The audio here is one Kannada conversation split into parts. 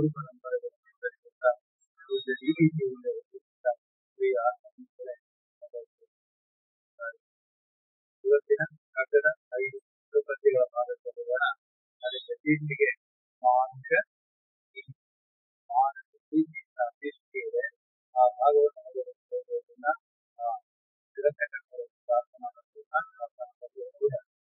ಗುರು ಪರಂಪರೆಗಳಿಂದ ಪೂಜ್ಯ ಡಿ ವಿ ಜಿ ಪ್ರಿಯ ಆತ್ಮೀಯರೇ, ಇವತ್ತಿನ ಕಗ್ಗದ ಐದು ಪದ್ಯಗಳ ಭಾಗದಲ್ಲಿ ಹೋಗೋಣ ಅದಕ್ಕೆ ಶೀರ್ಷಿಕೆ ಮಾನುಷ ಪ್ರೀತಿ. ಮಾನುಷ ಪ್ರೀತಿಯಿಂದ ಶೀರ್ಷಿಕೆ ಇದೆ ಆ ಭಾಗವನ್ನು ಓದುವುದನ್ನ ಆ, ತಿರಸ್ಕರಣೆ ಪ್ರಾರ್ಥನಾ ಮತ್ತು ಪ್ರಾರ್ಥನಾದಲ್ಲಿ ಓದೋಣ.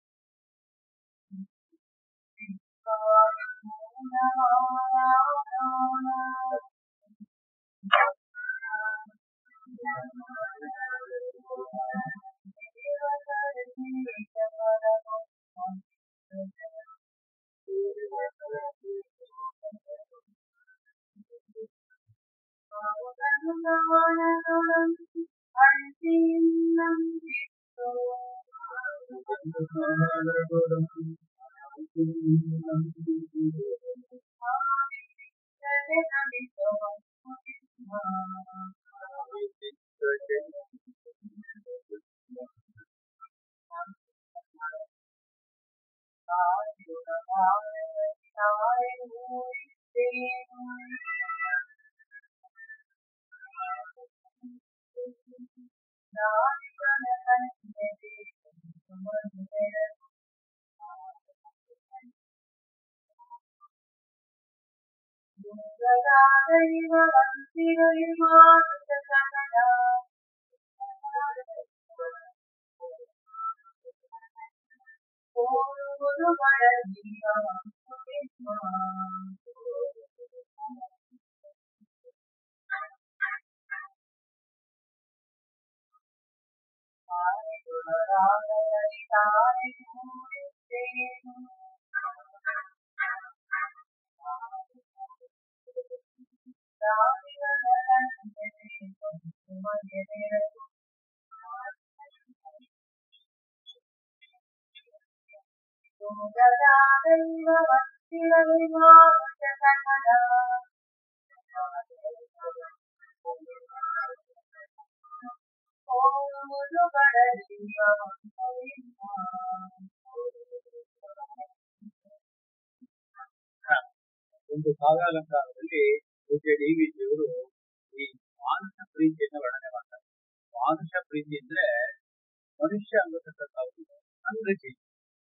ಒಂದು ಕಾವ್ಯಾಲಂಕಾರದಲ್ಲಿ ಪೂಜ್ಯ ಡಿ ವಿ ಜಿಯವರು ಈ ಮಾನುಷ ಪ್ರೀತಿಯನ್ನು ವರ್ಣನೆ ಮಾಡ್ತಾರೆ ಮಾನುಷ ಪ್ರೀತಿ ಅಂದ್ರೆ ಮನುಷ್ಯ ಅನ್ನತಕ್ಕಂಥ ಒಂದು ಅಂಗ ಜೀವಿ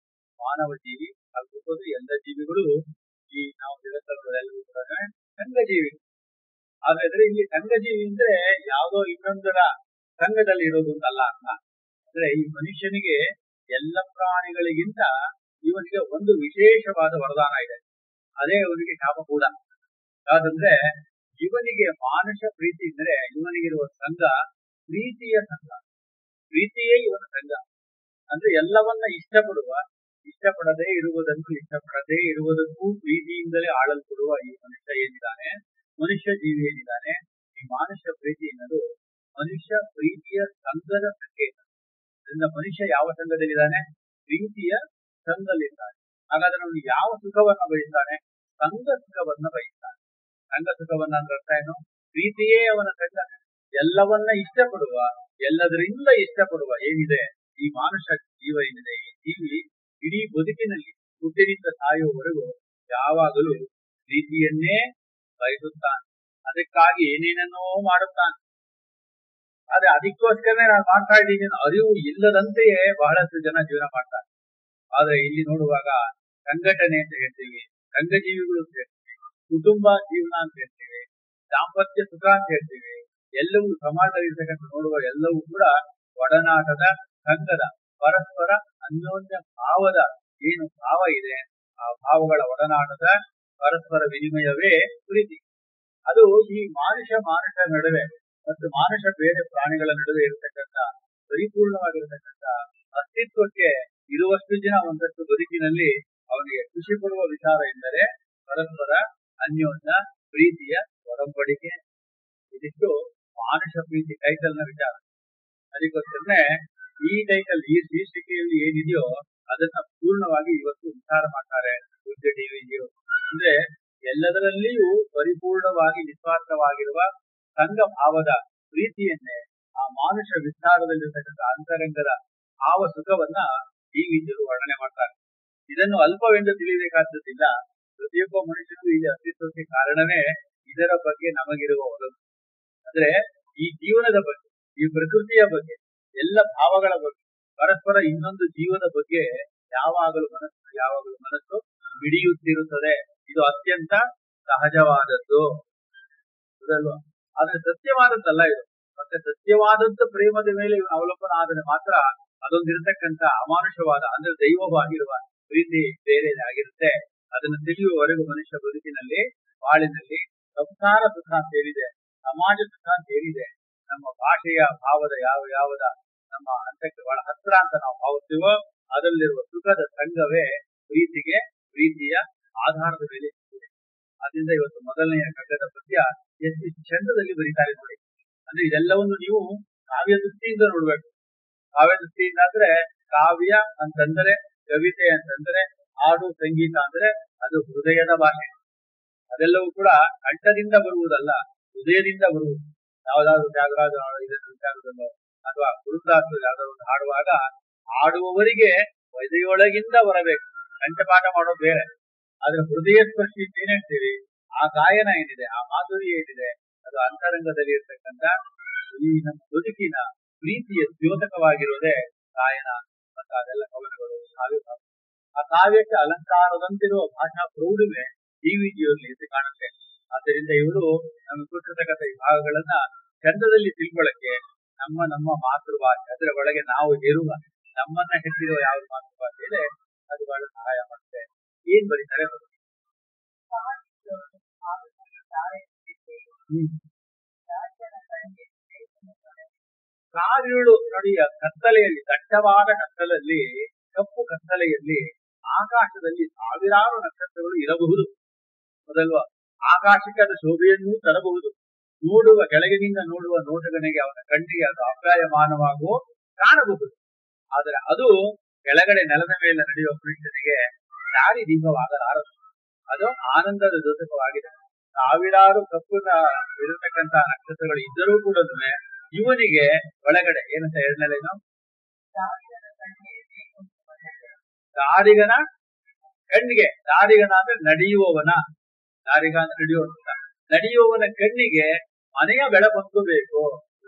ಮಾನವ ಜೀವಿ ಆಗಿರ್ಬೋದು ಎಲ್ಲ ಜೀವಿಗಳು ಈ ನಾವು ಜಗತ್ತಲ್ಲೂ ಕೂಡ ಸಂಘ ಜೀವಿ ಹಾಗಾದ್ರೆ ಇಲ್ಲಿ ಸಂಘ ಜೀವಿ ಅಂದ್ರೆ ಯಾವುದೋ ಇನ್ನೊಂದರ ಸಂಘದಲ್ಲಿ ಇರೋದು ಅಂತಲ್ಲ ಅರ್ಥ ಅಂದ್ರೆ ಈ ಮನುಷ್ಯನಿಗೆ ಎಲ್ಲ ಪ್ರಾಣಿಗಳಿಗಿಂತ ಇವನಿಗೆ ಒಂದು ವಿಶೇಷವಾದ ವರದಾನ ಇದೆ ಅದೇ ಅವನಿಗೆ ಶಾಪ ಕೂಡ ಯಾಕಂದ್ರೆ ಇವನಿಗೆ ಮಾನುಷ ಪ್ರೀತಿ ಅಂದ್ರೆ ಇವನಿಗಿರುವ ಸಂಘ ಪ್ರೀತಿಯ ಸಂಘ ಪ್ರೀತಿಯೇ ಇವನ ಸಂಘ ಅಂದ್ರೆ ಎಲ್ಲವನ್ನ ಇಷ್ಟಪಡುವ ಇಷ್ಟಪಡದೇ ಇರುವುದನ್ನು ಇಷ್ಟಪಡದೇ ಇರುವುದಕ್ಕೂ ಪ್ರೀತಿಯಿಂದಲೇ ಆಳಲ್ಪಡುವ ಈ ಮನುಷ್ಯ ಏನಿದ್ದಾನೆ ಮನುಷ್ಯ ಜೀವಿ ಏನಿದ್ದಾನೆ ಈ ಮಾನುಷ ಪ್ರೀತಿ ಅನ್ನೋದು ಮನುಷ್ಯ ಪ್ರೀತಿಯ ಸಂಘದ ಸಂಕೇತ ಅದರಿಂದ ಮನುಷ್ಯ ಯಾವ ಸಂಘದಲ್ಲಿದ್ದಾನೆ ಪ್ರೀತಿಯ ಸಂಘದಲ್ಲಿದ್ದಾನೆ ಹಾಗಾದ್ರೆ ಅವನು ಯಾವ ಸುಖವನ್ನ ಬಯಸ್ತಾನೆ ಸಂಘ ಸುಖವನ್ನ ಬಯಸ್ತಾನೆ ಸಂಘ ಸುಖವನ್ನ ಅಂದ್ರೆ ಅರ್ಥ ಏನು ಪ್ರೀತಿಯೇ ಅವನ ಸಂಘ ಎಲ್ಲವನ್ನ ಇಷ್ಟಪಡುವ ಎಲ್ಲದರಿಂದ ಇಷ್ಟಪಡುವ ಏನಿದೆ ಈ ಮಾನುಷ ಜೀವ ಏನಿದೆ ಈ ಜೀವಿ ಇಡೀ ಬದುಕಿನಲ್ಲಿ ಹುಟ್ಟಿನಿಂದ ಸಾಯುವವರೆಗೂ ಯಾವಾಗಲೂ ಪ್ರೀತಿಯನ್ನೇ ಬಯಸುತ್ತಾನೆ ಅದಕ್ಕಾಗಿ ಏನೇನನ್ನೋ ಮಾಡುತ್ತಾನೆ ಆದ್ರೆ ಅದಕ್ಕೋಸ್ಕರನೇ ನಾನು ಮಾಡ್ತಾ ಇದ್ದೀನಿ ಅನ್ನೋ ಅರಿವು ಇಲ್ಲದಂತೆಯೇ ಬಹಳಷ್ಟು ಜನ ಜೀವನ ಮಾಡ್ತಾರೆ ಆದ್ರೆ ಇಲ್ಲಿ ನೋಡುವಾಗ ಸಂಘಟನೆ ಅಂತ ಹೇಳ್ತೀವಿ ಸಂಘಜೀವಿಗಳು ಅಂತ ಹೇಳ್ತೀವಿ ಕುಟುಂಬ ಜೀವನ ಅಂತ ಹೇಳ್ತೀವಿ ದಾಂಪತ್ಯ ಸುಖ ಅಂತ ಹೇಳ್ತೀವಿ ಎಲ್ಲವೂ ಸಮಾಜದಲ್ಲಿ ಇರ್ತಕ್ಕಂಥ ನೋಡುವ ಎಲ್ಲವೂ ಕೂಡ ಒಡನಾಟದ ಸಂಘದ ಪರಸ್ಪರ ಅನ್ಯೋನ್ಯ ಭಾವದ ಏನು ಭಾವ ಇದೆ ಆ ಭಾವಗಳ ಒಡನಾಟದ ಪರಸ್ಪರ ವಿನಿಮಯವೇ ಪ್ರೀತಿ ಅದು ಈ ಮಾನುಷ ಮಾನುಷ ನಡುವೆ ಮತ್ತು ಮಾನುಷ ಬೇರೆ ಪ್ರಾಣಿಗಳ ನಡುವೆ ಇರತಕ್ಕಂಥ ಪರಿಪೂರ್ಣವಾಗಿರತಕ್ಕಂಥ ಅಸ್ತಿತ್ವಕ್ಕೆ ಇರುವಷ್ಟು ದಿನ ಒಂದಷ್ಟು ಬದುಕಿನಲ್ಲಿ ಅವನಿಗೆ ಖುಷಿ ಪಡುವ ವಿಚಾರ ಎಂದರೆ ಪರಸ್ಪರ ಅನ್ಯೋನ್ಯ ಪ್ರೀತಿಯ ಒಡಂಬಡಿಕೆ ಇದಿಷ್ಟು ಮಾನುಷ ಪ್ರೀತಿ ಟೈಟಲ್ನ ವಿಚಾರ ಅದಕ್ಕೋಸ್ಕರನೇ ಈ ಟೈಟಲ್ ಈ ಶೀರ್ಷಿಕೆಯಲ್ಲಿ ಏನಿದೆಯೋ ಅದನ್ನ ಪೂರ್ಣವಾಗಿ ಇವತ್ತು ವಿಚಾರ ಮಾಡ್ತಾರೆ ಪೂಜ್ಯ ಡಿವಿಜಿಯು ಅಂದ್ರೆ ಎಲ್ಲದರಲ್ಲಿಯೂ ಪರಿಪೂರ್ಣವಾಗಿ ನಿಸ್ವಾರ್ಥವಾಗಿರುವ ಸಂಘ ಭಾವದ ಪ್ರೀತಿಯನ್ನೇ ಆ ಮಾನುಷ ವಿಸ್ತಾರದಲ್ಲಿರ್ತಕ್ಕಂಥ ಅಂತರಂಗದ ಭಾವ ಸುಖವನ್ನ ಡಿವಿಜಿಯು ವರ್ಣನೆ ಮಾಡ್ತಾರೆ ಇದನ್ನು ಅಲ್ಪವೆಂದು ತಿಳಿಯಬೇಕಾದದ್ದಿಲ್ಲ ಪ್ರತಿಯೊಬ್ಬ ಮನುಷ್ಯನಿಗೂ ಈ ಅಸ್ತಿತ್ವಕ್ಕೆ ಕಾರಣವೇ ಇದರ ಬಗ್ಗೆ ನಮಗಿರುವ ಒಲವು ಅಂದ್ರೆ ಈ ಜೀವನದ ಬಗ್ಗೆ ಈ ಪ್ರಕೃತಿಯ ಬಗ್ಗೆ ಎಲ್ಲ ಭಾವಗಳ ಬಗ್ಗೆ ಪರಸ್ಪರ ಇನ್ನೊಂದು ಜೀವದ ಬಗ್ಗೆ ಯಾವಾಗಲೂ ಮನಸ್ಸು ಯಾವಾಗಲೂ ಮನಸ್ಸು ಮಿಡಿಯುತ್ತಿರುತ್ತದೆ ಇದು ಅತ್ಯಂತ ಸಹಜವಾದದ್ದು ಹೌದಲ್ವಾ ಆದ್ರೆ ಸತ್ಯವಾದದ್ದಲ್ಲ ಇದು ಮತ್ತೆ ಸತ್ಯವಾದದ್ದು ಪ್ರೇಮದ ಮೇಲೆ ಇವನು ಅವಲಂಬನ ಆದರೆ ಮಾತ್ರ ಅದೊಂದಿರತಕ್ಕಂತ ಅಮಾನುಷವಾದ ಅಂದ್ರೆ ದೈವವಾಗಿರುವ ಪ್ರೀತಿ ಬೇರೆ ಆಗಿರುತ್ತೆ ಅದನ್ನು ತಿಳಿಯುವವರೆಗೂ ಮನುಷ್ಯ ಬದುಕಿನಲ್ಲಿ ಬಾಳಿನಲ್ಲಿ ಸಂಸಾರ ಸುಖ ಸೇರಿದೆ ಸಮಾಜ ಸುಖ ಸೇರಿದೆ ನಮ್ಮ ಭಾಷೆಯ ಭಾವದ ಯಾವ ಯಾವದ ನಮ್ಮ ಹಂತಕ್ಕೆ ಬಹಳ ಹತ್ರ ಅಂತ ನಾವು ಭಾವಿಸ್ತೀವೋ ಅದರಲ್ಲಿರುವ ಸುಖದ ಸಂಘವೇ ಪ್ರೀತಿಗೆ ಪ್ರೀತಿಯ ಆಧಾರದ ಮೇಲೆ ಇದೆ ಅದರಿಂದ ಇವತ್ತು ಮೊದಲನೆಯ ಕಗ್ಗದ ಪದ್ಯ ಎಷ್ಟು ಚಂದದಲ್ಲಿ ಬರೀತಾರೆ ನೋಡಿ ಅಂದ್ರೆ ಇದೆಲ್ಲವನ್ನು ನೀವು ಕಾವ್ಯ ದೃಷ್ಟಿಯಿಂದ ನೋಡ್ಬೇಕು ಕಾವ್ಯ ದೃಷ್ಟಿಯಿಂದ ಅಂದ್ರೆ ಕಾವ್ಯ ಅಂತಂದ್ರೆ ಕವಿತೆ ಅಂತಂದ್ರೆ ಹಾಡು ಸಂಗೀತ ಅಂದ್ರೆ ಅದು ಹೃದಯದ ಭಾಷೆ ಅದೆಲ್ಲವೂ ಕೂಡ ಕಂಠದಿಂದ ಬರುವುದಲ್ಲ ಹೃದಯದಿಂದ ಬರುವುದು ಯಾವ್ದಾದ್ರು ತ್ಯಾಗರಾಜ ಇದನ್ನು ವಿಚಾರದಲ್ಲೋ ಅಥವಾ ಗುರುದಾಸರು ಯಾವ್ದಾದ್ರು ಒಂದು ಹಾಡುವಾಗ ಹಾಡುವವರಿಗೆ ಹೃದಯೊಳಗಿಂದ ಬರಬೇಕು ಕಂಠಪಾಠ ಮಾಡೋದು ಬೇರೆ ಆದ್ರೆ ಹೃದಯ ಸ್ಪರ್ಶಿ ಅಂತ ಏನ್ ಹೇಳ್ತೀವಿ ಆ ಗಾಯನ ಏನಿದೆ ಆ ಮಾಧುರ್ಯ ಏನಿದೆ ಅದು ಅಂತರಂಗದಲ್ಲಿ ಇರ್ತಕ್ಕಂಥ ಈ ನಮ್ಮ ಬದುಕಿನ ಪ್ರೀತಿಯ ದ್ಯೋತಕವಾಗಿರೋದೇ ಗಾಯನ ಮತ್ತು ಅದೆಲ್ಲ ಕವನಗಳು ಕಾವ್ಯ ಭಾವ. ಆ ಕಾವ್ಯಕ್ಕೆ ಅಲಂಕಾರದಂತಿರುವ ಭಾಷಾ ಪ್ರೌಢಿಮೆ ಡಿ ವಿ ಜಿಯಲ್ಲಿ ಎದ್ದು ಕಾಣುತ್ತೆ ಆದ್ದರಿಂದ ಇವರು ನಮಗೆ ಕೊಟ್ಟಿರ್ತಕ್ಕಂಥ ಈ ಭಾಗಗಳನ್ನ ಚಂದದಲ್ಲಿ ತಿಳ್ಕೊಳ್ಳಕ್ಕೆ ನಮ್ಮ ನಮ್ಮ ಮಾತೃಭಾಷೆ ಅದರ ಒಳಗೆ ನಾವು ಇರುವ ನಮ್ಮನ್ನ ಹೆಸರಿರುವ ಯಾವ ಮಾತೃಭಾಷೆ ಇದೆ ಅದು ಬಹಳ ಸಹಾಯ ಮಾಡುತ್ತೆ ಏನ್ ಬರೀತಾರೆ ನೋಡಿ. ಹ್ಮ್ ಕಾರ್ಯಗಳು ನೋಡಿ ಆ ಕತ್ತಲೆಯಲ್ಲಿ ದಟ್ಟವಾದ ಕತ್ತಲಲ್ಲಿ ಕಪ್ಪು ಕತ್ತಲೆಯಲ್ಲಿ ಆಕಾಶದಲ್ಲಿ ಸಾವಿರಾರು ನಕ್ಷತ್ರಗಳು ಇರಬಹುದು ಮೊದಲ್ವಾ ಆಕಾಶಕ್ಕೆ ಅದು ಶೋಭೆಯನ್ನೂ ತರಬಹುದು ನೋಡುವ ಕೆಳಗಿನಿಂದ ನೋಡುವ ನೋಟಗನಿಗೆ ಅವನ ಕಣ್ಣಿಗೆ ಅದು ಅಪ್ರಾಯಮಾನವಾಗೂ ಕಾಣಬಹುದು ಆದರೆ ಅದು ಕೆಳಗಡೆ ನೆಲದ ಮೇಲೆ ನಡೆಯುವ ಪುರುಷನಿಗೆ ದಾರಿ ದೀಪವಾಗಲಾರದು ಅದು ಆನಂದದ ದ್ಯೋತಕವಾಗಿದೆ ಸಾವಿರಾರು ಕಪ್ಪುನ ಇರತಕ್ಕಂತ ನಕ್ಷತ್ರಗಳು ಇದ್ದರೂ ಕೂಡ ಇವನಿಗೆ ಒಳಗಡೆ ಏನಂತ ಎರಡನೇದೇನು ದಾರಿಗನ ಕಣ್ಣಿಗೆ ದಾರಿಗನ ಅಂದ್ರೆ ನಡೆಯುವವನ ದಾರಿಗ ಅಂದ್ರೆ ನಡೆಯುವಂತ ನಡೆಯುವವನ ಕಣ್ಣಿಗೆ ಮನೆಯ ಬೆಳಕೊಂದು ಬೇಕು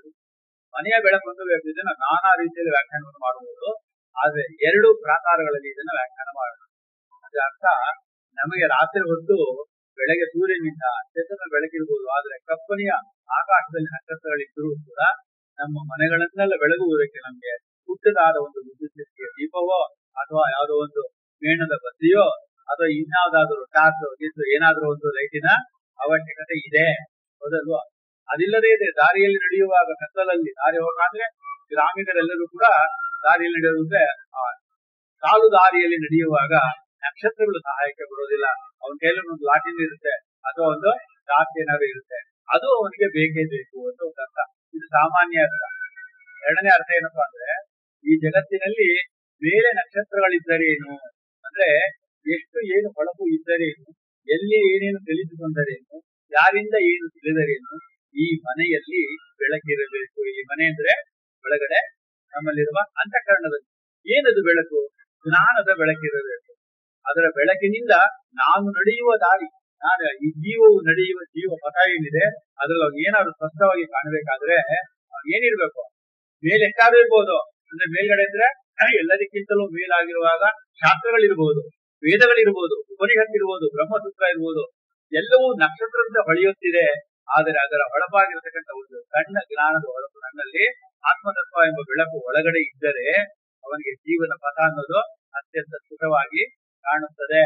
ಮನೆಯ ಬೆಳಕೊಂದು ಬೇಕು ಇದನ್ನ ನಾನಾ ರೀತಿಯಲ್ಲಿ ವ್ಯಾಖ್ಯಾನವನ್ನು ಮಾಡಬಹುದು ಆದ್ರೆ ಎರಡು ಪ್ರಾಕಾರಗಳಲ್ಲಿ ಇದನ್ನ ವ್ಯಾಖ್ಯಾನ ಮಾಡಬಹುದು ಅದ್ರ ಅರ್ಥ ನಮಗೆ ರಾತ್ರಿ ಹೊತ್ತು ಬೆಳಗ್ಗೆ ಸೂರ್ಯನಿಂದ ಚಂದ್ರನ ಬೆಳಕಿರ್ಬೋದು ಆದ್ರೆ ಕಪ್ಪನೆಯ ಆಕಾಶದಲ್ಲಿ ನಕ್ಷತ್ರಗಳಿದ್ದರೂ ಕೂಡ ನಮ್ಮ ಮನೆಗಳನ್ನೆಲ್ಲ ಬೆಳಗುವುದಕ್ಕೆ ನಮ್ಗೆ ಪುಟ್ಟದಾದ ಒಂದು ವಿದ್ಯುತ್ ಶಕ್ತಿಯ ದೀಪವೋ ಅಥವಾ ಯಾವುದೋ ಒಂದು ಮೇಣದ ಬತ್ತಿಯೋ ಅಥವಾ ಇನ್ಯಾವುದಾದ್ರೂ ಟಾರ್ಚ್ ಇದು ಏನಾದ್ರೂ ಒಂದು ಲೈಟಿನ ಅವಶ್ಯಕತೆ ಇದೆ ಹೌದಲ್ವಾ ಅದಿಲ್ಲದೆ ಇದೆ ದಾರಿಯಲ್ಲಿ ನಡೆಯುವಾಗ ಕತ್ತಲಲ್ಲಿ ದಾರಿ ಹೋಗಾದ್ರೆ ಗ್ರಾಮೀಣರೆಲ್ಲರೂ ಕೂಡ ದಾರಿಯಲ್ಲಿ ನಡೆಯೋದಂದ್ರೆ ಆ ಕಾಲು ದಾರಿಯಲ್ಲಿ ನಡೆಯುವಾಗ ನಕ್ಷತ್ರಗಳು ಸಹಾಯಕ್ಕೆ ಬರೋದಿಲ್ಲ ಅವನ ಕೈಯಲ್ಲಿ ಒಂದು ಲಾಟಿನ್ ಇರುತ್ತೆ ಅಥವಾ ಒಂದು ಟಾರ್ಚ್ ಏನಾದ್ರು ಇರುತ್ತೆ ಅದು ಅವನಿಗೆ ಬೇಕೇ ಬೇಕು ಅಂತ ಒಂದು ಅರ್ಥ ಇದು ಸಾಮಾನ್ಯ ಅರ್ಥ ಎರಡನೇ ಅರ್ಥ ಏನಪ್ಪಾ ಅಂದ್ರೆ ಈ ಜಗತ್ತಿನಲ್ಲಿ ಬೇರೆ ನಕ್ಷತ್ರಗಳಿದ್ದರೇನು ಅಂದ್ರೆ ಎಷ್ಟು ಏನು ಹೊಳಪು ಇದ್ದರೇನು ಎಲ್ಲಿ ಏನೇನು ತಿಳಿದುಕೊಂಡರೇನು ಯಾರಿಂದ ಏನು ತಿಳಿದರೇನು ಈ ಮನೆಯಲ್ಲಿ ಬೆಳಕಿರಬೇಕು ಈ ಮನೆ ಅಂದ್ರೆ ಒಳಗಡೆ ನಮ್ಮಲ್ಲಿರುವ ಅಂತಃಕರಣದಲ್ಲಿ ಏನದು ಬೆಳಕು ಜ್ಞಾನದ ಬೆಳಕಿರಬೇಕು ಅದರ ಬೆಳಕಿನಿಂದ ನಾನು ನಡೆಯುವ ದಾರಿ ನಾನು ಈ ಜೀವವು ನಡೆಯುವ ಜೀವ ಪಥ ಏನಿದೆ ಅದ್ರಲ್ಲಿ ಅವ್ನಿಗೆ ಏನಾದ್ರು ಸ್ಪಷ್ಟವಾಗಿ ಕಾಣಬೇಕಾದ್ರೆ ಅವ್ನಿಗೆ ಏನಿರ್ಬೇಕು ಮೇಲೆ ಎಷ್ಟಾದ್ರೂ ಇರ್ಬೋದು ಅಂದ್ರೆ ಮೇಲ್ಗಡೆ ಅಂದ್ರೆ ಎಲ್ಲದಕ್ಕಿಂತಲೂ ಮೇಲಾಗಿರುವಾಗ ಶಾಸ್ತ್ರಗಳಿರ್ಬೋದು ವೇದಗಳಿರ್ಬೋದು ಉಪನಿಷತ್ ಇರ್ಬೋದು ಬ್ರಹ್ಮಸೂತ್ರ ಇರ್ಬೋದು ಎಲ್ಲವೂ ನಕ್ಷತ್ರದಿಂದ ಹೊಳೆಯುತ್ತಿದೆ ಆದರೆ ಅದರ ಹೊಳಪಾಗಿರತಕ್ಕಂಥ ಒಂದು ಸಣ್ಣ ಜ್ಞಾನದ ಹೊಳಪು ನನ್ನಲ್ಲಿ ಆತ್ಮತತ್ವ ಎಂಬ ಬೆಳಕು ಒಳಗಡೆ ಇದ್ದರೆ ಅವನಿಗೆ ಜೀವನ ಪಥ ಅನ್ನೋದು ಅತ್ಯಂತ ಸುಖವಾಗಿ ಕಾಣುತ್ತದೆ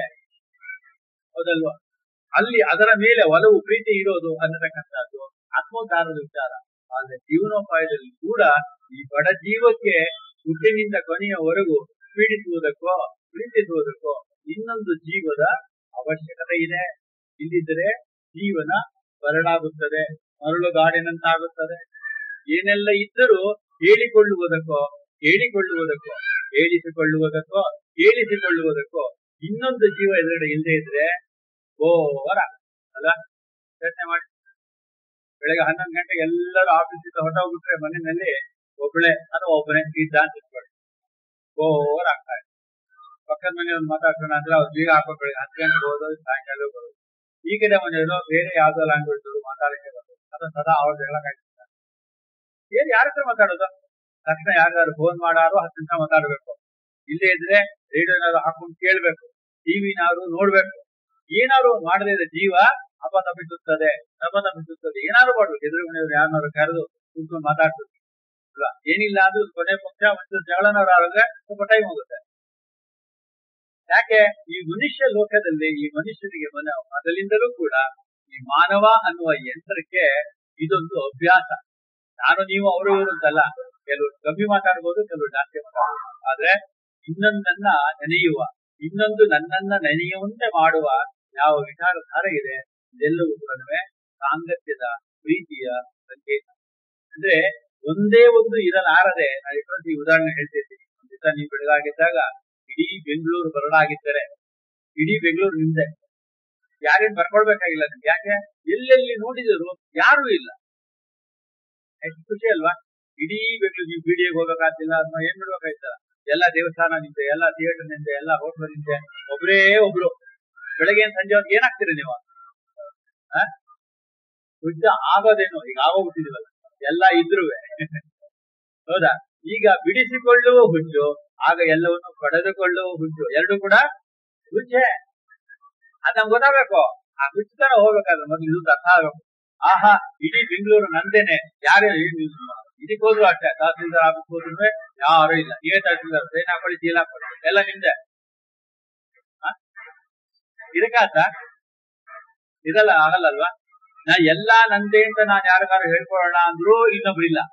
ಹೌದಲ್ವಾ ಅಲ್ಲಿ ಅದರ ಮೇಲೆ ಒಲವು ಪ್ರೀತಿ ಇರೋದು ಅನ್ನತಕ್ಕಂಥದ್ದು ಆತ್ಮೋದ್ಧಾರದ ವಿಚಾರ ಆದ್ರೆ ಜೀವನೋಪಾಯದಲ್ಲಿ ಕೂಡ ಈ ಬಡ ಜೀವಕ್ಕೆ ಹುಟ್ಟಿನಿಂದ ಕೊನೆಯವರೆಗೂ ಪೀಡಿಸುವುದಕ್ಕೋ ಪ್ರೀತಿಸುವುದಕ್ಕೋ ಇನ್ನೊಂದು ಜೀವದ ಅವಶ್ಯಕತೆ ಇದೆ ಇಲ್ಲಿದ್ದರೆ ಜೀವನ ಬರಡಾಗುತ್ತದೆ ಮರಳುಗಾಡಿನಂತಾಗುತ್ತದೆ ಏನೆಲ್ಲ ಇದ್ದರೂ ಹೇಳಿಕೊಳ್ಳುವುದಕ್ಕೋ ಹೇಳಿಕೊಳ್ಳುವುದಕ್ಕೋ ಹೇಳಿಸಿಕೊಳ್ಳುವುದಕ್ಕೋ ಹೇಳಿಸಿಕೊಳ್ಳುವುದಕ್ಕೋ ಇನ್ನೊಂದು ಜೀವ ಎದುರುಗಡೆ ಇಲ್ಲದೆ ಇದ್ರೆ ಬೋರ ಅಲ್ಲ ಯೋಚನೆ ಮಾಡಿ ಬೆಳಗ್ಗೆ ಹನ್ನೊಂದು ಗಂಟೆಗೆ ಎಲ್ಲರೂ ಆಫೀಸಿಂದ ಹೊರಟೋಗ್ಬಿಟ್ರೆ ಮನೆಯಲ್ಲಿ ಒಬ್ಬಳೆ ಅಥವಾ ಒಬ್ಬನೇ ಇದ್ದ ಅಂತ ಇಟ್ಕೊಳ್ಳಿ ಬೋರ್ ಆಗ್ತಾರೆ ಪಕ್ಕದ ಮನೆಯವ್ರು ಮಾತಾಡ್ಸೋಣ ಅಂದ್ರೆ ಅವ್ರು ಬೀಗ ಹಾಕೊಂಡು ಬೆಳಿಗ್ಗೆ ಹತ್ತು ಗಂಟೆಗೆ ಹೋಗೋದು ಸಾಯಂಕಾಲ ಬರೋದು ಈ ಕಡೆ ಮನೆಯವರು ಬೇರೆ ಯಾವ್ದೋ ಲ್ಯಾಂಗ್ವೇಜ್ ಮಾತಾಡಕ್ಕೆ ಬರೋದು ಅದು ಸದಾ ಅವ್ರ ಜಗಳ ಕಾಯ್ತಿರ್ತಾರೆ ಏನ್ ಯಾರ ಹತ್ರ ಮಾತಾಡೋದು ತಕ್ಷಣ ಯಾರಿಗಾದ್ರು ಫೋನ್ ಮಾಡಾರು ಹತ್ತು ನಿಮಿಷ ಮಾತಾಡ್ಬೇಕು ಇಲ್ಲೇ ಇದ್ರೆ ರೇಡಿಯೋನಾದ್ರು ಹಾಕೊಂಡು ಕೇಳ್ಬೇಕು ಟಿವಿನಾದ್ರು ನೋಡ್ಬೇಕು ಏನಾದ್ರು ಮಾಡದೇ ಇದ್ರೆ ಜೀವ ಅಪತಪಿಸುತ್ತದೆ ತಪತಪಿಸುತ್ತದೆ ಏನಾದ್ರು ಮಾಡ್ಬೇಕು ಎದುರು ಮನೆಯವ್ರು ಯಾರನ್ನಾದ್ರು ಕರೆದು ಕೂತ್ಕೊಂಡು ಮಾತಾಡ್ಬೇಕು ಅಲ್ವಾ ಏನಿಲ್ಲ ಅಂದ್ರೂ ಕೊನೆ ಪಕ್ಷ ಒಂದು ಜಗಳನವ್ರು ಆದ್ರೆ ಸ್ವಲ್ಪ ಟೈಮ್ ಹೋಗುತ್ತೆ ಯಾಕೆ ಈ ಮನುಷ್ಯ ಲೋಕದಲ್ಲಿ ಈ ಮನುಷ್ಯನಿಗೆ ಮನ ಮೊದಲಿಂದಲೂ ಕೂಡ ಈ ಮಾನವ ಅನ್ನುವ ಯಂತ್ರಕ್ಕೆ ಇದೊಂದು ಅಭ್ಯಾಸ ನಾನು ನೀವು ಅವರು ಇವರು ಅಂತಲ್ಲ ಕೆಲವರು ಕಮ್ಮಿ ಮಾತಾಡ್ಬೋದು ಕೆಲವರು ಜಾಸ್ತಿ ಮಾತಾಡ್ಬೋದು ಆದ್ರೆ ಇನ್ನೊಂದನ್ನ ನೆನೆಯುವ ಇನ್ನೊಂದು ನನ್ನನ್ನ ನೆನೆಯುವಂತೆ ಮಾಡುವ ಯಾವ ವಿಚಾರಧಾರೆ ಇದೆ ಇದೆಲ್ಲವೂ ಕೂಡ ಸಾಂಗತ್ಯದ ಪ್ರೀತಿಯ ಸಂಕೇತ ಅಂದ್ರೆ ಒಂದೇ ಒಂದು ಇರಲಾರದೆ ನಾನು ಎಷ್ಟೊಂದು ಈ ಉದಾಹರಣೆ ಹೇಳ್ತಿರ್ತೀನಿ ಒಂದ್ ದಿವಸ ನೀವು ಬೆಳಗಾಗಿದ್ದಾಗ ಇಡೀ ಬೆಂಗಳೂರು ಬರಡಾಗಿದ್ದರೆ ಇಡೀ ಬೆಂಗಳೂರು ನಿಮ್ದೆ ಯಾರೇನ್ ಬರ್ಕೊಳ್ಬೇಕಾಗಿಲ್ಲ ನಿಮ್ಗೆ ಯಾಕೆ ಎಲ್ಲೆಲ್ಲಿ ನೋಡಿದರು ಯಾರು ಇಲ್ಲ ಎಷ್ಟು ಖುಷಿ ಅಲ್ವಾ ಇಡೀ ಬೆಂಗಳೂರು ನೀವು ಬಿಡಿಎಗೆ ಹೋಗ್ಬೇಕಾಗ್ತಿಲ್ಲ ಅಥವಾ ಏನ್ ಮಾಡ್ಬೇಕಾಯ್ತಲ್ಲ ಎಲ್ಲ ದೇವಸ್ಥಾನ ನಿಂತೆ ಎಲ್ಲ ಥಿಯೇಟರ್ ನಿಂತೆ ಎಲ್ಲ ಹೋಟ್ಲ್ ನಿಂತೆ ಒಬ್ರೇ ಒಬ್ರು ಬೆಳಗ್ಗೆ ಸಂಜೆ ಹೊತ್ತಿಗೆ ಏನಾಗ್ತೀರಿ ನೀವು ಆ? ಹುಚ್ಚ ಆಗೋದೇನು ಈಗ ಆಗೋಗ್ಬಿಟ್ಟಿದೀವಲ್ಲ ಎಲ್ಲ ಇದ್ರುವೆ ಹೌದಾ ಈಗ ಬಿಡಿಸಿಕೊಳ್ಳುವ ಹುಚ್ಚು ಆಗ ಎಲ್ಲವನ್ನು ಪಡೆದುಕೊಳ್ಳುವ ಹುಚ್ಚು ಎರಡು ಕೂಡ ಹುಚ್ಚೆ ಅದ್ ನಮ್ಗೆ ಗೊತ್ತಾಗಬೇಕು ಆ ಹುಚ್ಚುತನ ಹೋಗ್ಬೇಕಾದ್ರೆ ಮೊದ್ಲು ಇದು ಅರ್ಥ ಆಗಬೇಕು ಆಹಾ ಇಡೀ ಬೆಂಗಳೂರು ನಂದೇನೆ ಯಾರೇ ಇದಕ್ಕೆ ಹೋದ್ರು ಅಷ್ಟೇ ತಹಸೀಲ್ದಾರ್ ಆಫೀಸ್ ಹೋದ್ರು ಯಾರು ಇಲ್ಲ ನೀವೇ ತಹಸೀಲ್ದಾರ್ ಟ್ರೈನ್ ಹಾಕೊಳ್ಳಿ ಚೀಲ ಹಾಕೊಳ್ಳಿ ಎಲ್ಲ ನಿಮ್ದೆ ಆ? ಇದಕ್ಕಾತ ಇದಲ್ಲ ಆಗಲ್ಲಲ್ವಾ ನಾ ಎಲ್ಲಾ ನಂದೇ ಅಂತ ನಾನ್ ಯಾರಿಗಾರು ಹೇಳ್ಕೊಳ್ಳೋಣ ಅಂದ್ರೂ ಇನ್ನೊಬ್ರು ಇಲ್ಲ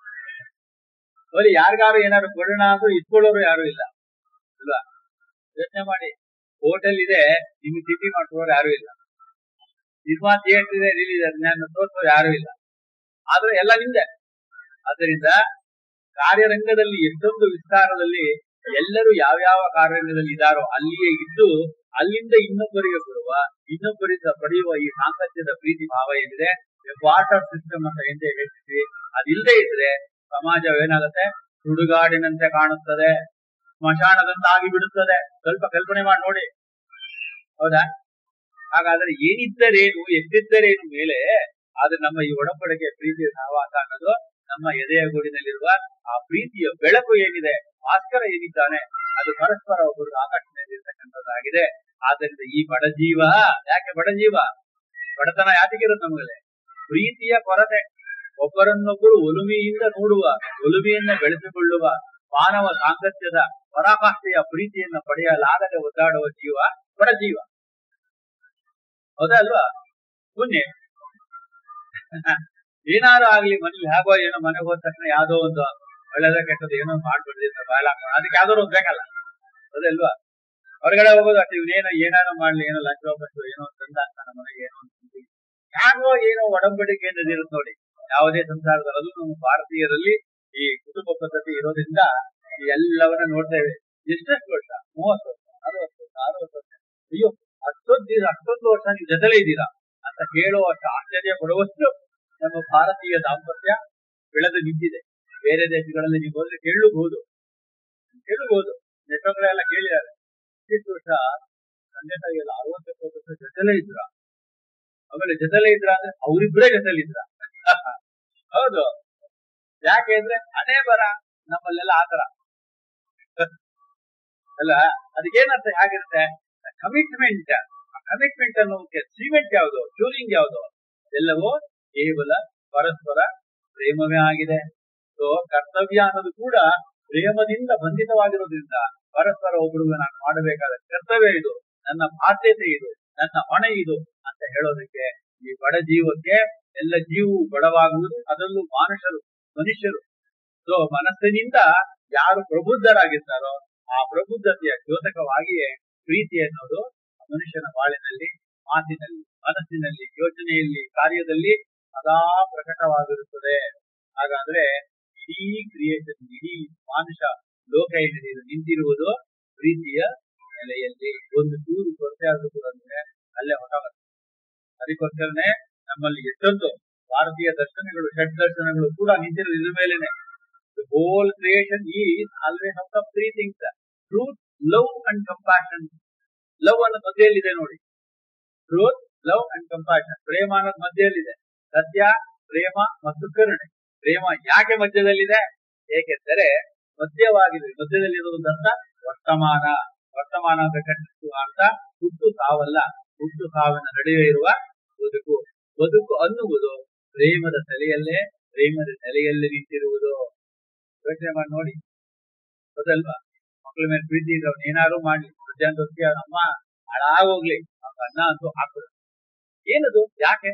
ಬರೀ ಯಾರಿಗಾರು ಏನಾದ್ರು ಕೊಡೋಣ ಅಂದ್ರೂ ಇಟ್ಕೊಳ್ಳೋರು ಯಾರು ಇಲ್ಲ ಅಲ್ವಾ ಯೋಚನೆ ಮಾಡಿ ಹೋಟೆಲ್ ಇದೆ ನಿಮ್ಗೆ ತಿಂಡಿ ಮಾಡ್ಕೊಳ್ಳೋರು ಯಾರು ಇಲ್ಲ ಸಿನಿಮಾ ಥಿಯೇಟರ್ ಇದೆ ರಿಲೀಸ್ ನಾನು ತೋರಿಸೋರು ಯಾರು ಇಲ್ಲ ಆದ್ರೆ ಎಲ್ಲ ನಿಮ್ದೆ ಆದ್ದರಿಂದ ಕಾರ್ಯರಂಗದಲ್ಲಿ ಎಷ್ಟೊಂದು ವಿಸ್ತಾರದಲ್ಲಿ ಎಲ್ಲರೂ ಯಾವ್ಯಾವ ಕಾರ್ಯರಂಗದಲ್ಲಿ ಇದ್ದಾರೋ ಅಲ್ಲಿಯೇ ಇದ್ದು ಅಲ್ಲಿಂದ ಇನ್ನೊಬ್ಬರಿಗೆ ಕೊಡುವ ಇನ್ನೊಬ್ಬರಿಂದ ಪಡೆಯುವ ಈ ಸಾಂಗತ್ಯದ ಪ್ರೀತಿ ಭಾವ ಏನಿದೆ ವಾಟರ್ ಸಿಸ್ಟಮ್ ಅಂತ ಎಂದೇ ಹೇಳ್ತೀವಿ ಅದಿಲ್ಲದೆ ಇದ್ರೆ ಸಮಾಜವೇನಾಗುತ್ತೆ ಸುಡುಗಾಡಿನಂತೆ ಕಾಣುತ್ತದೆ ಸ್ಮಶಾನದಂತಾಗಿ ಬಿಡುತ್ತದೆ ಸ್ವಲ್ಪ ಕಲ್ಪನೆ ಮಾಡಿ ನೋಡಿ ಹೌದಾ ಹಾಗಾದ್ರೆ ಏನಿದ್ದರೇನು ಎಷ್ಟಿದ್ದರೇನು ಮೇಲೆ ಆದ್ರೆ ನಮ್ಮ ಈ ಒಡಂಬಡಿಕೆ ಪ್ರೀತಿಯ ಸಹವಾಸ ಅನ್ನೋದು ನಮ್ಮ ಎದೆಯ ಗೂಡಿನಲ್ಲಿರುವ ಆ ಪ್ರೀತಿಯ ಬೆಳಕು ಏನಿದೆ ಭಾಸ್ಕರ ಏನಿದ್ದಾನೆ ಅದು ಪರಸ್ಪರ ಒಬ್ಬರು ಆಕರ್ಷಣೆಯಲ್ಲಿರ್ತಕ್ಕಂಥದ್ದಾಗಿದೆ ಆದ್ದರಿಂದ ಈ ಬಡ ಜೀವ ಯಾಕೆ ಬಡ ಜೀವ ಬಡತನ ಯಾತಿಗಿರುತ್ತೆ ನಮಗೆ ಪ್ರೀತಿಯ ಕೊರತೆ ಒಬ್ಬರನ್ನೊಬ್ಬರು ಒಲುಮೆಯಿಂದ ನೋಡುವ ಒಲುಮೆಯನ್ನ ಬೆಳೆಸಿಕೊಳ್ಳುವ ಮಾನವ ಸಾಂಗತ್ಯದ ಪರಾಕಾಷ್ಠೆಯ ಪ್ರೀತಿಯನ್ನ ಪಡೆಯಲಾಗದೆ ಒದ್ದಾಡುವ ಜೀವ ಬಡ ಜೀವ ಹೌದಾ ಅಲ್ವಾ ಪುಣ್ಯ ಏನಾರು ಆಗ್ಲಿ ಮನೇಲಿ ಹೇಗೋ ಏನೋ ಮನೆಗೆ ಹೋದ ತಕ್ಷಣ ಯಾವ್ದೋ ಒಂದು ಒಳ್ಳೇದ ಕೆಟ್ಟದ್ದು ಏನೋ ಮಾಡ್ಬಿಡ್ದಿದ್ರೆ ಬಾಯ್ ಹಾಕೊಂಡು ಅದಕ್ಕೆ ಯಾವ್ದೋ ಒಂದು ಬೇಕಲ್ಲ ಹೌದಲ್ವಾ ಹೊರಗಡೆ ಹೋಗೋದು ಅಷ್ಟೇ ಇವನೇನೋ ಏನಾರೋ ಮಾಡ್ಲಿ ಏನೋ ಲಂಚ ವಾಪಸ್ ಏನೋ ತಂದ ನಮ್ಮ ಮನೆಗೆ ಏನೋ ಒಂದು ಯಾಗೋ ಏನೋ ಒಡಂಬಡಿಕೆ ಅನ್ನೋದಿರುತ್ತೆ ನೋಡಿ ಯಾವುದೇ ಸಂಸಾರದಲ್ಲಿ ಅದು ನಮ್ಮ ಭಾರತೀಯರಲ್ಲಿ ಈ ಕುಟುಂಬ ಪದ್ಧತಿ ಇರೋದ್ರಿಂದ ಈ ಎಲ್ಲವನ್ನ ನೋಡ್ತೇವೆ ಎಷ್ಟೆಷ್ಟು ವರ್ಷ ಮೂವತ್ತು ವರ್ಷ ಅರವತ್ತು ವರ್ಷ ಅರವತ್ತು ವರ್ಷ ಅಯ್ಯೋ ಅಷ್ಟೊಂದು ದಿನ ಅಷ್ಟೊಂದು ವರ್ಷ ನೀವು ಜೊತೆಲೇ ಇದ್ದೀರಾ ಅಂತ ಕೇಳುವಷ್ಟು ಆಶ್ಚರ್ಯ ಪಡುವಷ್ಟು ನಮ್ಮ ಭಾರತೀಯ ದಾಂಪತ್ಯ ಬೆಳೆದು ನಿಂತಿದೆ ಬೇರೆ ದೇಶಗಳಲ್ಲಿ ನೀವು ಹೋದ್ರೆ ಕೇಳಬಹುದು ಕೇಳಬಹುದು ಎಷ್ಟೋ ಕಡೆ ಎಲ್ಲ ಕೇಳಿದ್ದಾರೆ ಇಷ್ಟು ವರ್ಷ ತಂದೆ ತಾಯಿ ಎಲ್ಲ ಅರವತ್ತು ವರ್ಷ ಜೊತೆಲೇ ಇದ್ರ ಆಮೇಲೆ ಜೊತೆಲೇ ಇದ್ರ ಅಂದ್ರೆ ಅವರಿಬ್ಬರೇ ಜೊತೆಲಿ ಇದ್ರ ಹೌದು ಯಾಕೆ ಅಂದ್ರೆ ಹಣೆ ಬರ ನಮ್ಮಲ್ಲೆಲ್ಲ ಆತರ ಅಲ್ಲ ಅದಕ್ಕೇನರ್ಥ ಹೇಗಿರುತ್ತೆ ಕಮಿಟ್ಮೆಂಟ್ ಕಮಿಟ್ಮೆಂಟ್ ಅನ್ನೋದಕ್ಕೆ ಸಿಮೆಂಟ್ ಯಾವುದು ಟ್ಯೂರಿಂಗ್ ಯಾವುದು ಎಲ್ಲವೂ ಕೇವಲ ಪರಸ್ಪರ ಪ್ರೇಮವೇ ಆಗಿದೆ ಸೊ ಕರ್ತವ್ಯ ಅನ್ನೋದು ಕೂಡ ಪ್ರೇಮದಿಂದ ಬಂಧಿತವಾಗಿರೋದ್ರಿಂದ ಪರಸ್ಪರ ಒಬ್ಬರಿಗೆ ನಾನು ಮಾಡಬೇಕಾದ ಕರ್ತವ್ಯ ಇದು ನನ್ನ ಬಾಧ್ಯತೆ ಇದು ನನ್ನ ಹೊಣೆ ಇದು ಅಂತ ಹೇಳೋದಕ್ಕೆ ಈ ಬಡ ಜೀವಕ್ಕೆ ಎಲ್ಲ ಜೀವವು ಬಡವಾಗುವುದು ಅದರಲ್ಲೂ ಮಾನುಷರು ಮನುಷ್ಯರು ಸೊ ಮನಸ್ಸಿನಿಂದ ಯಾರು ಪ್ರಬುದ್ಧರಾಗಿರ್ತಾರೋ ಆ ಪ್ರಬುದ್ಧತೆಯ ದ್ಯೋತಕವಾಗಿಯೇ ಪ್ರೀತಿ ಅನ್ನೋದು ಮನುಷ್ಯನ ಬಾಳಿನಲ್ಲಿ ಮಾತಿನಲ್ಲಿ ಮನಸ್ಸಿನಲ್ಲಿ ಯೋಚನೆಯಲ್ಲಿ ಕಾರ್ಯದಲ್ಲಿ ಸದಾ ಪ್ರಕಟವಾಗಿರುತ್ತದೆ ಹಾಗಾದ್ರೆ ಇಡೀ ಕ್ರಿಯೇಷನ್ ಇಡೀ ಮಾನುಷ ಲೋಕ ಏನಿದೆ ಇದು ನಿಂತಿರುವುದು ಪ್ರೀತಿಯ ನೆಲೆಯಲ್ಲಿ ಒಂದು ಚೂರು ಕೊರತೆ ಆದ್ರೂ ಕೂಡ ಅಂದ್ರೆ ಅಲ್ಲೇ ಹೊರಗುತ್ತೆ ಅದಕ್ಕೋಸ್ಕರನೇ ನಮ್ಮಲ್ಲಿ ಎಷ್ಟೊಂದು ಭಾರತೀಯ ದರ್ಶನಗಳು ಷಡ್ ದರ್ಶನಗಳು ಕೂಡ ನಿಂತಿರೋದು ಇದ್ರ ಮೇಲೆನೆ whole creation is always out of three things truth love and compassion love ಅನ್ನೋದು ಮಧ್ಯೆಯಲ್ಲಿದೆ ನೋಡಿ ಟ್ರೂತ್ ಲವ್ ಅಂಡ್ ಕಂಪ್ಯಾಷನ್ ಪ್ರೇಮ ಅನ್ನೋದು ಮಧ್ಯದಲ್ಲಿದೆ ಸತ್ಯ ಪ್ರೇಮ ಮತ್ತು ಕರುಣೆ ಪ್ರೇಮ ಯಾಕೆ ಮಧ್ಯದಲ್ಲಿದೆ ಏಕೆಂದರೆ ಮಧ್ಯವಾಗಿದೆ ಮಧ್ಯದಲ್ಲಿರೋದು ಅರ್ಥ ವರ್ತಮಾನ ವರ್ತಮಾನ ಅಂತ ಕಟ್ಟಿಸುವ ಅರ್ಥ ಹುಟ್ಟು ಸಾವಲ್ಲ ಹುಟ್ಟು ಸಾವಿನ ನಡುವೆ ಇರುವ ಬದುಕು ಬದುಕು ಅನ್ನುವುದು ಪ್ರೇಮದ ತಲೆಯಲ್ಲೇ ಪ್ರೇಮದ ನೆಲೆಯಲ್ಲೇ ನಿಂತಿರುವುದು ಯೋಚನೆ ಮಾಡಿ ನೋಡಿ ಹೌದಲ್ವಾ ಮಕ್ಕಳ ಮೇಲೆ ಪ್ರೀತಿ ಇದ್ರೆ ಅವ್ನು ಏನಾದ್ರು ಮಾಡ್ಲಿ ಮಧ್ಯಾಹ್ನ ಹೊತ್ತಿಗೆ ಅವ್ನ ಅಮ್ಮ ಹಾಳಾಗೋಗ್ಲಿ ಅವ್ನ ಅನ್ನ ಅಂತೂ ಹಾಕೋದು ಏನದು ಯಾಕೆ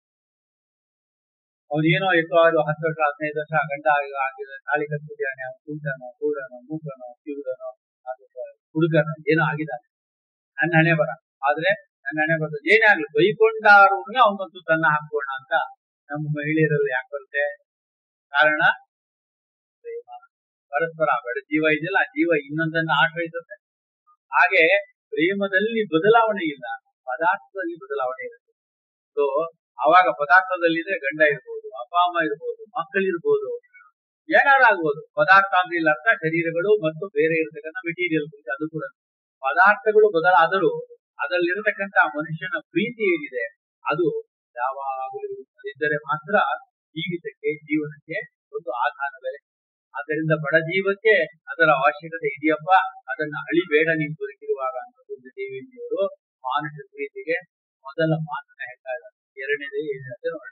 ಅವನೇನೋ ಎಷ್ಟೋ ಆದ್ರು ಹತ್ತು ವರ್ಷ ಹದಿನೈದು ವರ್ಷ ಗಂಡ ಆಗಿ- ಆಗಿದ್ರೆ ತಾಳಿ ಕಟ್ಬಿಟ್ಟಿದ್ದಾನೆ ಅವ್ನು ಕುಂಟನೋ ಕೂಡನೋ ಮೂಕನೋ ಕಿವುಡನೋ ಅದು ಹುಡುಗನೋ ಏನೋ ಆಗಿದ್ದಾನೆ ನನ್ನ ಹಣೆ ಬರ ಆದ್ರೆ ನನ್ನ ಹಣೆ ಬರ್ತದೆ ಏನೇ ಆಗ್ಲಿ ಬೈಕೊಂಡಾರು ಅವನಂತೂ ತನ್ನ ಹಾಕೋಣ ಅಂತ ನಮ್ಮ ಮಹಿಳೆಯರಲ್ಲಿ ಯಾಕೆ ಬರುತ್ತೆ ಕಾರಣ ಪ್ರೇಮ ಪರಸ್ಪರ ಬಡ ಜೀವ ಇದೆಯಲ್ಲ ಆ ಜೀವ ಇನ್ನೊಂದನ್ನ ಆಶ್ರಯಿಸುತ್ತೆ ಹಾಗೆ ಪ್ರೇಮದಲ್ಲಿ ಬದಲಾವಣೆ ಇಲ್ಲ ಪದಾರ್ಥದಲ್ಲಿ ಬದಲಾವಣೆ ಇರುತ್ತೆ ಸೊ ಅವಾಗ ಪದಾರ್ಥದಲ್ಲಿದ್ರೆ ಗಂಡ ಇರ್ಬೋದು ಅಪ್ಪ ಅಮ್ಮ ಇರ್ಬೋದು ಮಕ್ಕಳಿರ್ಬೋದು ಏನಾರು ಆಗ್ಬೋದು ಪದಾರ್ಥ ಅಂದ್ರೆ ಇಲ್ಲಿ ಅರ್ಥ ಶರೀರಗಳು ಮತ್ತು ಬೇರೆ ಇರತಕ್ಕಂಥ ಮೆಟೀರಿಯಲ್ ಅದು ಕೂಡ ಪದಾರ್ಥಗಳು ಬದಲಾದರೂ ಅದರಲ್ಲಿರತಕ್ಕಂತ ಮನುಷ್ಯನ ಪ್ರೀತಿ ಏನಿದೆ ಅದು ಯಾವಾಗಲೂ ಇದ್ದರೆ ಮಾತ್ರ ಜೀವಿತಕ್ಕೆ ಜೀವನಕ್ಕೆ ಒಂದು ಆಧಾರ ಬೆಲೆ ಆದ್ದರಿಂದ ಬಡ ಜೀವಕ್ಕೆ ಅದರ ಅವಶ್ಯಕತೆ ಇದೆಯಪ್ಪ ಅದನ್ನ ಅಳಿಬೇಡ ನೀವು ಬದುಕಿರುವಾಗ ಅನ್ನೋದು ದೇವಿಜಿಯವರು ಮಾನುಷ ಪ್ರೀತಿಗೆ ಮೊದಲ ಮಾತನ್ನ ಹೇಳ್ತಾ ಇದ್ದಾರೆ ಎರಡನೇದು ಏನಂತ ನೋಡಿ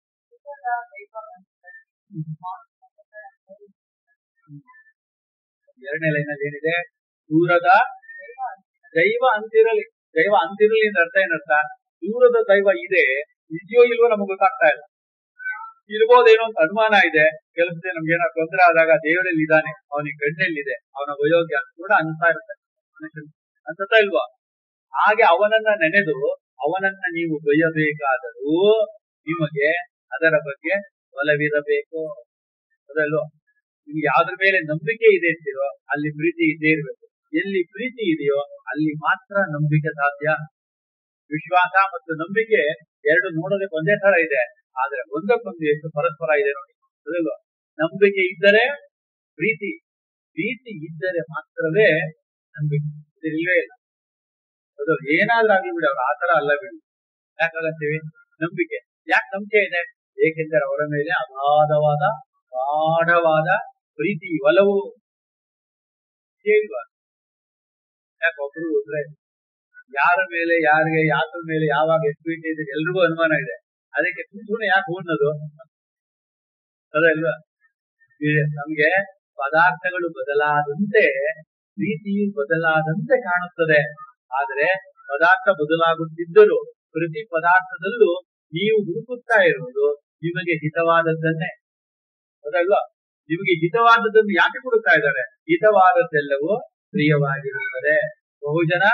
ಎರಡನೇ ಲೈನಲ್ಲಿ ಏನಿದೆ ದೂರದ ದೈವ ಅಂತಿರಲಿ ದೈವ ಅಂತಿರಲಿ ಅಂತ ಅರ್ಥ ಏನರ್ಥ ದೂರದ ದೈವ ಇದೆ ಇದೆಯೋ ಇಲ್ವೋ ನಮಗೆ ಗೊತ್ತಾಗ್ತಾ ಇಲ್ಲ ಇರ್ಬೋದೇನೋ ಅಂತ ಅನುಮಾನ ಇದೆ ಕೆಲಸದ ನಮ್ಗೆ ಏನೋ ತೊಂದರೆ ಆದಾಗ ದೇವರಲ್ಲಿ ಇದ್ದಾನೆ ಅವನಿಗೆ ಕಣ್ಣಲ್ಲಿದೆ ಅವನ ವಯೋಗ್ಯ ಅಂತ ಕೂಡ ಅನ್ಸ್ತಾ ಇರುತ್ತೆ ಮನುಷ್ಯನ್ ಅನ್ಸುತ್ತಾ ಇಲ್ವಾ ಹಾಗೆ ಅವನನ್ನ ನೆನೆದು ಅವನನ್ನ ನೀವು ಬೈಯಬೇಕಾದರೂ ನಿಮಗೆ ಅದರ ಬಗ್ಗೆ ಒಲವಿರಬೇಕು ಅದಲ್ವಾ ನಿಮ್ಗೆ ಯಾವ್ದ್ರ ಮೇಲೆ ನಂಬಿಕೆ ಇದೆ ಅಂತೀರೋ ಅಲ್ಲಿ ಪ್ರೀತಿ ಇದ್ದೇ ಇರಬೇಕು ಎಲ್ಲಿ ಪ್ರೀತಿ ಇದೆಯೋ ಅಲ್ಲಿ ಮಾತ್ರ ನಂಬಿಕೆ ಸಾಧ್ಯ ವಿಶ್ವಾಸ ಮತ್ತು ನಂಬಿಕೆ ಎರಡು ನೋಡೋದಕ್ಕೆ ಒಂದೇ ತರ ಇದೆ ಆದ್ರೆ ಒಂದಕ್ಕೊಂದು ಎಷ್ಟು ಪರಸ್ಪರ ಇದೆ ನೋಡಿ ಅದಲ್ವಾ ನಂಬಿಕೆ ಇದ್ದರೆ ಪ್ರೀತಿ ಪ್ರೀತಿ ಇದ್ದರೆ ಮಾತ್ರವೇ ನಂಬಿಕೆ ಇದಿಲ್ವೇ ಇಲ್ಲ ಅದು ಏನಾದ್ರೂ ಆಗ್ಲಿ ಬಿಡಿ ಅವ್ರು ಆತರ ಅಲ್ಲ ಬಿಡಿ ಯಾಕಾಗತ್ತೀವಿ ನಂಬಿಕೆ ಯಾಕೆ ನಂಬಿಕೆ ಇದೆ ಏಕೆಂದರೆ ಅವರ ಮೇಲೆ ಅಗಾಧವಾದ ಗಾಢವಾದ ಪ್ರೀತಿ ಒಲವು ಕೇಳುವ ಯಾಕೆ ಒಬ್ರು ಅಂದ್ರೆ ಯಾರ ಮೇಲೆ ಯಾರಿಗೆ ಯಾತ್ರ ಮೇಲೆ ಯಾವಾಗ ಎಷ್ಟು ಪ್ರೀತಿ ಇದೆ ಎಲ್ರಿಗೂ ಅನುಮಾನ ಇದೆ ಅದಕ್ಕೆ ಸುಮ್ಮನೆ ಯಾಕೆ ಹೂನ್ನೋದು ಅದಲ್ವಾ ನಮ್ಗೆ ಪದಾರ್ಥಗಳು ಬದಲಾದಂತೆ ಪ್ರೀತಿಯು ಬದಲಾದಂತೆ ಕಾಣುತ್ತದೆ ಆದ್ರೆ ಪದಾರ್ಥ ಬದಲಾಗುತ್ತಿದ್ದರೂ ಪ್ರತಿ ಪದಾರ್ಥದಲ್ಲೂ ನೀವು ಹುಡುಕುತ್ತಾ ಇರುವುದು ನಿಮಗೆ ಹಿತವಾದದ್ದನ್ನೇ ಅದಲ್ವಾ ನಿಮಗೆ ಹಿತವಾದದ್ದನ್ನು ಯಾಕೆ ಕೊಡುತ್ತಾ ಇದ್ದಾರೆ ಹಿತವಾದದ್ದೆಲ್ಲವೂ ಪ್ರಿಯವಾಗಿರುತ್ತದೆ ಬಹುಜನ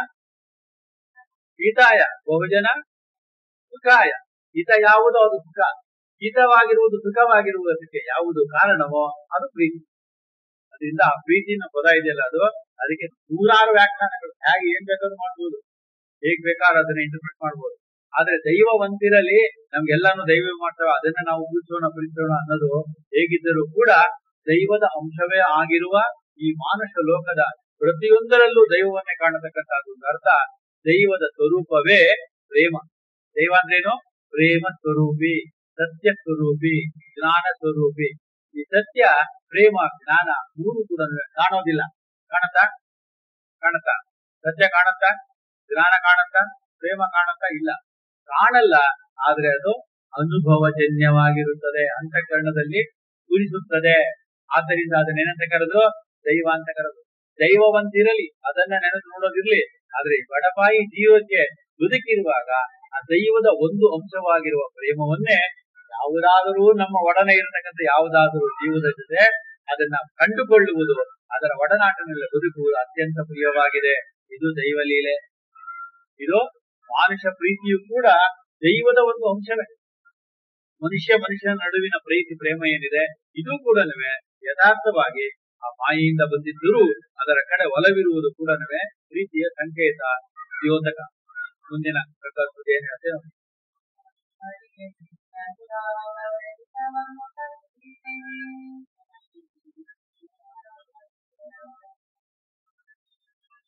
ಹಿತಾಯ ಬಹುಜನ ಸುಖಾಯ ಹಿತ ಯಾವುದೋ ಅದು ಸುಖ ಹಿತವಾಗಿರುವುದು ಸುಖವಾಗಿರುವುದಕ್ಕೆ ಯಾವುದು ಕಾರಣವೋ ಅದು ಪ್ರೀತಿ ಅದರಿಂದ ಆ ಪ್ರೀತಿನ ಪದ ಇದೆಯಲ್ಲ ಅದು ಅದಕ್ಕೆ ನೂರಾರು ವ್ಯಾಖ್ಯಾನಗಳು ಹೇಗೆ ಏನ್ ಬೇಕಾದ್ರೂ ಮಾಡ್ಬೋದು ಹೇಗ್ ಬೇಕಾದ್ರೂ ಅದನ್ನ ಇಂಟರ್ಪ್ರಿಟ್ ಮಾಡ್ಬೋದು ಆದ್ರೆ ದೈವವಂತಿರಲಿ ನಮ್ಗೆಲ್ಲಾನು ದೈವ ಮಾಡ್ತಾವೆ ಅದನ್ನ ನಾವು ಉಳಿಸೋಣ ಪ್ರೀತಿಸೋಣ ಅನ್ನೋದು ಹೇಗಿದ್ದರೂ ಕೂಡ ದೈವದ ಅಂಶವೇ ಆಗಿರುವ ಈ ಮಾನುಷ ಲೋಕದ ಪ್ರತಿಯೊಂದರಲ್ಲೂ ದೈವವನ್ನೇ ಕಾಣತಕ್ಕಂಥದ್ದು ಒಂದು ಅರ್ಥ ದೈವದ ಸ್ವರೂಪವೇ ಪ್ರೇಮ ದೈವ ಅಂದ್ರೇನು ಪ್ರೇಮ ಸ್ವರೂಪಿ ಸತ್ಯ ಸ್ವರೂಪಿ ಜ್ಞಾನ ಸ್ವರೂಪಿ ಈ ಸತ್ಯ ಪ್ರೇಮ ಜ್ಞಾನ ಮೂರು ಕೂಡ ಕಾಣೋದಿಲ್ಲ ಕಾಣತ್ತಾ ಕಾಣತ್ತಾ ಸತ್ಯ ಕಾಣತ್ತಾ ಜ್ಞಾನ ಕಾಣತ್ತಾ ಪ್ರೇಮ ಕಾಣತ್ತಾ ಇಲ್ಲ ಕಾಣಲ್ಲ ಆದ್ರೆ ಅದು ಅನುಭವಜನ್ಯವಾಗಿರುತ್ತದೆ ಅಂತಃಕರಣದಲ್ಲಿ ಉರಿಸುತ್ತದೆ ಆದ್ದರಿಂದ ಅದನ್ನೇನಂತ ಕರೆದು ದೈವ ಅಂತ ಕರೆದು ದೈವವಂತಿರಲಿ ಅದನ್ನ ನೆನೆದು ನೋಡೋದಿರ್ಲಿ ಆದ್ರೆ ಈ ಬಡಪಾಯಿ ಜೀವಕ್ಕೆ ಬದುಕಿರುವಾಗ ಆ ದೈವದ ಒಂದು ಅಂಶವಾಗಿರುವ ಪ್ರೇಮವನ್ನೇ ಯಾವುದಾದರೂ ನಮ್ಮ ಒಡನೆ ಇರತಕ್ಕಂಥ ಯಾವುದಾದರೂ ಜೀವದ ಜೊತೆ ಅದನ್ನ ಕಂಡುಕೊಳ್ಳುವುದು ಅದರ ಒಡನಾಟನಲ್ಲಿ ಬದುಕುವುದು ಅತ್ಯಂತ ಪ್ರಿಯವಾಗಿದೆ ಇದು ದೈವ ಲೀಲೆ ಇದು ಮಾನುಷ ಪ್ರೀತಿಯು ಕೂಡ ದೈವದ ಒಂದು ಅಂಶವೇ ಮನುಷ್ಯ ಮನುಷ್ಯನ ನಡುವಿನ ಪ್ರೀತಿ ಪ್ರೇಮ ಏನಿದೆ ಇದು ಕೂಡ ಯಥಾರ್ಥವಾಗಿ ಆ ಮಾಯೆಯಿಂದ ಬಂದಿದ್ದರೂ ಅದರ ಕಡೆ ಒಲವಿರುವುದು ಕೂಡ ಪ್ರೀತಿಯ ಸಂಕೇತ ದ್ಯೋತಕ ಮುಂದಿನ ಪ್ರಕೃತಿ ಏನ್ ಹೇಳ್ತೇವೆ ನೋಡಿ.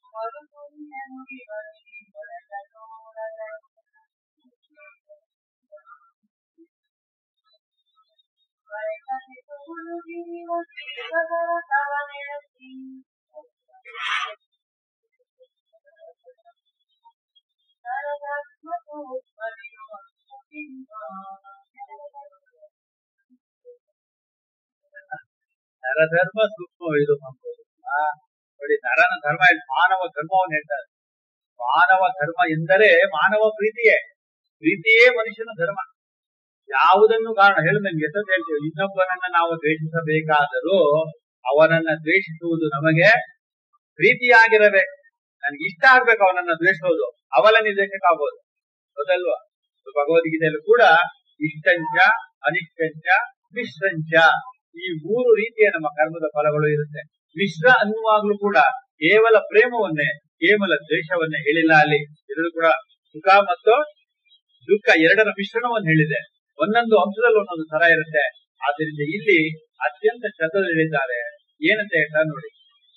ನರಧರ್ಮ ಸೂಕ್ಷ್ಮ ಇದು ಮಾಡ್ಬೋದು. ಆ, ನೋಡಿ ನರನ ಧರ್ಮ ಇಲ್ಲಿ ಮಾನವ ಧರ್ಮವನ್ನು ಹೇಳ್ತಾರೆ ಮಾನವ ಧರ್ಮ ಎಂದರೆ ಮಾನವ ಪ್ರೀತಿಯೇ ಪ್ರೀತಿಯೇ ಮನುಷ್ಯನ ಧರ್ಮ ಯಾವುದನ್ನು ಕಾರಣ ಹೇಳು ನಮ್ಗೆ ಎಷ್ಟೊಂದು ಹೇಳ್ತೀವಿ ಇನ್ನೊಬ್ಬನನ್ನ ನಾವು ದ್ವೇಷಿಸಬೇಕಾದರೂ ಅವನನ್ನ ದ್ವೇಷಿಸುವುದು ನಮಗೆ ಪ್ರೀತಿಯಾಗಿರಬೇಕು ನನ್ಗೆ ಇಷ್ಟ ಆಗ್ಬೇಕು ಅವನನ್ನ ದ್ವೇಷಿಸೋದು ಅವಲನಿ ದ್ವೇಷಕ್ಕಾಗೋದು ಹೌದಲ್ವಾ ಭಗವದ್ಗೀತೆಯಲ್ಲೂ ಕೂಡ ಇಷ್ಟಂಚ ಅನಿಷ್ಟಂಚ ಮಿಶ್ರಂಚ ಈ ಮೂರು ರೀತಿಯ ನಮ್ಮ ಕರ್ಮದ ಫಲಗಳು ಇರುತ್ತೆ ಮಿಶ್ರ ಅನ್ನುವಾಗ್ಲೂ ಕೂಡ ಕೇವಲ ಪ್ರೇಮವನ್ನೇ ಕೇವಲ ದ್ವೇಷವನ್ನೇ ಹೇಳಿಲ್ಲ ಅಲ್ಲಿ ಇದರಲ್ಲೂ ಕೂಡ ಸುಖ ಮತ್ತು ದುಃಖ ಎರಡರ ಮಿಶ್ರಣವನ್ನು ಹೇಳಿದೆ ಒಂದೊಂದು ಅಂಶದಲ್ಲಿ ಒಂದೊಂದು ತರ ಇರುತ್ತೆ ಆದ್ರಿಂದ ಇಲ್ಲಿ ಅತ್ಯಂತ ಶ್ರದ್ಧೆಯಲ್ಲಿದ್ದಾರೆ ಏನಂತ ಹೇಳ್ತಾರೆ ನೋಡಿ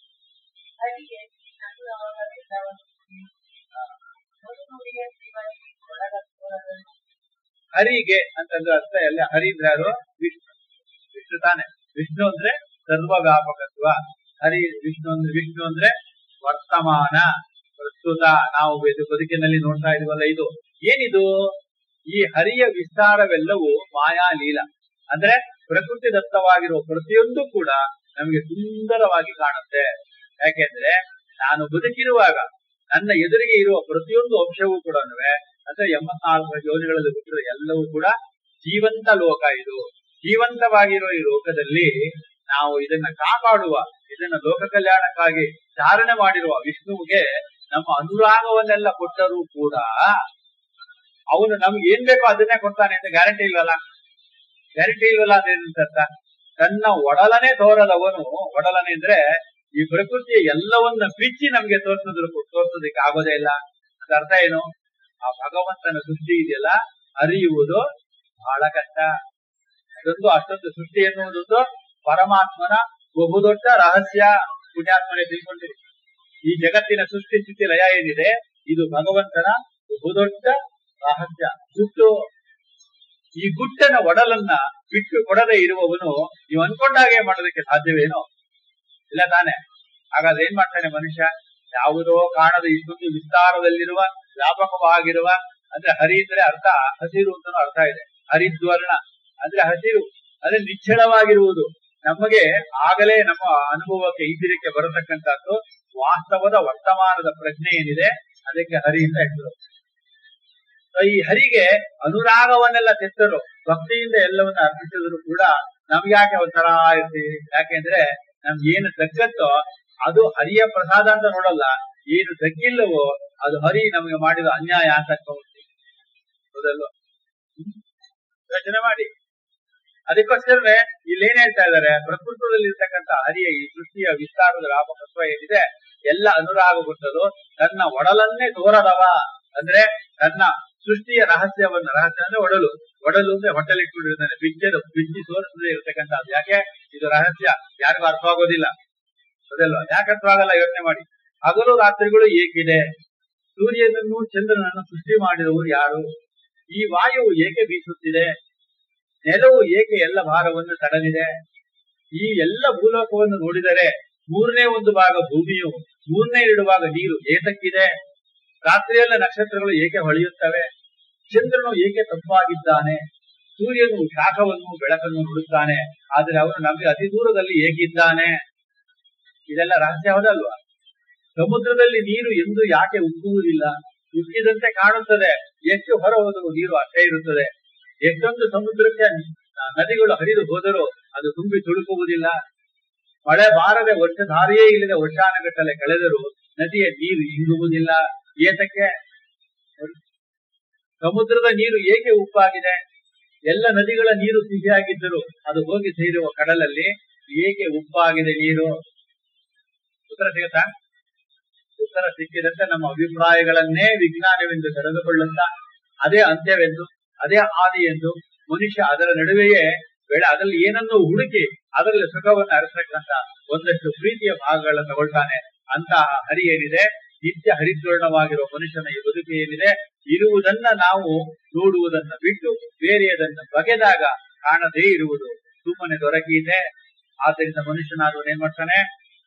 ಹರಿಗೆ ಅಂತಂದ್ರೆ ಅರ್ಥ ಎಲ್ಲ ಹರಿ ಅಂದ್ರೆ ಯಾರು ವಿಷ್ಣು ವಿಷ್ಣು ತಾನೆ ವಿಷ್ಣು ಅಂದ್ರೆ ಸರ್ವವ್ಯಾಪಕತ್ವ ಹರಿ ವಿಷ್ಣು ಅಂದ್ರೆ ವಿಷ್ಣು ಅಂದ್ರೆ ವರ್ತಮಾನ ಪ್ರಸ್ತುತ ನಾವು ಇದು ಬದುಕಿನಲ್ಲಿ ನೋಡ್ತಾ ಇದೀವಲ್ಲ ಇದು ಏನಿದು ಈ ಹರಿಯ ವಿಸ್ತಾರವೆಲ್ಲವೂ ಮಾಯಾ ಲೀಲ ಅಂದ್ರೆ ಪ್ರಕೃತಿ ದತ್ತವಾಗಿರುವ ಪ್ರತಿಯೊಂದು ಕೂಡ ನಮಗೆ ಸುಂದರವಾಗಿ ಕಾಣುತ್ತೆ ಯಾಕೆಂದ್ರೆ ನಾನು ಬದುಕಿರುವಾಗ ನನ್ನ ಎದುರಿಗೆ ಇರುವ ಪ್ರತಿಯೊಂದು ಅಂಶವೂ ಕೂಡ ಅಂದ್ರೆ ಎಂಬತ್ನಾಲ್ಕು ಯೋಜನೆಗಳಲ್ಲಿ ಬಿಟ್ಟಿರೋ ಎಲ್ಲವೂ ಕೂಡ ಜೀವಂತ ಲೋಕ ಇದು ಜೀವಂತವಾಗಿರೋ ಈ ಲೋಕದಲ್ಲಿ ನಾವು ಇದನ್ನ ಕಾಪಾಡುವ ಇದನ್ನ ಲೋಕ ಕಲ್ಯಾಣಕ್ಕಾಗಿ ಧಾರಣೆ ಮಾಡಿರುವ ವಿಷ್ಣುವಿಗೆ ನಮ್ಮ ಅನುರಾಗವನ್ನೆಲ್ಲ ಕೊಟ್ಟರೂ ಕೂಡ ಅವನು ನಮ್ಗೆ ಏನ್ ಬೇಕೋ ಅದನ್ನೇ ಕೊಡ್ತಾನೆ ಅಂತ ಗ್ಯಾರಂಟಿ ಇಲ್ವಲ್ಲ ಗ್ಯಾರಂಟಿ ಇಲ್ವಲ್ಲ ಅದೇನಂತ ತನ್ನ ಒಡಲನೆ ತೋರದವನು ಒಡಲನೆ ಅಂದ್ರೆ ಈ ಪ್ರಕೃತಿಯ ಎಲ್ಲವನ್ನ ಬಿಚ್ಚಿ ನಮ್ಗೆ ತೋರ್ಸೋದ್ರ ತೋರ್ಸೋದಕ್ಕೆ ಆಗೋದೇ ಇಲ್ಲ ಅದ ಅರ್ಥ ಏನು ಆ ಭಗವಂತನ ಸೃಷ್ಟಿ ಇದೆಯಲ್ಲ ಅರಿಯುವುದು ಬಹಳ ಕಷ್ಟ ಅದೊಂದು ಅಷ್ಟೊಂದು ಸೃಷ್ಟಿ ಎನ್ನುವುದೊಂದು ಪರಮಾತ್ಮನ ಬಹುದೊಡ್ಡ ರಹಸ್ಯ ಪುಣ್ಯಾತ್ಮನೆ ತಿಳ್ಕೊಂಡಿರಿ ಈ ಜಗತ್ತಿನ ಸೃಷ್ಟಿ ಸ್ಥಿತಿ ಲಯ ಏನಿದೆ ಇದು ಭಗವಂತನ ಬಹುದೊಡ್ಡ ರಹಸ್ಯ ಗುಟ್ಟು ಈ ಗುಟ್ಟನ ಒಡಲನ್ನ ಬಿಟ್ಟು ಕೊಡದೆ ಇರುವವನು ನೀವು ಅನ್ಕೊಂಡಾಗೆ ಮಾಡೋದಕ್ಕೆ ಸಾಧ್ಯವೇನೋ ಇಲ್ಲ ತಾನೆ ಹಾಗಾದ್ರೆ ಏನ್ ಮಾಡ್ತಾನೆ ಮನುಷ್ಯ ಯಾವುದೋ ಕಾಣದ ಇಷ್ಟೊಂದು ವಿಸ್ತಾರದಲ್ಲಿರುವ ವ್ಯಾಪಕವಾಗಿರುವ ಅಂದ್ರೆ ಹರಿ ಅಂದ್ರೆ ಅರ್ಥ ಹಸಿರು ಅಂತಾನು ಅರ್ಥ ಇದೆ ಹರಿದ್ವರ್ಣ ಅಂದ್ರೆ ಹಸಿರು ಅಂದ್ರೆ ನಿಚ್ಚಳವಾಗಿರುವುದು ನಮಗೆ ಆಗಲೇ ನಮ್ಮ ಅನುಭವಕ್ಕೆ ಈದಿರಕ್ಕೆ ಬರತಕ್ಕಂಥದ್ದು ವಾಸ್ತವದ ವರ್ತಮಾನದ ಪ್ರಜ್ಞೆ ಏನಿದೆ ಅದಕ್ಕೆ ಹರಿ ಅಂತ ಹೆಸರು ಈ ಹರಿಗೆ ಅನುರಾಗವನ್ನೆಲ್ಲ ತೆತ್ತರು ಭಕ್ತಿಯಿಂದ ಎಲ್ಲವನ್ನ ಅರ್ಪಿಸಿದ್ರು ಕೂಡ ನಮ್ಗ್ಯಾಕೆ ಒಂಥರ ಇರ್ತೀವಿ ಯಾಕೆಂದ್ರೆ ನಮ್ಗೆ ಏನು ತಗ್ಗತ್ತೋ ಅದು ಹರಿಯ ಪ್ರಸಾದ ಅಂತ ನೋಡಲ್ಲ ಏನು ತಗ್ಗಿಲ್ಲವೋ ಅದು ಹರಿ ನಮಗೆ ಮಾಡಿದ ಅನ್ಯಾಯ ಅಂತ ಅನ್ಕೊಂಡ್ಬಿಡ್ತೀವಿ ಹೌದಲ್ವ ಯೋಚನೆ ಮಾಡಿ ಅದಕ್ಕೋಸ್ಕರನೇ ಇಲ್ಲಿ ಏನ್ ಹೇಳ್ತಾ ಇದ್ದಾರೆ ಪ್ರಕೃತದಲ್ಲಿ ಇರ್ತಕ್ಕಂಥ ಹರಿಯ ಈ ಸೃಷ್ಟಿಯ ವಿಸ್ತಾರದ ರಾಮಕತ್ವ ಏನಿದೆ ಎಲ್ಲ ಅನುರಾಗಗೊಂಡದು ತನ್ನ ಒಡಲನ್ನೇ ತೋರದವ ಅಂದ್ರೆ ತನ್ನ ಸೃಷ್ಟಿಯ ರಹಸ್ಯವನ್ನ ರಹಸ್ಯ ಅಂದ್ರೆ ಒಡಲು ಒಡಲು ಅಂದ್ರೆ ಹೊಟ್ಟೆಲಿಟ್ಕೊಂಡಿರ್ತಾನೆ ಬಿಚ್ಚದು ಬಿಚ್ಚಿ ತೋರಿಸದೇ ಇರತಕ್ಕಂಥದ್ದು ಯಾಕೆ ಇದು ರಹಸ್ಯ ಯಾರಿಗೂ ಅರ್ಥವಾಗೋದಿಲ್ಲ ಅದಲ್ವಾ ಯಾಕೆ ಅರ್ಥವಾಗಲ್ಲ ಯೋಚನೆ ಮಾಡಿ ಹಗಲು ರಾತ್ರಿಗಳು ಏಕಿದೆ ಸೂರ್ಯನನ್ನು ಚಂದ್ರನನ್ನು ಸೃಷ್ಟಿ ಮಾಡಿದವರು ಯಾರು ಈ ವಾಯುವು ಏಕೆ ಬೀಸುತ್ತಿದೆ ನೆಲವು ಏಕೆ ಎಲ್ಲ ಭಾರವನ್ನು ತಡಲಿದೆ ಈ ಎಲ್ಲ ಭೂಲೋಕವನ್ನು ನೋಡಿದರೆ ಮೂರನೇ ಒಂದು ಭಾಗ ಭೂಮಿಯು ಮೂರನೇ ಎರಡು ಭಾಗ ನೀರು ಏತಕ್ಕಿದೆ ರಾತ್ರಿಯೆಲ್ಲ ನಕ್ಷತ್ರಗಳು ಏಕೆ ಹೊಳೆಯುತ್ತವೆ ಚಂದ್ರನು ಏಕೆ ತಂಪಾಗಿದ್ದಾನೆ ಸೂರ್ಯನು ಶಾಖವನ್ನು ಬೆಳಕನ್ನು ನೋಡುತ್ತಾನೆ ಆದ್ರೆ ಅವನು ನಮಗೆ ಅತಿ ದೂರದಲ್ಲಿ ಏಕಿದ್ದಾನೆ ಇದೆಲ್ಲ ರಹಸ್ಯ ಹೌದಲ್ವಾ ಸಮುದ್ರದಲ್ಲಿ ನೀರು ಎಂದು ಯಾಕೆ ಉಕ್ಕುವುದಿಲ್ಲ ಉಕ್ಕಿದಂತೆ ಕಾಣುತ್ತದೆ ಎಷ್ಟು ಹೊರ ಹೋದರೂ ನೀರು ಅಷ್ಟೇ ಇರುತ್ತದೆ ಎಷ್ಟೊಂದು ಸಮುದ್ರಕ್ಕೆ ನದಿಗಳು ಹರಿದು ಹೋದರೂ ಅದು ತುಂಬಿ ತುಳುಕುವುದಿಲ್ಲ ಮಳೆ ಬಾರದೆ ವರ್ಷಧಾರಿಯೇ ಇಲ್ಲದೆ ವರ್ಷಾನಗಟ್ಟಲೆ ಕಳೆದರೂ ನದಿಯ ನೀರು ಇಂಗುವುದಿಲ್ಲ ಏತಕ್ಕೆ ಸಮುದ್ರದ ನೀರು ಏಕೆ ಉಪ್ಪಾಗಿದೆ ಎಲ್ಲ ನದಿಗಳ ನೀರು ಸಿಹಿಯಾಗಿದ್ದರೂ ಅದು ಹೋಗಿ ಸೇರುವ ಕಡಲಲ್ಲಿ ಏಕೆ ಉಪ್ಪಾಗಿದೆ ನೀರು ಉತ್ತರ ಸಿಗುತ್ತಾ ಉತ್ತರ ಸಿಕ್ಕಿದಂತೆ ನಮ್ಮ ಅಭಿಪ್ರಾಯಗಳನ್ನೇ ವಿಜ್ಞಾನವೆಂದು ತೆರೆದುಕೊಳ್ಳುತ್ತಾ ಅದೇ ಅಂತ್ಯವೆಂದು ಅದೇ ಆದಿ ಎಂದು ಮನುಷ್ಯ ಅದರ ನಡುವೆಯೇ ಬೇಡ ಅದರಲ್ಲಿ ಏನನ್ನು ಹುಡುಕಿ ಅದರಲ್ಲಿ ಸುಖವನ್ನು ಅರಸಕ್ಕಂತ ಒಂದಷ್ಟು ಪ್ರೀತಿಯ ಭಾಗಗಳನ್ನ ತಗೊಳ್ತಾನೆ ಅಂತಹ ಹರಿ ಏನಿದೆ ನಿತ್ಯ ಹರಿದ್ವರ್ಣವಾಗಿರುವ ಮನುಷ್ಯನ ಈ ಬದುಕು ಏನಿದೆ ಇರುವುದನ್ನ ನಾವು ನೋಡುವುದನ್ನ ಬಿಟ್ಟು ಬೇರೆಯದನ್ನ ಬಗೆದಾಗ ಕಾಣದೇ ಇರುವುದು ಸುಮ್ಮನೆ ದೊರಕಿದೆ ಆದ್ದರಿಂದ ಮನುಷ್ಯನಾದವನು ಏನ್ ಮಾಡ್ತಾನೆ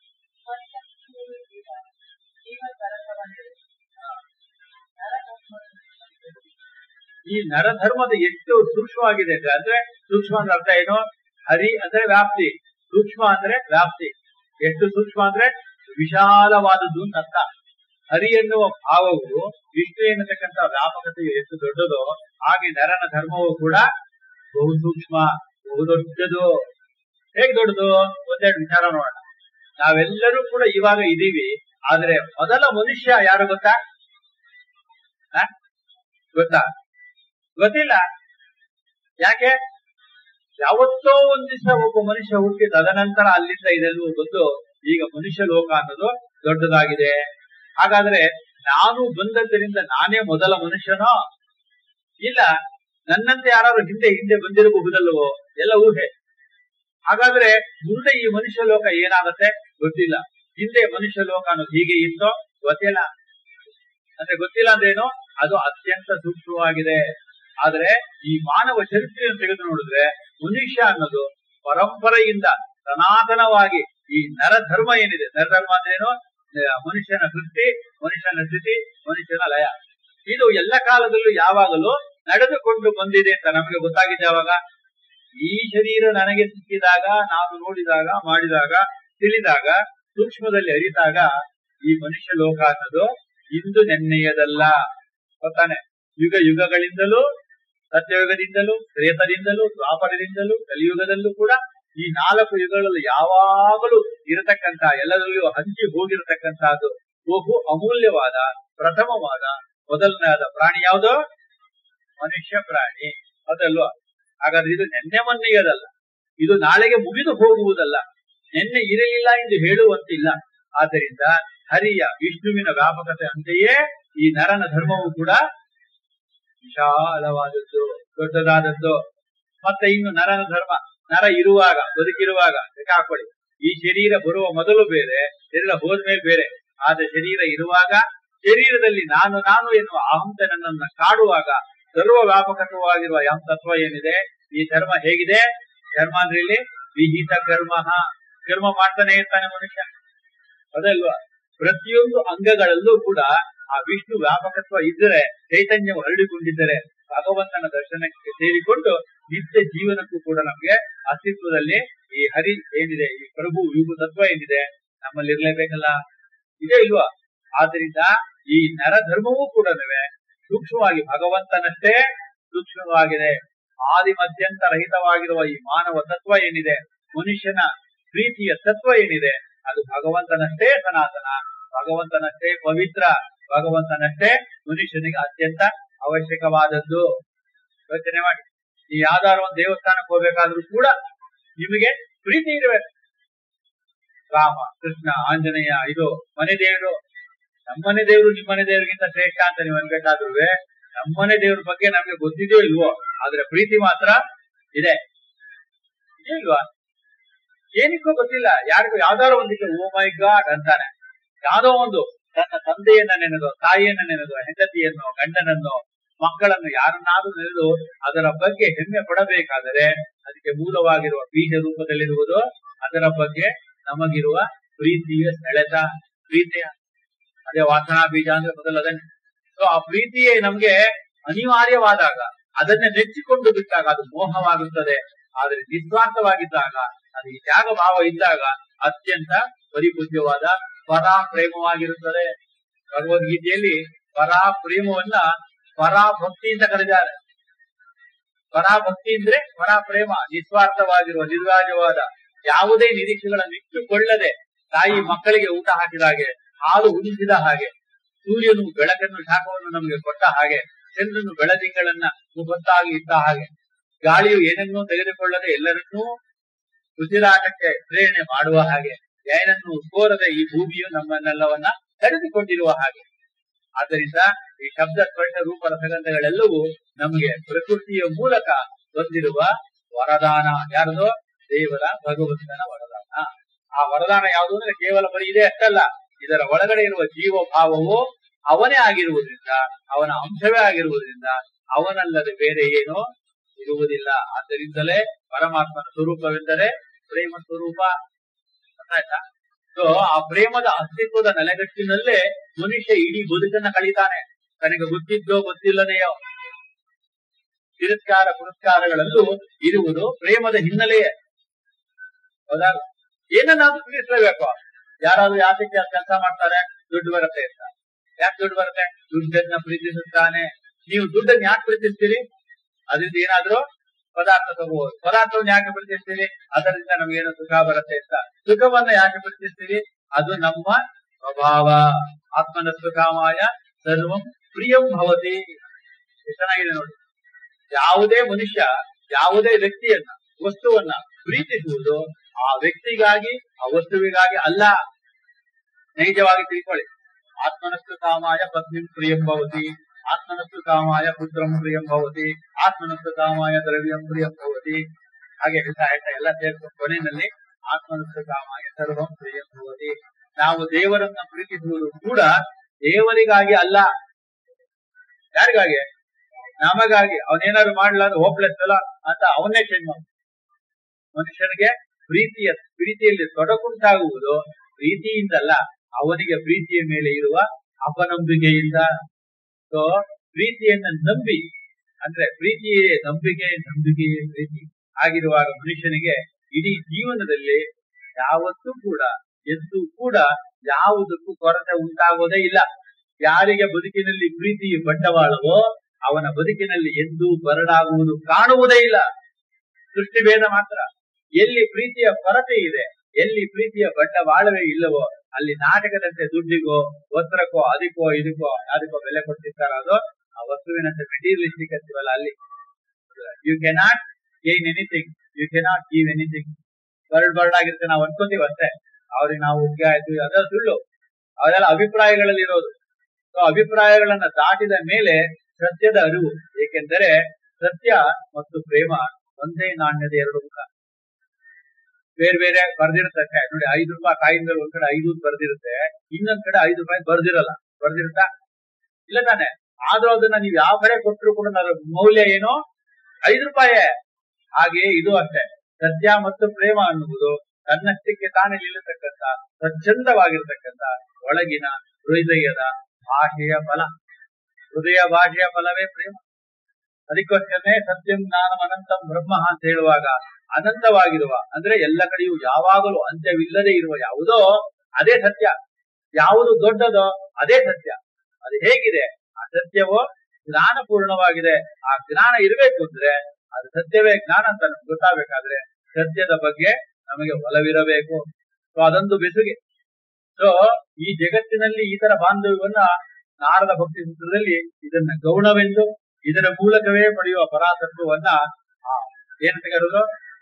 ಈ ನರಧರ್ಮದ ಎಷ್ಟು ಸೂಕ್ಷ್ಮವಾಗಿದೆ ಅಂದ್ರೆ ಅಂದ್ರೆ ಸೂಕ್ಷ್ಮ ಅಂದ್ರೆ ಅರ್ಥ ಏನು ಹರಿ ಅಂದ್ರೆ ವ್ಯಾಪ್ತಿ ಸೂಕ್ಷ್ಮ ಅಂದ್ರೆ ವ್ಯಾಪ್ತಿ ಎಷ್ಟು ಸೂಕ್ಷ್ಮ ಅಂದ್ರೆ ವಿಶಾಲವಾದದ್ದು ಅಂತ ಅರ್ಥ ಹರಿ ಎನ್ನುವ ಭಾವವು ವಿಷ್ಣು ಎನ್ನತಕ್ಕಂಥ ವ್ಯಾಪಕತೆಯು ಎಷ್ಟು ದೊಡ್ಡದೋ ಹಾಗೆ ನರನ ಧರ್ಮವು ಕೂಡ ಬಹು ಸೂಕ್ಷ್ಮ ಬಹು ದೊಡ್ಡದು ಹೇಗೆ ದೊಡ್ಡದು ಒಂದೆರಡು ವಿಚಾರ ನೋಡೋಣ ನಾವೆಲ್ಲರೂ ಕೂಡ ಇವಾಗ ಇದೀವಿ ಆದ್ರೆ ಮೊದಲ ಮನುಷ್ಯ ಯಾರು ಗೊತ್ತಾ ಹ? ಗೊತ್ತಾ ಗೊತ್ತಿಲ್ಲ ಯಾಕೆ ಯಾವತ್ತೋ ಒಂದ್ ದಿವಸ ಒಬ್ಬ ಮನುಷ್ಯ ಹುಟ್ಟಿ ತದನಂತರ ಅಲ್ಲಿಂದ ಇದೆಲ್ಲವೂ ಬಂದು ಈಗ ಮನುಷ್ಯ ಲೋಕ ಅನ್ನೋದು ದೊಡ್ಡದಾಗಿದೆ ಹಾಗಾದ್ರೆ ನಾನು ಬಂದದ್ದರಿಂದ ನಾನೇ ಮೊದಲ ಮನುಷ್ಯನೋ ಇಲ್ಲ ನನ್ನಂತೆ ಯಾರು ಹಿಂದೆ ಹಿಂದೆ ಬಂದಿರಬಹುದಲ್ಲವೋ ಎಲ್ಲ ಊಹೆ ಹಾಗಾದ್ರೆ ಮುಂದೆ ಈ ಮನುಷ್ಯ ಲೋಕ ಏನಾಗುತ್ತೆ ಗೊತ್ತಿಲ್ಲ ಹಿಂದೆ ಮನುಷ್ಯ ಲೋಕ ಅನ್ನೋದು ಹೀಗೆ ಇತ್ತೋ ಗೊತ್ತಿಲ್ಲ ಅಂದ್ರೆ ಗೊತ್ತಿಲ್ಲ ಅಂದ್ರೇನು ಅದು ಅತ್ಯಂತ ಸೂಕ್ಷ್ಮವಾಗಿದೆ ಆದ್ರೆ ಈ ಮಾನವ ಚರಿತ್ರೆಯನ್ನು ತೆಗೆದು ನೋಡಿದ್ರೆ ಮನುಷ್ಯ ಅನ್ನೋದು ಪರಂಪರೆಯಿಂದ ಸನಾತನವಾಗಿ ಈ ನರಧರ್ಮ ಏನಿದೆ ನರಧರ್ಮ ಅಂದ್ರೇನು ಆ, ಮನುಷ್ಯನ ಸೃಷ್ಟಿ ಮನುಷ್ಯನ ಸ್ಥಿತಿ ಮನುಷ್ಯನ ಲಯ ಇದು ಎಲ್ಲ ಕಾಲದಲ್ಲೂ ಯಾವಾಗಲೂ ನಡೆದುಕೊಂಡು ಬಂದಿದೆ ಅಂತ ನಮಗೆ ಗೊತ್ತಾಗಿದೆ ಯಾವಾಗ ಈ ಶರೀರ ನನಗೆ ಸಿಕ್ಕಿದಾಗ ನಾನು ನೋಡಿದಾಗ ಮಾಡಿದಾಗ ತಿಳಿದಾಗ ಸೂಕ್ಷ್ಮದಲ್ಲಿ ಅರಿತಾಗ ಈ ಮನುಷ್ಯ ಲೋಕ ಅನ್ನೋದು ಇಂದು ನೆನ್ನೆಯದಲ್ಲ ಗೊತ್ತಾನೆ ಯುಗ ಯುಗಗಳಿಂದಲೂ ಸತ್ಯಯುಗದಿಂದಲೂ ತ್ರೇತದಿಂದಲೂ ದ್ವಾಪರದಿಂದಲೂ ಕಲಿಯುಗದಲ್ಲೂ ಕೂಡ ಈ ನಾಲ್ಕು ಯುಗಗಳಲ್ಲಿ ಯಾವಾಗಲೂ ಇರತಕ್ಕಂತ ಎಲ್ಲದರಲ್ಲೂ ಹಂಚಿ ಹೋಗಿರತಕ್ಕಂತಹದ್ದು ಬಹು ಅಮೂಲ್ಯವಾದ ಪ್ರಥಮವಾದ ಮೊದಲನೇದ ಪ್ರಾಣಿ ಯಾವುದು ಮನುಷ್ಯ ಪ್ರಾಣಿ ಅದಲ್ವಾ ಹಾಗಾದ್ರೆ ಇದು ನೆನ್ನೆ ಮೊನ್ನೆಯದಲ್ಲ ಇದು ನಾಳೆಗೆ ಮುಗಿದು ಹೋಗುವುದಲ್ಲ ನಿನ್ನೆ ಇರಲಿಲ್ಲ ಎಂದು ಹೇಳುವಂತಿಲ್ಲ ಆದ್ದರಿಂದ ಹರಿಯ ವಿಷ್ಣುವಿನ ವ್ಯಾಪಕತೆ ಅಂತೆಯೇ ಈ ನರನ ಧರ್ಮವು ಕೂಡ ವಿಶಾಲವಾದದ್ದು ದೊಡ್ಡದಾದದ್ದು ಮತ್ತೆ ಇನ್ನು ನರನ ಧರ್ಮ ನರ ಇರುವಾಗ ಬದುಕಿರುವಾಗ ಲೆಕ್ಕ ಹಾಕೊಳ್ಳಿ ಈ ಶರೀರ ಬರುವ ಮೊದಲು ಬೇರೆ ಶರೀರ ಹೋದ್ಮೇಲೆ ಬೇರೆ ಆದ್ರೆ ಶರೀರ ಇರುವಾಗ ಶರೀರದಲ್ಲಿ ನಾನು ನಾನು ಎನ್ನುವ ಅಹಂತೆ ನನ್ನನ್ನ ಕಾಡುವಾಗ ಸರ್ವ ವ್ಯಾಪಕವಾಗಿರುವ ಯಾವ ತತ್ವ ಏನಿದೆ ಈ ಧರ್ಮ ಹೇಗಿದೆ ಧರ್ಮ ಅಂದ್ರೆ ಇಲ್ಲಿ ವಿಹಿತ ಕರ್ಮ ಕರ್ಮ ಮಾಡ್ತಾನೆ ಇರ್ತಾನೆ ಮನುಷ್ಯ ಅದಲ್ವಾ ಪ್ರತಿಯೊಂದು ಅಂಗಗಳಲ್ಲೂ ಕೂಡ ಆ ವಿಷ್ಣು ವ್ಯಾಪಕತ್ವ ಇದ್ದರೆ ಚೈತನ್ಯವು ಹರಡಿಕೊಂಡಿದ್ದರೆ ಭಗವಂತನ ದರ್ಶನಕ್ಕೆ ಸೇರಿಕೊಂಡು ನಿತ್ಯ ಜೀವನಕ್ಕೂ ಕೂಡ ನಮ್ಗೆ ಅಸ್ತಿತ್ವದಲ್ಲಿ ಈ ಹರಿ ಏನಿದೆ ಈ ಪ್ರಭು ಯುಗ ತತ್ವ ಏನಿದೆ ನಮ್ಮಲ್ಲಿ ಇರ್ಲೇಬೇಕಲ್ಲ ಇದೇ ಇಲ್ವಾ ಆದ್ರಿಂದ ಈ ನರಧರ್ಮವೂ ಕೂಡ ಸೂಕ್ಷ್ಮವಾಗಿ ಭಗವಂತನಷ್ಟೇ ಸೂಕ್ಷ್ಮವಾಗಿದೆ ಆದಿ ಮಧ್ಯಂತ ರಹಿತವಾಗಿರುವ ಈ ಮಾನವ ತತ್ವ ಏನಿದೆ ಮನುಷ್ಯನ ಪ್ರೀತಿಯ ತತ್ವ ಏನಿದೆ ಅದು ಭಗವಂತನಷ್ಟೇ ಸನಾತನ ಭಗವಂತನಷ್ಟೇ ಪವಿತ್ರ ಭಗವಂತನಷ್ಟೇ ಮನುಷ್ಯನಿಗೆ ಅತ್ಯಂತ ಅವಶ್ಯಕವಾದದ್ದು ಯೋಚನೆ ಮಾಡಿ ಈ ಯಾವ್ದಾದ್ರು ಒಂದು ದೇವಸ್ಥಾನಕ್ಕೆ ಹೋಗ್ಬೇಕಾದ್ರೂ ಕೂಡ ನಿಮಗೆ ಪ್ರೀತಿ ಇರಬೇಕು ರಾಮ ಕೃಷ್ಣ ಆಂಜನೇಯ ಇದು ಮನೆ ದೇವರು ನಮ್ಮನೆ ದೇವರು ನಿಮ್ಮನೆ ದೇವರಿಗಿಂತ ಶ್ರೇಷ್ಠ ಅಂತ ನೀವು ಅನ್ಬೇಕಾದ್ರೂ ನಮ್ಮನೆ ದೇವ್ರ ಬಗ್ಗೆ ನಮ್ಗೆ ಗೊತ್ತಿದೆಯೋ ಇಲ್ವೋ ಆದ್ರೆ ಪ್ರೀತಿ ಮಾತ್ರ ಇದೆ ಇದೆ ಇಲ್ವಾ ಏನಕ್ಕೂ ಗೊತ್ತಿಲ್ಲ ಯಾರಿಗೂ ಯಾವ್ದಾದ್ರು ಒಂದಕ್ಕೆ ಓ ಮೈ ಗಾಡ್ ಅಂತಾನೆ ಯಾವ್ದೋ ಒಂದು ತನ್ನ ತಂದೆಯನ್ನ ನೆನೆದು ತಾಯಿಯನ್ನ ನೆನೆದು ಹೆಂಡತಿಯನ್ನು ಗಂಡನನ್ನು ಮಕ್ಕಳನ್ನು ಯಾರನ್ನಾದ್ರೂ ನೆನೆದು ಅದರ ಬಗ್ಗೆ ಹೆಮ್ಮೆ ಪಡಬೇಕಾದರೆ ಅದಕ್ಕೆ ಮೂಲವಾಗಿರುವ ಬೀಜ ರೂಪದಲ್ಲಿರುವುದು ಅದರ ಬಗ್ಗೆ ನಮಗಿರುವ ಪ್ರೀತಿಯ ಸೆಳೆತ ಪ್ರೀತಿಯ ಅದೇ ವಾಸನಾ ಬೀಜ ಅಂದ್ರೆ ಮೊದಲು ಅದನ್ನೇ ಸೊ ಆ ಪ್ರೀತಿಯೇ ನಮ್ಗೆ ಅನಿವಾರ್ಯವಾದಾಗ ಅದನ್ನೇ ನೆಚ್ಚಿಕೊಂಡು ಬಿಟ್ಟಾಗ ಅದು ಮೋಹವಾಗುತ್ತದೆ ಆದ್ರೆ ನಿಸ್ವಾರ್ಥವಾಗಿದ್ದಾಗ ಅದು ಈ ತ್ಯಾಗ ಭಾವ ಇದ್ದಾಗ ಅತ್ಯಂತ ಪರಿಪೂಜ್ಯವಾದ ಪರಾ ಪ್ರೇಮವಾಗಿರುತ್ತದೆ ಭಗವದ್ಗೀತೆಯಲ್ಲಿ ಪರಾ ಪ್ರೇಮವನ್ನ ಪರಾಭಕ್ತಿ ಅಂತ ಕರೆದಿದ್ದಾರೆ ಪರಾಭಕ್ತಿ ಅಂದ್ರೆ ಪರಾ ಪ್ರೇಮ ನಿಸ್ವಾರ್ಥವಾಗಿರುವ ನಿರ್ವಾಜವಾದ ಯಾವುದೇ ನಿರೀಕ್ಷೆಗಳನ್ನು ಇಟ್ಟುಕೊಳ್ಳದೆ ತಾಯಿ ಮಕ್ಕಳಿಗೆ ಊಟ ಹಾಕಿದ ಹಾಗೆ ಹಾಲು ಉಣಿಸಿದ ಹಾಗೆ ಸೂರ್ಯನು ಬೆಳಕನ್ನು ಶಾಖವನ್ನು ನಮಗೆ ಕೊಟ್ಟ ಹಾಗೆ ಚಂದ್ರನು ಬೆಳದಿಂಗಳನ್ನ ಮುಖತ್ತಾಗಿ ಇಟ್ಟ ಹಾಗೆ ಗಾಳಿಯು ಏನನ್ನೂ ತೆಗೆದುಕೊಳ್ಳದೆ ಎಲ್ಲರನ್ನೂ ಉಸಿರಾಟಕ್ಕೆ ಪ್ರೇರಣೆ ಮಾಡುವ ಹಾಗೆ ಏನನ್ನು ಕೋರದೆ ಈ ಭೂಮಿಯು ನಮ್ಮನ್ನೆಲ್ಲವನ್ನ ತಡೆದುಕೊಂಡಿರುವ ಹಾಗೆ ಆದ್ದರಿಂದ ಈ ಶಬ್ದ ಸ್ಪರ್ಶ ರೂಪ ರಸಗಂಧಗಳೆಲ್ಲವೂ ನಮಗೆ ಪ್ರಕೃತಿಯ ಮೂಲಕ ಬಂದಿರುವ ವರದಾನ ಯಾರದು ದೇವರ ಭಗವಂತನ ವರದಾನ ಆ ವರದಾನ ಯಾವುದು ಅಂದ್ರೆ ಕೇವಲ ಬರೀ ಇದೆ ಅಷ್ಟಲ್ಲ ಇದರ ಒಳಗಡೆ ಇರುವ ಜೀವ ಭಾವವು ಅವನೇ ಆಗಿರುವುದರಿಂದ ಅವನ ಅಂಶವೇ ಆಗಿರುವುದರಿಂದ ಅವನಲ್ಲದೆ ಬೇರೆ ಏನೋ ಇರುವುದಿಲ್ಲ ಆದ್ದರಿಂದಲೇ ಪರಮಾತ್ಮನ ಸ್ವರೂಪವೆಂದರೆ ಪ್ರೇಮ ಸ್ವರೂಪ ಗೊತ್ತಾಯ್ತಾ ಸೊ ಆ ಪ್ರೇಮದ ಅಸ್ತಿತ್ವದ ನೆಲೆಗಟ್ಟಿನಲ್ಲೇ ಮನುಷ್ಯ ಇಡೀ ಬದುಕನ್ನ ಕಳೀತಾನೆ ತನಗೆ ಗೊತ್ತಿದ್ದೋ ಗೊತ್ತಿಲ್ಲನೆಯೋ ತಿರಸ್ಕಾರ ಪುರಸ್ಕಾರಗಳಲ್ಲೂ ಇರುವುದು ಪ್ರೇಮದ ಹಿನ್ನೆಲೆಯೇ ಹೌದಾ ಏನನ್ನಾದ್ರೂ ತಿಳಿಸಲೇಬೇಕು ಯಾರಾದ್ರೂ ಯಾತಕ್ಕೆ ಕೆಲಸ ಮಾಡ್ತಾರೆ ದುಡ್ಡು ಬರುತ್ತೆ ಅಂತ ಯಾಕೆ ದುಡ್ಡು ಬರುತ್ತೆ ದುಡ್ಡನ್ನ ಪ್ರೀತಿಸುತ್ತಾನೆ ನೀವು ದುಡ್ಡನ್ನ ಯಾಕೆ ಪ್ರೀತಿಸ್ತೀರಿ ಅದರಿಂದ ಏನಾದ್ರೂ ಪದಾರ್ಥ ತಗೋಬಹುದು ಪದಾರ್ಥವನ್ನು ಯಾಕೆ ಪ್ರೀತಿಸ್ತೀರಿ ಅದರಿಂದ ನಮಗೇನು ಸುಖ ಬರುತ್ತೆ ಅಂತ ಸುಖವನ್ನ ಯಾಕೆ ಪ್ರೀತಿಸ್ತೀರಿ ಅದು ನಮ್ಮ ಸ್ವಭಾವ ಆತ್ಮನ ಸುಖಾಮಾಯ ಸರ್ವಂ ಪ್ರಿಯಂ ಭವತಿ ಎಷ್ಟು ಚೆನ್ನಾಗಿದೆ ನೋಡಿ ಯಾವುದೇ ಮನುಷ್ಯ ಯಾವುದೇ ವ್ಯಕ್ತಿಯನ್ನ ವಸ್ತುವನ್ನ ಪ್ರೀತಿಸುವುದು ಆ ವ್ಯಕ್ತಿಗಾಗಿ ಆ ವಸ್ತುವಿಗಾಗಿ ಅಲ್ಲ ನೈಜವಾಗಿ ತಿಳ್ಕೊಳ್ಳಿ ಆತ್ಮನಸ್ತು ಕಾಮಾಯ ಪತ್ನಿಂ ಪ್ರಿಯಂ ಭವತಿ ಆತ್ಮನಸ್ತು ಕಾಮಾಯ ಪುತ್ರಂ ಪ್ರಿಯಂ ಭವತಿ ಆತ್ಮನಸ್ತು ಕಾಮಾಯ ದ್ರವ್ಯಂ ಪ್ರಿಯಂ ಭವತಿ ಹಾಗೆ ವಿಸಾಯಕ ಎಲ್ಲ ಸೇರ್ಕೊಂಡು ಕೊನೆಯಲ್ಲಿ ಆತ್ಮನಸ್ತು ಕಾಮಾಯ ಸರ್ವಂ ಪ್ರಿಯಂ ಭವತಿ ನಾವು ದೇವರನ್ನ ಪ್ರೀತಿಸುವುದು ಕೂಡ ದೇವರಿಗಾಗಿ ಅಲ್ಲ ಯಾರಿಗಾಗಿ ನಮಗಾಗಿ ಅವನೇನಾದ್ರು ಮಾಡ್ಲ ಅಂದ್ರೆ ಹೋಪ್ಲೆಸ್ ಅಲ್ಲ ಅಂತ ಅವನ್ನೇ ಚೇಂಜ್ ಮಾಡ ಮನುಷ್ಯನಿಗೆ ಪ್ರೀತಿಯ ಪ್ರೀತಿಯಲ್ಲಿ ತೊಡಕುಂಟಾಗುವುದು ಪ್ರೀತಿಯಿಂದಲ್ಲ ಅವನಿಗೆ ಪ್ರೀತಿಯ ಮೇಲೆ ಇರುವ ಅಪನಂಬಿಕೆಯಿಂದ ಸೊ ಪ್ರೀತಿಯನ್ನ ನಂಬಿ ಅಂದ್ರೆ ಪ್ರೀತಿಯೇ ನಂಬಿಕೆ ನಂಬಿಕೆಯೇ ಪ್ರೀತಿ ಆಗಿರುವಾಗ ಮನುಷ್ಯನಿಗೆ ಇಡೀ ಜೀವನದಲ್ಲಿ ಯಾವತ್ತೂ ಕೂಡ ಎಂದೂ ಕೂಡ ಯಾವುದಕ್ಕೂ ಕೊರತೆ ಉಂಟಾಗೋದೇ ಇಲ್ಲ ಯಾರಿಗೆ ಬದುಕಿನಲ್ಲಿ ಪ್ರೀತಿ ಬಂಡವಾಳವೋ ಅವನ ಬದುಕಿನಲ್ಲಿ ಎಂದೂ ಬರಡಾಗುವುದು ಕಾಣುವುದೇ ಇಲ್ಲ ಸೃಷ್ಟಿಭೇದ ಮಾತ್ರ ಎಲ್ಲಿ ಪ್ರೀತಿಯ ಕೊರತೆ ಇದೆ ಎಲ್ಲಿ ಪ್ರೀತಿಯ ಬಂಡವಾಳವೇ ಇಲ್ಲವೋ ಅಲ್ಲಿ ನಾಟಕದಂತೆ ದುಡ್ಡಿಗೋ ವಸ್ತ್ರಕ್ಕೋ ಅದಕ್ಕೋ ಇದಕ್ಕೋ ಅದಕ್ಕೋ ಬೆಲೆ ಕೊಡ್ತಿರ್ತಾರ ಅದು ಆ ವಸ್ತುವಿನಂತೆ ಮೆಟೀರಿಯಲಿಸ್ಟಿಕ್ ಅಂತೀವಲ್ಲ ಅಲ್ಲಿ you cannot gain anything you cannot give anything bird bird ಆಗಿರುತ್ತೆ ನಾವು ಅನ್ಕೋತೀವಿ ಅಷ್ಟೇ ಅವ್ರಿಗೆ ನಾವು ಉಗ್ಗೆ ಆಯ್ತು ಅದೆಲ್ಲ ಸುಳ್ಳು ಅವೆಲ್ಲ ಅಭಿಪ್ರಾಯಗಳಲ್ಲಿ ಇರೋದು ಸೊ ಅಭಿಪ್ರಾಯಗಳನ್ನ ದಾಟಿದ ಮೇಲೆ ಸತ್ಯದ ಅರಿವು ಏಕೆಂದರೆ ಸತ್ಯ ಮತ್ತು ಪ್ರೇಮ ಒಂದೇ ನಾಣ್ಯದ ಎರಡು ಮುಖ ಬೇರೆ ಬೇರೆ ಬರ್ದಿರುತ್ತೆ ನೋಡಿ ಐದು ರೂಪಾಯಿ ಕಾಯಿನ ಮೇಲೆ ಒಂದ್ ಕಡೆ ಐದು ಬರ್ದಿರುತ್ತೆ ಇನ್ನೊಂದ್ ಕಡೆ ಐದು ರೂಪಾಯಿ ಬರ್ದಿರಲ್ಲ ಬರ್ದಿರುತ್ತಾ ಇಲ್ಲ ತಾನೆ ಆದ್ರೂ ಅದನ್ನ ನೀವು ಯಾವ ಕಡೆ ಕೊಟ್ಟರು ಕೂಡ ಅದರ ಮೌಲ್ಯ ಏನು ಐದು ರೂಪಾಯಿ ಹಾಗೆ ಇದು ಅಷ್ಟೇ ಸತ್ಯ ಮತ್ತು ಪ್ರೇಮ ಅನ್ನುವುದು ತನ್ನಷ್ಟಕ್ಕೆ ತಾನೇ ನಿಲ್ಲತಕ್ಕಂತ ಸ್ವಚ್ಛಂದವಾಗಿರ್ತಕ್ಕಂತ ಒಳಗಿನ ಹೃದಯದ ಭಾಷೆಯ ಫಲ ಹೃದಯ ಭಾಷೆಯ ಫಲವೇ ಪ್ರೇಮ ಅದಕ್ಕೋಸ್ಕರನೇ ಸತ್ಯಂ ಜ್ಞಾನಂ ಅನಂತಂ ಬ್ರಹ್ಮ ಅಂತ ಹೇಳುವಾಗ ಅನಂತವಾಗಿರುವ ಅಂದ್ರೆ ಎಲ್ಲ ಕಡೆಯೂ ಯಾವಾಗಲೂ ಅಂತ್ಯವಿಲ್ಲದೆ ಇರುವ ಯಾವುದೋ ಅದೇ ಸತ್ಯ ಯಾವುದು ದೊಡ್ಡದೋ ಅದೇ ಸತ್ಯ ಅದು ಹೇಗಿದೆ ಆ ಸತ್ಯವೋ ಜ್ಞಾನಪೂರ್ಣವಾಗಿದೆ ಆ ಜ್ಞಾನ ಇರಬೇಕು ಅಂದ್ರೆ ಅದು ಸತ್ಯವೇ ಜ್ಞಾನ ಅಂತ ನಮ್ಗೆ ಗೊತ್ತಾಗಬೇಕಾದ್ರೆ ಸತ್ಯದ ಬಗ್ಗೆ ನಮಗೆ ಒಲವಿರಬೇಕು ಸೊ ಅದೊಂದು ಬೆಸುಗೆ ಸೊ ಈ ಜಗತ್ತಿನಲ್ಲಿ ಈ ತರ ಬಾಂಧವ್ಯವನ್ನ ನಾರದ ಭಕ್ತಿ ಸೂತ್ರದಲ್ಲಿ ಇದನ್ನ ಗೌಣವೆಂದು ಇದರ ಮೂಲಕವೇ ಪಡೆಯುವ ಪರಾತತ್ವವನ್ನ ಆ, ಏನಂತ ಕರೆದು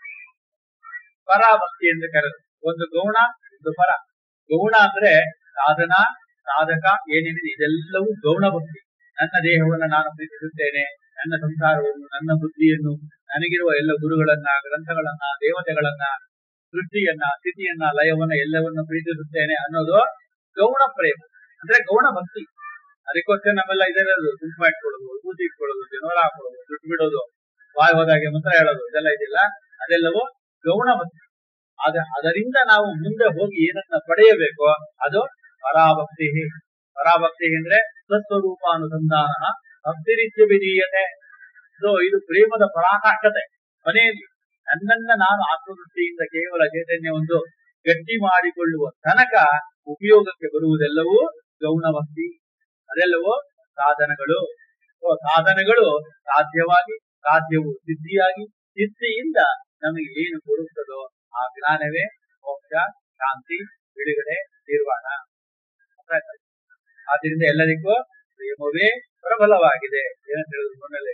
ಪರಾಭಕ್ತಿ ಎಂದು ಕರೆದು ಒಂದು ಗೌಣ ಒಂದು ಪರ ಗೌಣ ಅಂದ್ರೆ ಸಾಧನ ಸಾಧಕ ಏನೇನಿದೆ ಇದೆಲ್ಲವೂ ಗೌಣ ಭಕ್ತಿ ನನ್ನ ದೇಹವನ್ನು ನಾನು ಪ್ರೀತಿಸುತ್ತೇನೆ ನನ್ನ ಸಂಸಾರವನ್ನು ನನ್ನ ಬುದ್ಧಿಯನ್ನು ನನಗಿರುವ ಎಲ್ಲ ಗುರುಗಳನ್ನ ಗ್ರಂಥಗಳನ್ನ ದೇವತೆಗಳನ್ನ ಸೃಷ್ಟಿಯನ್ನ ಸ್ಥಿತಿಯನ್ನ ಲಯವನ್ನ ಎಲ್ಲವನ್ನ ಪ್ರೀತಿಸುತ್ತೇನೆ ಅನ್ನೋದು ಗೌಣ ಪ್ರೇಮ ಅಂದ್ರೆ ಗೌಣ ಭಕ್ತಿ ಅದಕ್ಕೋಸ್ಕರ ನಮ್ಮೆಲ್ಲ ಇದೆಲ್ಲದು ಕುಂಕುಮ ಇಟ್ಕೊಳ್ಳೋದು ಬೂದಿ ಇಟ್ಕೊಳ್ಳೋದು ಜನೋರ ಹಾಕೊಳ್ಳೋದು ದುಡ್ಡು ಬಿಡೋದು ಬಾಯ್ ಹೋದಾಗೆ ಮಂತ್ರ ಹೇಳೋದು ಇದೆಲ್ಲ ಇದೆಯಲ್ಲ ಅದೆಲ್ಲವೂ ಗೌಣ ಭಕ್ತಿ ಆಗ ಅದರಿಂದ ನಾವು ಮುಂದೆ ಹೋಗಿ ಏನನ್ನ ಪಡೆಯಬೇಕೋ ಅದು ಪರಾಭಕ್ತಿ ಪರಾಭಕ್ತಿ ಅಂದ್ರೆ ಸ್ವಸ್ವರೂಪಾನುಸಂಧಾನ ಭಕ್ತಿ ರೀತ್ಯ ವಿಧೀಯತೆ ಸೊ ಇದು ಪ್ರೇಮದ ಪರಾಕಾಷ್ಠತೆ ಮನೆಯಲ್ಲಿ ನನ್ನನ್ನ ನಾನು ಆತ್ಮದೃಷ್ಟಿಯಿಂದ ಕೇವಲ ಚೈತನ್ಯ ಒಂದು ಗಟ್ಟಿ ಮಾಡಿಕೊಳ್ಳುವ ತನಕ ಉಪಯೋಗಕ್ಕೆ ಬರುವುದೆಲ್ಲವೂ ಗೌಣ ಭಕ್ತಿ ಅದೆಲ್ಲವೂ ಸಾಧನಗಳು ಸೊ ಸಾಧನಗಳು ಸಾಧ್ಯವಾಗಿ ಸಾಧ್ಯವು ಸಿದ್ಧಿಯಾಗಿ ಸಿದ್ಧಿಯಿಂದ ನಮಗೆ ಏನು ಕೊಡುತ್ತದೋ ಆ ಜ್ಞಾನವೇ ಮೋಕ್ಷ ಶಾಂತಿ ಬಿಡುಗಡೆ ನಿರ್ವಾಣ ಅರ್ಥಾಯ್ತಾ? ಆದ್ರಿಂದ ಎಲ್ಲರಿಗೂ ಪ್ರೇಮವೇ ಪ್ರಬಲವಾಗಿದೆ ಏನಂತ ಹೇಳಿದ್ರು ಮೊನ್ನೆಲೆ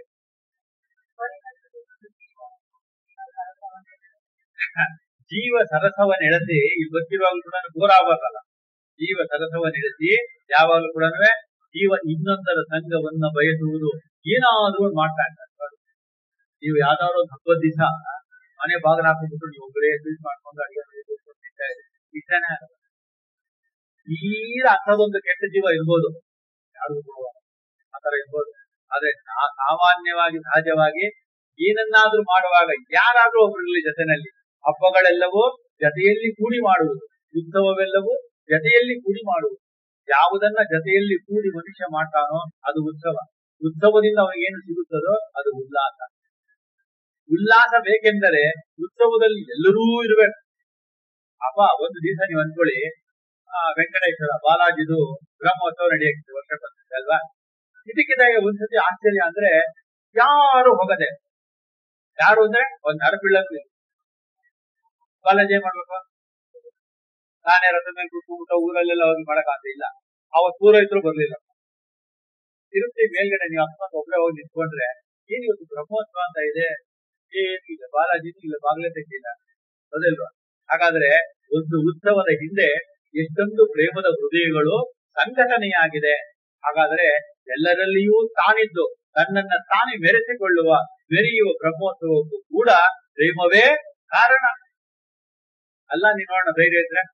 ಜೀವ ಸರಸವ ನಡೆಸಿ ಇಲ್ಲಿ ಗೊತ್ತಿರುವಾಗಲೂ ಕೂಡ ಬೋರ್ ಆಗ್ಬೇಕಲ್ಲ ಜೀವ ಸರಸವ ನಡೆಸಿ ಯಾವಾಗಲೂ ಕೂಡ ಜೀವ ಇನ್ನೊಂದರ ಸಂಘವನ್ನ ಬಯಸುವುದು ಏನಾದ್ರೂ ಒಂದ್ ಮಾಡ್ತಾ ಇರ್ತಾರೆ ನೀವು ಯಾವ್ದಾದ್ರು ಒಂದು ಹಬ್ಬದ ದಿವಸ ಮನೆ ಬಾಗಿಲು ಹಾಕೊಂಡ್ಬಿಟ್ಟು ನೀವು ಒಬ್ಬರೇ ಸ್ವೀಟ್ ಮಾಡ್ಕೊಂಡು ಅಡಿಗೆ ಮಾಡಿ ಕೂತ್ಕೊಂಡು ತಿಂತಾ ಇದ್ದೀರಿ. ಇಷ್ಟನೇ ಆಗಲ್ಲ. ತೀರಾ ಅಂಥದೊಂದು ಕೆಟ್ಟ ಜೀವ ಇರ್ಬೋದು ಯಾರು ಆತರ ಇರ್ಬೋದು ಆದ್ರೆ ಸಾ- ಸಾಮಾನ್ಯವಾಗಿ ಸಹಜವಾಗಿ ಏನನ್ನಾದ್ರೂ ಮಾಡುವಾಗ ಯಾರಾದ್ರೂ ಒಬ್ರಿರ್ಲಿ ಜೊತೆನಲ್ಲಿ ಹಬ್ಬಗಳೆಲ್ಲವೂ ಜತೆಯಲ್ಲಿ ಕೂಡಿ ಮಾಡುವುದು ಉತ್ಸವವೆಲ್ಲವೂ ಜತೆಯಲ್ಲಿ ಕೂಡಿ ಮಾಡುವುದು ಯಾವುದನ್ನ ಜತೆಯಲ್ಲಿ ಕೂಡಿ ಮನುಷ್ಯ ಮಾಡ್ತಾನೋ ಅದು ಉತ್ಸವ ಉತ್ಸವದಿಂದ ಅವನಿಗೇನು ಸಿಗುತ್ತದೋ ಅದು ಉಲ್ಲಾಸ ಉಲ್ಲಾಸ ಬೇಕೆಂದರೆ ಉತ್ಸವದಲ್ಲಿ ಎಲ್ಲರೂ ಇರಬೇಕು ಅಪ್ಪ ಒಂದು ದಿವಸ ನೀವು ಅಂದ್ಕೊಳ್ಳಿ ಆ ವೆಂಕಟೇಶ್ವರ ಬಾಲಾಜಿದು ಬ್ರಹ್ಮೋತ್ಸವ ನಡೆಯಕ್ಕೆ ವರ್ಷ ಬಂದಿದೆ ಅಲ್ವಾ ಇದಕ್ಕಿದಾಗ ಒಂದ್ಸತಿ ಆಶ್ಚರ್ಯ ಅಂದ್ರೆ ಯಾರು ಹೋಗದೆ ಯಾರು ಅಂದ್ರೆ ಒಂದ್ ನರಪಿಳ್ಳಂದು ಬಾಲಾಜಿ ಏನ್ ಮಾಡ್ಬೇಕು ನಾನೇ ರಥ ಮೇಲೆ ಕೂತ್ಕೊಂಡ್ಬಿಟ್ಟು ಊರಲ್ಲೆಲ್ಲ ಹೋಗಿ ಮಾಡಕ್ ಇಲ್ಲ ಅವತ್ ಪೂರೈತರು ಬರ್ಲಿಲ್ಲ ತಿರುಪತಿ ಮೇಲ್ಗಡೆ ನೀವು ಅಕಸ್ಮಾತ್ ಒಬ್ಬರೇ ಹೋಗಿ ನಿಂತ್ಕೊಂಡ್ರೆ ಏನ್ ಇವತ್ತು ಬ್ರಹ್ಮೋತ್ಸವ ಅಂತ ಇದೆ ಏನು ಇಲ್ಲ ಬಾಲಾಜಿನೂ ಇಲ್ಲ ಬಾಗ್ಲೇ ತೆಗ್ದಿಲ್ಲ ಅದಲ್ವಾ ಹಾಗಾದ್ರೆ ಒಂದು ಉತ್ಸವದ ಹಿಂದೆ ಎಷ್ಟೊಂದು ಪ್ರೇಮದ ಹೃದಯಗಳು ಸಂಘಟನೆಯಾಗಿದೆ ಹಾಗಾದ್ರೆ ಎಲ್ಲರಲ್ಲಿಯೂ ತಾನಿದ್ದು ತನ್ನನ್ನ ತಾನೇ ಮೆರೆಸಿಕೊಳ್ಳುವ ಮೆರೆಯುವ ಬ್ರಹ್ಮೋತ್ಸವಕ್ಕೂ ಕೂಡ ಪ್ರೇಮವೇ ಕಾರಣ ಅಲ್ಲ ನೀನ್ ನೋಡೋಣ ಧೈರ್ಯ ಇದ್ರೆ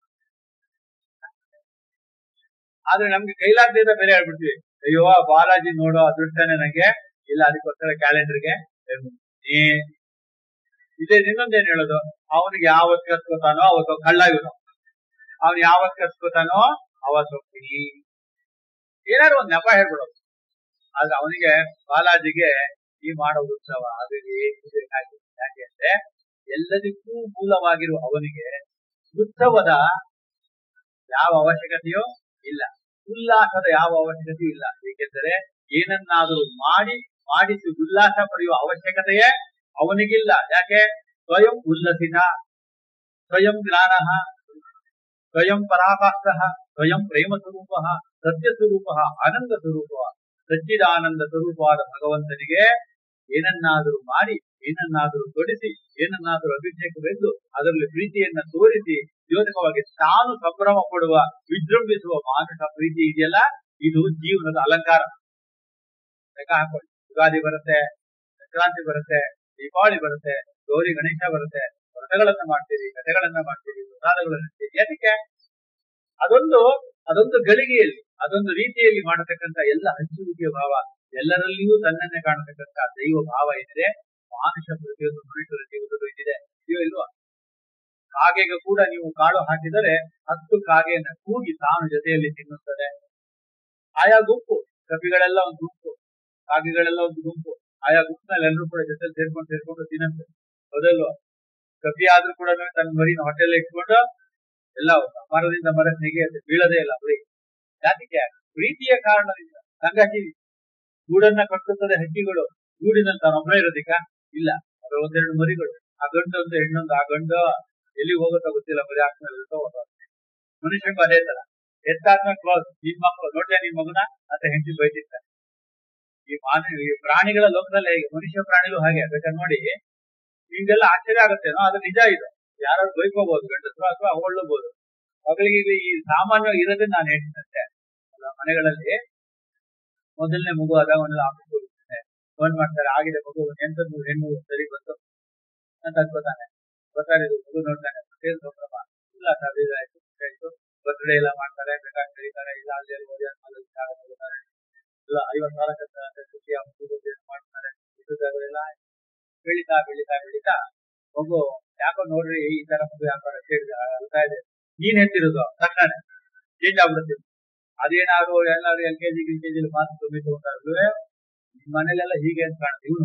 ಆದ್ರೆ ನಮ್ಗೆ ಕೈಲಾಗದಿಂದ ಬೇರೆ ಹೇಳ್ಬಿಡ್ತೀವಿ ಅಯ್ಯೋ ಬಾಲಾಜಿ ನೋಡೋ ಅದೃಷ್ಟನೇ ನಂಗೆ ಇಲ್ಲ ಅದಕ್ಕೋಸ್ಕರ ಕ್ಯಾಲೆಂಡರ್ಗೆ ಏ ಇದೇ ಇನ್ನೊಂದೇನ್ ಹೇಳೋದು ಅವನಿಗೆ ಯಾವತ್ ಕಸ್ಕೋತಾನೋ ಅವತ್ತು ಕಳ್ಳ ಇವನು ಅವನು ಯಾವತ್ ಕಸ್ಕೋತಾನೋ ಅವತ್ತು ಫ್ರೀ ಏನಾದ್ರು ಒಂದ್ ನೆಪ ಹೇಳ್ಬಿಡೋದು ಆದ್ರೆ ಅವನಿಗೆ ಬಾಲಾಜಿಗೆ ಈ ಮಾಡೋ ಉತ್ಸವ ಅದು ಏನು ಬೇಕಾಗಿಲ್ಲ ಯಾಕೆ ಅಂದ್ರೆ ಎಲ್ಲದಕ್ಕೂ ಮೂಲವಾಗಿರುವ ಅವನಿಗೆ ಉತ್ಸವದ ಯಾವ ಅವಶ್ಯಕತೆಯೋ ಇಲ್ಲ ಉಲ್ಲಾಸದ ಯಾವ ಅವಶ್ಯಕತೆಯೂ ಇಲ್ಲ ಏಕೆಂದರೆ ಏನನ್ನಾದರೂ ಮಾಡಿ ಮಾಡಿಸಿ ಉಲ್ಲಾಸ ಪಡೆಯುವ ಅವಶ್ಯಕತೆಯೇ ಅವನಿಗಿಲ್ಲ ಯಾಕೆ ಸ್ವಯಂ ಉಲ್ಲಸಿನ ಸ್ವಯಂ ಜ್ಞಾನ ಸ್ವಯಂ ಪರಾಕಾಷ್ಟ ಸ್ವಯಂ ಪ್ರೇಮ ಸ್ವರೂಪ ಸತ್ಯ ಸ್ವರೂಪ ಆನಂದ ಸ್ವರೂಪ ಸಚ್ಚಿದಾನಂದ ಸ್ವರೂಪವಾದ ಭಗವಂತನಿಗೆ ಏನನ್ನಾದರೂ ಮಾಡಿ ಏನನ್ನಾದರೂ ತೊಡಿಸಿ ಏನನ್ನಾದರೂ ಅಭಿಷೇಕವೆಂದು ಅದರಲ್ಲಿ ಪ್ರೀತಿಯನ್ನ ತೋರಿಸಿ ದ್ಯೋತಕವಾಗಿ ತಾನು ಸಂಭ್ರಮ ಪಡುವ ವಿಜೃಂಭಿಸುವ ಮಾನಸ ಪ್ರೀತಿ ಇದೆಯಲ್ಲ ಇದು ಜೀವನದ ಅಲಂಕಾರ ಲೆಕ್ಕ ಹಾಕೊಳ್ಳಿ ಯುಗಾದಿ ಬರುತ್ತೆ ಸಂಕ್ರಾಂತಿ ಬರುತ್ತೆ ದೀಪಾವಳಿ ಬರುತ್ತೆ ಗೌರಿ ಗಣೇಶ ಬರುತ್ತೆ ವ್ರತಗಳನ್ನ ಮಾಡ್ತೀರಿ ಕಥೆಗಳನ್ನ ಮಾಡ್ತೀರಿ ಪ್ರಸಾದಗಳನ್ನ ಮಾಡ್ತೀರಿ ಅದಕ್ಕೆ ಅದೊಂದು ಅದೊಂದು ಗಳಿಗೆಯಲ್ಲಿ ಅದೊಂದು ರೀತಿಯಲ್ಲಿ ಮಾಡತಕ್ಕಂತ ಎಲ್ಲ ಹಂಚುವಿಕೆಯ ಭಾವ ಎಲ್ಲರಲ್ಲಿಯೂ ತನ್ನನ್ನೇ ಕಾಣತಕ್ಕಂತ ದೈವ ಭಾವ ಏನಿದೆ ಮಾನುಷ ಪ್ರತಿಯೊಂದು ಮನುಷ್ಯರ ಜೀವನದಲ್ಲೂ ಇದಿದೆ ಇದೆಯೋ ಇಲ್ವಾ ಕಾಗೆಗೆ ಕೂಡ ನೀವು ಕಾಳು ಹಾಕಿದರೆ ಹತ್ತು ಕಾಗೆಯನ್ನ ಕೂಗಿ ತಾನು ಜೊತೆಯಲ್ಲಿ ತಿನ್ನುತ್ತದೆ ಆಯಾ ಗುಂಪು ಕಪಿಗಳೆಲ್ಲ ಒಂದು ಗುಂಪು ಕಾಗೆಗಳೆಲ್ಲ ಒಂದು ಗುಂಪು ಆಯಾ ಗುಂಪಿನಲ್ಲಿ ಎಲ್ಲರೂ ಕೂಡ ಜೊತೆ ಸೇರ್ಕೊಂಡು ಸೇರ್ಕೊಂಡು ತಿನ್ನಂತೆ ಹೌದಲ್ವಾ ಕಪಿ ಆದ್ರೂ ಕೂಡ ತನ್ನ ಮರಿನ ಹೊಟ್ಟೆಲ್ಲ ಇಟ್ಕೊಂಡು ಎಲ್ಲ ಮರದಿಂದ ಮರಕ್ಕೆ ನೆಗೆಯುತ್ತೆ ಬೀಳದೇ ಇಲ್ಲ ಬರೀ ಜಾತಿಗೆ ಪ್ರೀತಿಯ ಕಾರಣದಿಂದ ಸಂಘಜೀವಿ ಗೂಡನ್ನ ಕಟ್ಟುತ್ತದೆ ಹಕ್ಕಿಗಳು ಗೂಡಿನಲ್ಲಿ ತಾನೊಬ್ಬನೇ ಇರೋದಿಕ್ಕ ಇಲ್ಲ ಅದ್ರ ಒಂದೆರಡು ಮರಿಗಳು ಆ ಗಂಡು ಒಂದು ಹೆಣ್ಣೊಂದು ಆ ಗಂಡು ಎಲ್ಲಿ ಹೋಗುತ್ತೋ ಗೊತ್ತಿಲ್ಲ ಮರಿ ಹಾಕ್ಮೇಲೆ ಇರುತ್ತೋ ಹೋಗೋದು ಮನುಷ್ಯಂಗೂ ಅದೇ ತರ ಎತ್ತಾದ್ಮೇಲೆ ಕ್ಲೋಸ್ ನಿನ್ ಮಕ್ಕಳು ನೋಡ್ತೀಯ ನಿನ್ ಮಗನ ಅಂತ ಹೆಂಡತಿ ಬೈತಿರ್ತಾರೆ ಈ ಮಾನವ ಈ ಪ್ರಾಣಿಗಳ ಲೋಕದಲ್ಲಿ ಹೇಗೆ ಮನುಷ್ಯ ಪ್ರಾಣಿಗಳು ಹಾಗೆ ಬೇಕಾದ್ರೆ ನೋಡಿ ನಿಮ್ಗೆಲ್ಲ ಆಶ್ಚರ್ಯ ಆಗುತ್ತೇನೋ ಅದು ನಿಜ ಇದು ಯಾರು ಬೈಕೋಬಹುದು ಗಂಡಸರು ಅಥವಾ ಹೊಳ್ಳಬಹುದು ಮಗಳಿಗೆ ಇದು ಈ ಸಾಮಾನ್ಯವಾಗಿ ಇರೋದನ್ನ ನಾನು ಹೇಳ್ತೀನಂತೆ ಅಲ್ಲ, ಮನೆಗಳಲ್ಲಿ ಮೊದಲನೇ ಮಗು ಆದಾಗ ಒಂದೆಲ್ಲ ಆಫೀಸ್ ಹೋಗಿರ್ತೇನೆ ಫೋನ್ ಮಾಡ್ತಾರೆ ಆಗಿದೆ ಮಗು ಎಂತದ್ದು ಹೆಣ್ಣು ಸರಿ ಬಂತು ಅಂತ ಅನ್ಕೋತಾನೆ ಗೊತ್ತಾಗ ಮಗು ನೋಡ್ತಾನೆ ಏನ್ ಸಂಭ್ರಮ ಇಲ್ಲ ಸರ್ ಇದಾಯ್ತು ಆಯ್ತು ಬರ್ತ್ಡೇ ಎಲ್ಲ ಮಾಡ್ತಾರೆ ಬೇಕಾದ್ರೆ ಕರೀತಾರೆ ಇಲ್ಲ ಅಲ್ಲಿ ಅಲ್ಲಿ ಹೋಗಿ ಅಲ್ಲಿ ಅಲ್ಲಿ ಜಾಗ ಹೋಗ್ತಾರೆ ಇಲ್ಲ ಐವತ್ತು ಸಾವಿರ ಕಟ್ತಾರೆ ಖುಷಿ ಆ ಮಗು ಬಗ್ಗೆ ಏನೋ ಮಾಡ್ತಾರೆ ಇದೆಲ್ಲ ಬೆಳಿತಾ ಬೆಳಿತಾ ಬೆಳಿತಾ ಮಗು ಯಾಕೋ ನೋಡ್ರಿ ಈ ತರ ಮಗು ಯಾಕೋ ಕೇಳಿದ ಅಳ್ತಾ ಇದೆ ನೀನ್ ಹೇಳ್ತಿರೋದು ತಕ್ಷಣ ಚೇಂಜ್ ಆಗ್ಬಿಡುತ್ತೆ ಅದೇನಾದ್ರು ಎಲ್ಲಾರು ಎಲ್ ಕೆಜಿ ಗಿಲ್ ಕೆಜಿ ಮಾತು ಕಮ್ಮಿ ತಗೊಂಡ್ರೆ ನಿಮ್ ಮನೇಲೆಲ್ಲ ಹೀಗೆ ಅಂತ ಕಾಣುತ್ತೆ ಇವನು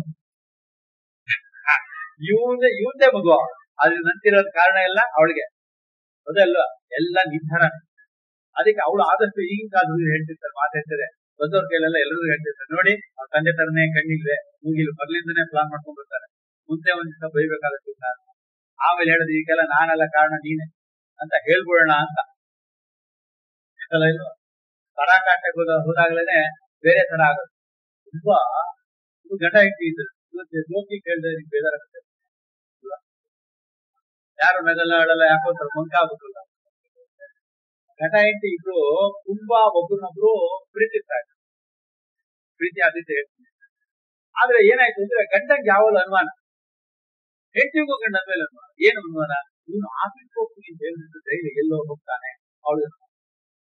ಇವಂದೇ ಇವಂದೇ ಮಗು ಅದ್ರ ನಂತಿರೋದ್ ಕಾರಣ ಎಲ್ಲ ಅವಳಿಗೆ ಅದಲ್ಲ ಎಲ್ಲ ನಿಂತರ ಅದಕ್ಕೆ ಅವಳು ಆದಷ್ಟು ಈಗಿನ ಕಾಲದಲ್ಲಿ ಹೇಳ್ತಿರ್ತಾರೆ ಮಾತಾಡ್ತಾರೆ ಬಂದವ್ರ ಕೈಲೆಲ್ಲ ಎಲ್ಲರೂ ಹೇಳ್ತಿರ್ತಾರೆ ನೋಡಿ ಅವ್ರ ತಂದೆ ತರನೇ ಕಣ್ಣಿಲ್ವೇ ಮೂಗಿಲ್ ಮೊದ್ಲಿಂದನೇ ಪ್ಲಾನ್ ಮಾಡ್ಕೊಂಡ್ ಬರ್ತಾರೆ ಮುಂದೆ ಒಂದ್ ದಿವಸ ಬೈಬೇಕಾಗತ್ತೆ ಇವ್ನ ಅಂತ. ಆಮೇಲೆ ಹೇಳೋದು ಈಗೆಲ್ಲ ನಾನೆಲ್ಲ ಕಾರಣ ನೀನೆ ಅಂತ ಹೇಳ್ಬಿಡೋಣ ಅಂತ ಅಲ್ಲ ಇಲ್ವಾ ಪರಾಕಾಷ್ಟಕ್ಕೆ ಹೋದ ಹೋದಾಗ್ಲೇನೆ ಬೇರೆ ತರ ಆಗುತ್ತೆ ತುಂಬಾ ಇದು ಗಂಡ ಹೆಂಡತಿ ಇದ್ರು ಇವತ್ತು ಜೋಕಿ ಕೇಳಿದ್ರೆ ನಿಮ್ಗೆ ಬೇಜಾರಾಗುತ್ತೆ ಅಲ್ವಾ? ಯಾರು ನಗಲ್ಲ ಆಡಲ್ಲ ಯಾಕೋ ಒಂಥರ ಮಂಕ ಆಗುತ್ತಲ್ಲ ಗಂಡ ಹೆಂಡತಿ ಇಬ್ರು ತುಂಬಾ ಒಬ್ರನ್ನೊಬ್ರು ಪ್ರೀತಿಸ್ತಾರೆ ಪ್ರೀತಿ ಆದಿತ್ಯ ಹೇಳ್ತೀನಿ ಆದ್ರೆ ಏನಾಯ್ತು ಅಂದ್ರೆ ಗಂಡಂಗೆ ಯಾವಾಗಲೂ ಅನುಮಾನ ಹೆಂಡತಿಗೂ ಗಂಡನ ಮೇಲೆ ಅನುಮಾನ ಏನು ಅನುಮಾನ ಇವನು ಆಫೀಸ್ ಹೋಗ್ತೀನಿ ಅಂತ ಹೇಳ್ಬಿಟ್ಟು ಡೈಲಿ ಎಲ್ಲೋ ಹೋಗ್ತಾನೆ ಅವಳು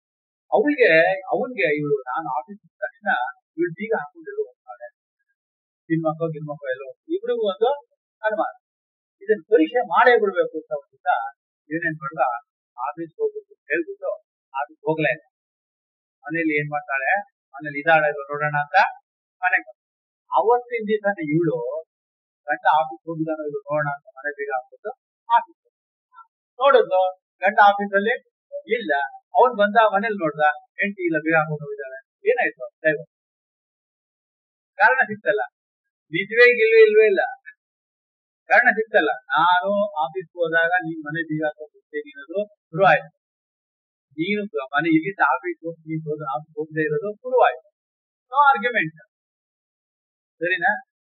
ಅವಳಿಗೆ ಅವನ್ಗೆ ಇವಳು ನಾನು ಆಫೀಸ್ ತಕ್ಷಣ ಇವಳು ಬೀಗ ಹಾಕೊಂಡು ಹೋಗ್ತಾಳೆ ತಿನ್ಮಕ್ಕೋ ಗಿನ್ಮಕ್ಕೋ ಎಲ್ಲೋ ಇಬ್ರಿಗೂ ಒಂದು ಅನುಮಾನ ಇದನ್ನ ಪರೀಕ್ಷೆ ಮಾಡೇ ಬಿಡ್ಬೇಕು ಅಂತ ಒಂದಿವ್ಸ ಏನೇನ್ ಮಾಡ್ದ ಆಫೀಸ್ ಹೋಗ್ಬೇಕು ಅಂತ ಹೇಳ್ಬಿಟ್ಟು ಆಫೀಸ್ ಹೋಗ್ಲೇ ಇಲ್ಲ ಮನೇಲಿ ಏನ್ ಮಾಡ್ತಾಳೆ ಮನೇಲಿ ಇದಾಳೆ ಇಲ್ವೋ ನೋಡೋಣ ಅಂತ ಮನೆಗೆ ಬಂದ. ಅವತ್ತಿನ ದಿವಸನೇ ಇವಳು ಗಂಡ ಆಫೀಸ್ ಹೋಗಿದ್ದಾನೋ ಇದು ನೋಡೋಣ ಅಂತ ಮನೆ ಬೀಗ ಹಾಕ್ಬಿಟ್ಟು ಆಫೀಸ್ ನೋಡಿದ್ಲು ಗಂಡ ಆಫೀಸಲ್ಲಿ ಇಲ್ಲ ಅವನ್ ಬಂದ ಮನೇಲಿ ನೋಡ್ದ ಹೆಂಡತಿ ಇಲ್ಲ ಬೀಗ ಹಾಕೊಂಡು ಹೋಗಿದ್ದಾಳೆ ಏನಾಯ್ತು ದೈವ ಕಾರಣ ಸಿಕ್ತಲ್ಲ ನಿಜವೇ ಇಲ್ವೇ ಇಲ್ವೇ ಇಲ್ಲ ಕಾರಣ ಸಿಕ್ತಲ್ಲ ನಾನು ಆಫೀಸ್ ಹೋದಾಗ ನೀನ್ ಮನೆ ಬೀಗ ಹಾಕೊಂಡು ಹೋಗ್ತೇನೆ ಅನ್ನೋದು ಶುರು ಆಯ್ತು ನೀನು ಮನೆ ಇಲ್ಲಿಂದ ಆಫೀಸ್ ಹೋಗಿ ನೀನು ಹೋದ ಆಫೀಸ್ ಹೋಗದೆ ಇರೋದು ಶುರುವಾಯ್ತು ನೋ ಆರ್ಗ್ಯುಮೆಂಟ್ ಸರಿನಾ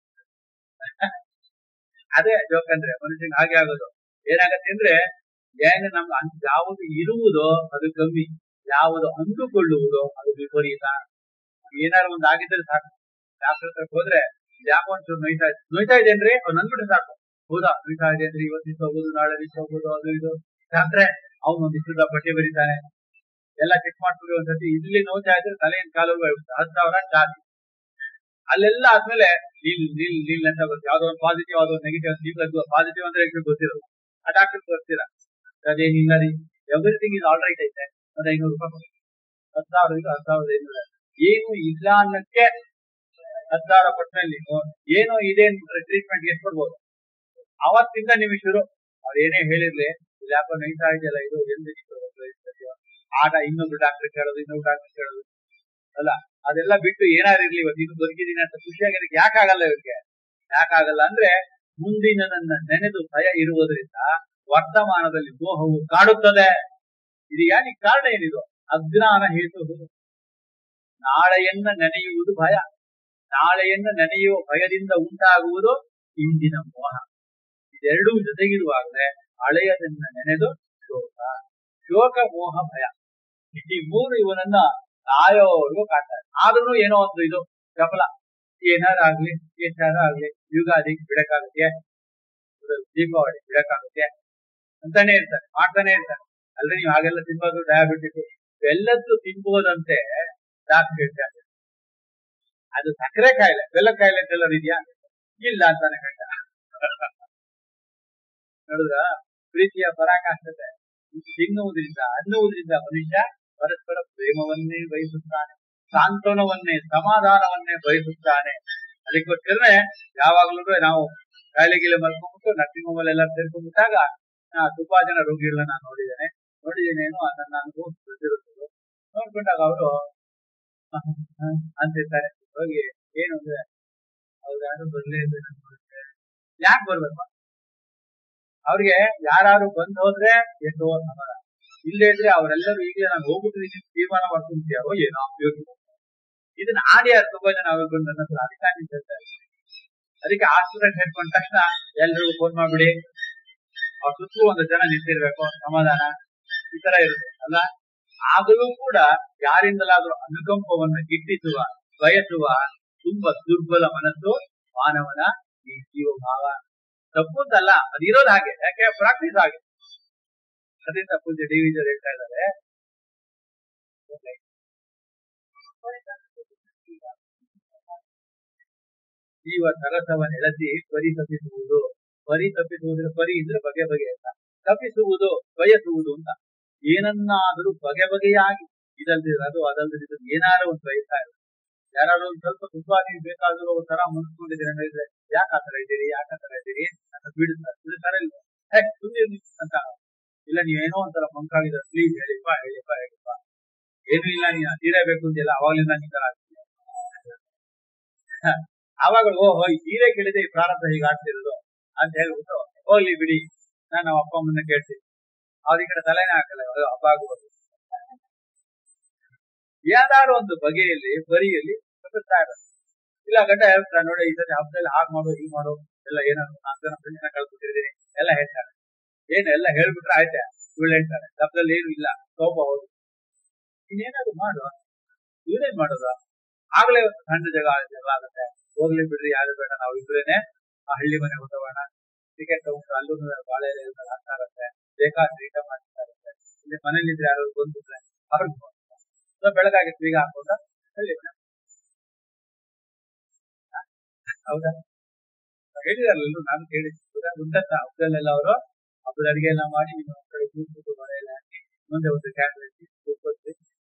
ಅದೇ ಜೋಕ್ ಅಂದ್ರೆ ಮನುಷ್ಯನ್ ಹಾಗೆ ಆಗೋದು ಏನಾಗತ್ತೆ ಅಂದ್ರೆ ಹೆಂಗ ನಮ್ಗೆ ಅನ್- ಯಾವುದು ಇರುವುದೋ ಅದು ಕಮ್ಮಿ ಯಾವುದು ಅಂದುಕೊಳ್ಳುವುದೋ ಅದು ವಿಪರೀತ ಏನಾರು ಒಂದು ಆಗಿದ್ರೆ ಸಾಕು ಡಾಕ್ಟರ್ ಹತ್ರ ಹೋದ್ರೆ ಯಾಕೋ ಒಂಚೂರು ನೋಯ್ತಾ ಇದೆ ನೋಯ್ತಾ ಇದೆ ಅಂದ್ರೆ ಅವ್ನು ಅಂದ್ಬಿಟ್ರೆ ಸಾಕು ಹೌದಾ ನೋಯ್ತಾ ಇದೆ ಅಂದ್ರೆ ಇವತ್ತು ದಿವಸ ಹೋಗೋದು ನಾಳೆ ದಿವಸ ಹೋಗೋದು ಅದು ಇದು ಡಾಕ್ಟ್ರೆ ಅವ್ನು ಒಂದಿಷ್ಟು ಪಟ್ಟಿ ಬರೀತಾನೆ ಎಲ್ಲ ಚೆಕ್ ಮಾಡ್ಕೊಂಡು ಒಂದ್ಸತಿ ಇಲ್ಲಿ ನೋಯ್ತಾ ಇದ್ರೆ ತಲೆಯಿಂದ ಕಾಲು ಹತ್ತು ಸಾವಿರ ಚಾರ್ಜ್ ಅಲ್ಲೆಲ್ಲ ಆದ್ಮೇಲೆ ನೀಲ್ ನೀಲ್ ನೀಲ್ ಅಂತ ಬರುತ್ತೆ ಯಾವ್ದೋ ಒಂದು ಪಾಸಿಟಿವ್ ಯಾವ್ದೋ ನೆಗೆಟಿವ್ ನೀವು ಪಾಸಿಟಿವ್ ಅಂದ್ರೆ ಎಷ್ಟು ಗೊತ್ತಿರೋದು ಆ ಡಾಕ್ಟರ್ ಬರ್ತೀರಾ ಅದೇನಿಲ್ಲ ರೀ ಎವ್ರಿಥಿಂಗ್ ಇಸ್ ಆಲ್ ರೈಟ್ ಐತೆ ಒಂದು ಐನೂರು ರೂಪಾಯಿ ಕೊಡಿ. ಹತ್ತು ಸಾವಿರ ಇದು ಹತ್ತು ಸಾವಿರದ ಐನೂರು ಏನು ಇಲ್ಲ ಅನ್ನಕ್ಕೆ ಹತ್ತು ಸಾವಿರ ಕೊಟ್ಮೇಲೆ ನೀವು ಏನೋ ಇದೆ ಟ್ರೀಟ್ಮೆಂಟ್ ಎಷ್ಟು ಕೊಡ್ಬೋದು ಅವತ್ತಿಂದ ನಿಮಗೆ ಶುರು ಅವ್ರು ಏನೇ ಹೇಳಿರ್ಲಿ ಇದು ಯಾಕೋ ನೈತಾ ಇದೆಯಲ್ಲ ಇದು ಎಲ್ಲಿ ಆಟ ಇನ್ನೊಬ್ರು ಡಾಕ್ಟರ್ ಕೇಳೋದು ಇನ್ನೊಬ್ರು ಡಾಕ್ಟರ್ ಕೇಳೋದು ಅಲ್ಲ ಅದೆಲ್ಲ ಬಿಟ್ಟು ಏನಾರು ಇರ್ಲಿ ಇವತ್ತು ಇನ್ನು ಬದುಕಿದೀನಿ ಅಂತ ಖುಷಿಯಾಗಿರಕ್ಕೆ ಯಾಕಾಗಲ್ಲ ಇವ್ರಿಗೆ ಯಾಕಾಗಲ್ಲ ಅಂದ್ರೆ ಮುಂದಿನ ನನ್ನ ನೆನೆದು ಭಯ ಇರುವುದರಿಂದ ವರ್ತಮಾನದಲ್ಲಿ ಮೋಹವು ಕಾಡುತ್ತದೆ ಇದು ಯಾಕೆ ಕಾರಣ ಏನಿದು ಅಜ್ಞಾನ ಹೇತು ನಾಳೆಯನ್ನ ನೆನೆಯುವುದು ಭಯ ನಾಳೆಯನ್ನ ನೆನೆಯುವ ಭಯದಿಂದ ಉಂಟಾಗುವುದು ಇಂದಿನ ಮೋಹ ಇದೆರಡೂ ಜೊತೆಗಿರುವಾಗಲೇ ಹಳೆಯದನ್ನ ನೆನೆದು ಶೋಕ ಶೋಕ ಮೋಹ ಭಯ ಈ ಮೂರು ಇವನನ್ನ ಕಾಯೋವರೆಗೂ ಕಾಡ್ತಾರೆ ಆದ್ರೂ ಏನೋ ಒಂದು ಇದು ಚಪಲ ಏನಾರು ಆಗ್ಲಿ ಎಷ್ಟಾರು ಆಗ್ಲಿ ಯುಗಾದಿ ಬಿಡಕ್ಕಾಗುತ್ತೆ ದೀಪಾವಳಿ ಬಿಡಕ್ಕಾಗುತ್ತೆ ಅಂತಾನೆ ಇರ್ತಾರೆ ಮಾಡ್ತಾನೆ ಇರ್ತಾರೆ ಅಲ್ರಿ ನೀವು ಹಾಗೆಲ್ಲ ತಿನ್ಬೋದು ಡಯಾಬಿಟಿಸ್ ಎಲ್ಲದ್ದು ತಿನ್ಬೋದಂತೆ ಡಾಕ್ಟರ್ ಹೇಳ್ತಾರೆ ಅದು ಸಕ್ಕರೆ ಕಾಯಿಲೆ ಬೆಲ್ಲ ಕಾಯಿಲೆ ಅಂತೆಲ್ಲ ಇದೆಯಾ ಇಲ್ಲ ಅಂತಾನೆ ಹೇಳ್ತ ನೋಡುದ್ರ ಪ್ರೀತಿಯ ಪರಾಕಾಷ್ಠತೆ ತಿನ್ನುವುದರಿಂದ ಅನ್ನುವುದರಿಂದ ಮನುಷ್ಯ ಪರಸ್ಪರ ಪ್ರೇಮವನ್ನೇ ಬಯಸುತ್ತಾನೆ ಸಾಂತ್ವನವನ್ನೇ ಸಮಾಧಾನವನ್ನೇ ಬಯಸುತ್ತಾನೆ ಅದಕ್ಕೋಸ್ಕರನೇ ಯಾವಾಗ್ಲೂ ನಾವು ಕಾಯಿಲೆ ಗೀಲೆ ಮಲ್ಕೊಂಡ್ಬಿಟ್ಟು ನರ್ಸಿಂಗ್ ಹೋಮ್ ಎಲ್ಲ ಸೇರ್ಕೊಂಡ್ಬಿಟ್ಟಾಗ ನಾ ತುಂಬಾ ಜನ ರೋಗಿಗಳನ್ನ ನಾನು ನೋಡಿದ್ದೇನೆ ನೋಡಿದ್ದೇನೇನು ಅದನ್ನ ಅನುಭವ ಗೊತ್ತಿರುತ್ತದೆ ನೋಡ್ಕೊಂಡಾಗ ಅವರು ಅಂತಿರ್ತಾರೆ ಹೋಗಿ ಏನು ಅಂದ್ರೆ ಅವ್ರು ಯಾರು ಬರ್ಲೇ ಇಲ್ಲ ಯಾಕೆ ಬರ್ಬೇಕು ಅವ್ರಿಗೆ ಯಾರು ಬಂದ್ ಹೋದ್ರೆ ಎಷ್ಟೋ ಸಮರ ಇಲ್ಲೇ ಇದ್ರೆ ಅವರೆಲ್ಲರೂ ಈಗಲೇ ನಾನು ಹೋಗ್ಬಿಟ್ಟು ತೀರ್ಮಾನ ಮಾಡ್ಕೊಂತೀಯಾರೋ ಏನೋ ಯೋಚನೆ ಇದನ್ನ ಆಡ್ಯಾರ ತುಂಬಾ ಜನ ಅವ್ರಿಗೆ ನನ್ನ ಹತ್ರ ಅಧಿಕಾರಿ ಹೇಳ್ತಾರೆ ಅದಕ್ಕೆ ಆಸ್ಪತ್ರೆಗೆ ಸೇರ್ಕೊಂಡ ತಕ್ಷಣ ಎಲ್ರಿಗೂ ಫೋನ್ ಮಾಡ್ಬಿಡಿ ಅವ್ರ ಸುತ್ತಲೂ ಒಂದು ಜನ ನಿಂತಿರ್ಬೇಕು ಸಮಾಧಾನ ಈ ತರ ಇರುತ್ತೆ ಅಲ್ಲ ಆಗಲೂ ಕೂಡ ಯಾರಿಂದಲಾದ್ರೂ ಅನುಕಂಪವನ್ನು ಗಿಟ್ಟಿಸುವ ಬಯಸುವ ತುಂಬಾ ದುರ್ಬಲ ಮನಸ್ಸು ಮಾನವನ ಈ ಜೀವಭಾವ ತಪ್ಪು ಅಂತಲ್ಲ ಅದಿರೋದು ಹಾಗೆ ಯಾಕೆ ಪ್ರಾಕ್ಟೀಸ್ ಹಾಗೆ ಅದರಿಂದ ಪೂಜೆ ಡಿ ವಿಜಯ್ ಹೇಳ್ತಾ ಇದ್ದಾರೆ ಜೀವ ಸರಸವ ನೆಲೆಸಿ ಪರಿ ತಪ್ಪಿಸುವುದು ಪರಿ ತಪ್ಪಿಸುವುದ್ರೆ ಪರಿ ಇದ್ರೆ ಬಗೆ ಬಗೆ ಅಂತ ತಪ್ಪಿಸುವುದು ಬಯಸುವುದು ಅಂತ ಏನನ್ನಾದರೂ ಬಗೆ ಬಗೆಯಾಗಿ ಇದಲ್ದಿರ ಅದು ಅದಲ್ದಿರ ಏನಾರು ಒಂದು ಬಯಸ್ತಾ ಇರೋದು ಯಾರಾದ್ರೂ ಒಂದ್ ಸ್ವಲ್ಪ ತುಂಬಾ ನೀವು ಬೇಕಾದ್ರೂ ಒಂಥರ ಮುನ್ಸ್ಕೊಂಡಿದ್ದೀರಿ ಅಂದ್ರೆ ಯಾಕೆ ಆತರ ಇದ್ದೀರಿ ಯಾಕೆ ಆತರ ಇದ್ದೀರಿ ಅಂತ ಬಿಡುತ್ತಾರೆ ಬಿಡುತ್ತಾರೆ ಇಲ್ವಾ? ಹೇ ಸುಮ್ಮನೆ ಅಂತ ಇಲ್ಲ ನೀವೇನೋ ಒಂಥರ ಮಂಕಾಗಿದ್ದಾರೆ ಪ್ಲೀಸ್ ಹೇಳಿಪ್ಪ ಹೇಳಿಪ್ಪ ಹೇಳಿಪ್ಪ ಏನು ಇಲ್ಲ ನೀನು ತೀರಬೇಕು ಅಂತಿಲ್ಲ ಅವಾಗ್ಲಿಂದ ನೀನ್ ತರ ಆಗ್ತಿದೆ ಆವಾಗ ಓಹೋ ಈ ತೀರೆ ಕೇಳಿದೆ ಈ ಪ್ರಾರಂಭ ಹೀಗೆ ಆಗ್ತಿರೋದು ಅಂತ ಹೇಳ್ಬಿಟ್ಟು ಹೋಗ್ಲಿ ಬಿಡಿ ನಾನು ನಮ್ಮ ಅಪ್ಪ ಅಮ್ಮನ್ನ ಕೇಳ್ತೀನಿ ಅವ್ರ ಈ ಕಡೆ ತಲೆನೇ ಹಾಕಲ್ಲ ಅದು ಹಬ್ಬ ಆಗುವುದು ಯಾವ್ದಾದ್ರು ಒಂದು ಬಗೆಯಲ್ಲಿ ಬರಿಯಲ್ಲಿ ತಪ್ಪಿಸ್ತಾ ಇರೋದು ಇಲ್ಲ ಗಂಡ ಹೇಳ್ತಾರೆ ನೋಡಿ ಈ ಸತಿ ಹಬ್ಬದಲ್ಲಿ ಹಾಗೆ ಮಾಡು ಹೀಗೆ ಮಾಡು ಎಲ್ಲ ಏನಾದ್ರು ನಾಲ್ಕು ಜನ ಫ್ರೆಂಡ್ಸ್ನ ಕಳ್ಕೊತಿದ್ದೀನಿ ಎಲ್ಲ ಹೇಳ್ತಾರೆ ಏನ್ ಎಲ್ಲ ಹೇಳ್ಬಿಟ್ರೆ ಆಯ್ತಾ ಇವಳು ಹೇಳ್ತಾರೆ ಹಬ್ಬದಲ್ಲಿ ಏನು ಇಲ್ಲ ಕೋಪ ಹೌದು ಇನ್ನೇನಾದ್ರು ಮಾಡು ಇವನೇನ್ ಮಾಡೋದು ಆಗ್ಲೇ ಒಂದು ಸಣ್ಣ ಜಗ ಜಗಳ ಆಗುತ್ತೆ ಹೋಗ್ಲಿ ಬಿಡ್ರಿ ಯಾರು ಬೇಡ ನಾವು ಇಬ್ರೇನೆ ಆ ಹಳ್ಳಿ ಮನೆ ಹೊಟ್ಟೋಗೋಣ ಟಿಕೆಟ್ ತಗೊಂಡು ಅಲ್ಲೂ ಬಾಳೆ ಆಗ್ತಾ ಇರುತ್ತೆ ಬೇಕಾದ್ರೆ ಊಟ ಮಾಡ್ತಾ ಇರುತ್ತೆ ಇಲ್ಲಿ ಮನೇಲಿದ್ರೆ ಯಾರು ಬಂದ್ಬಿಟ್ರೆ ಅವ್ರಿಗೆ ಸೊ ಬೆಳಗಾಗಿತ್ತು ಈಗ ಹಾಕೊಂಡ ಹೇಳಿ ಮೇಡಮ್ ಹೌದಾ ಹೇಳಿದಾರಲ್ಲ ನಾನು ಕೇಳಿದ್ದೆ ಉಂಟಂತ ಹಬ್ಬದಲ್ಲೆಲ್ಲ ಅವರು ಹಬ್ಬದ ಅಡಿಗೆ ಎಲ್ಲ ಮಾಡಿ ನಿಮ್ಮ ಕಡೆ ಕೂತ್ಬಿಟ್ಟು ಮನೆ ಎಲ್ಲ ಹಾಕಿ ಮುಂದೆ ಒಂದು ಕ್ಯಾನ್ ಹಾಕಿ ಕೂತ್ಕೊಳ್ಸಿ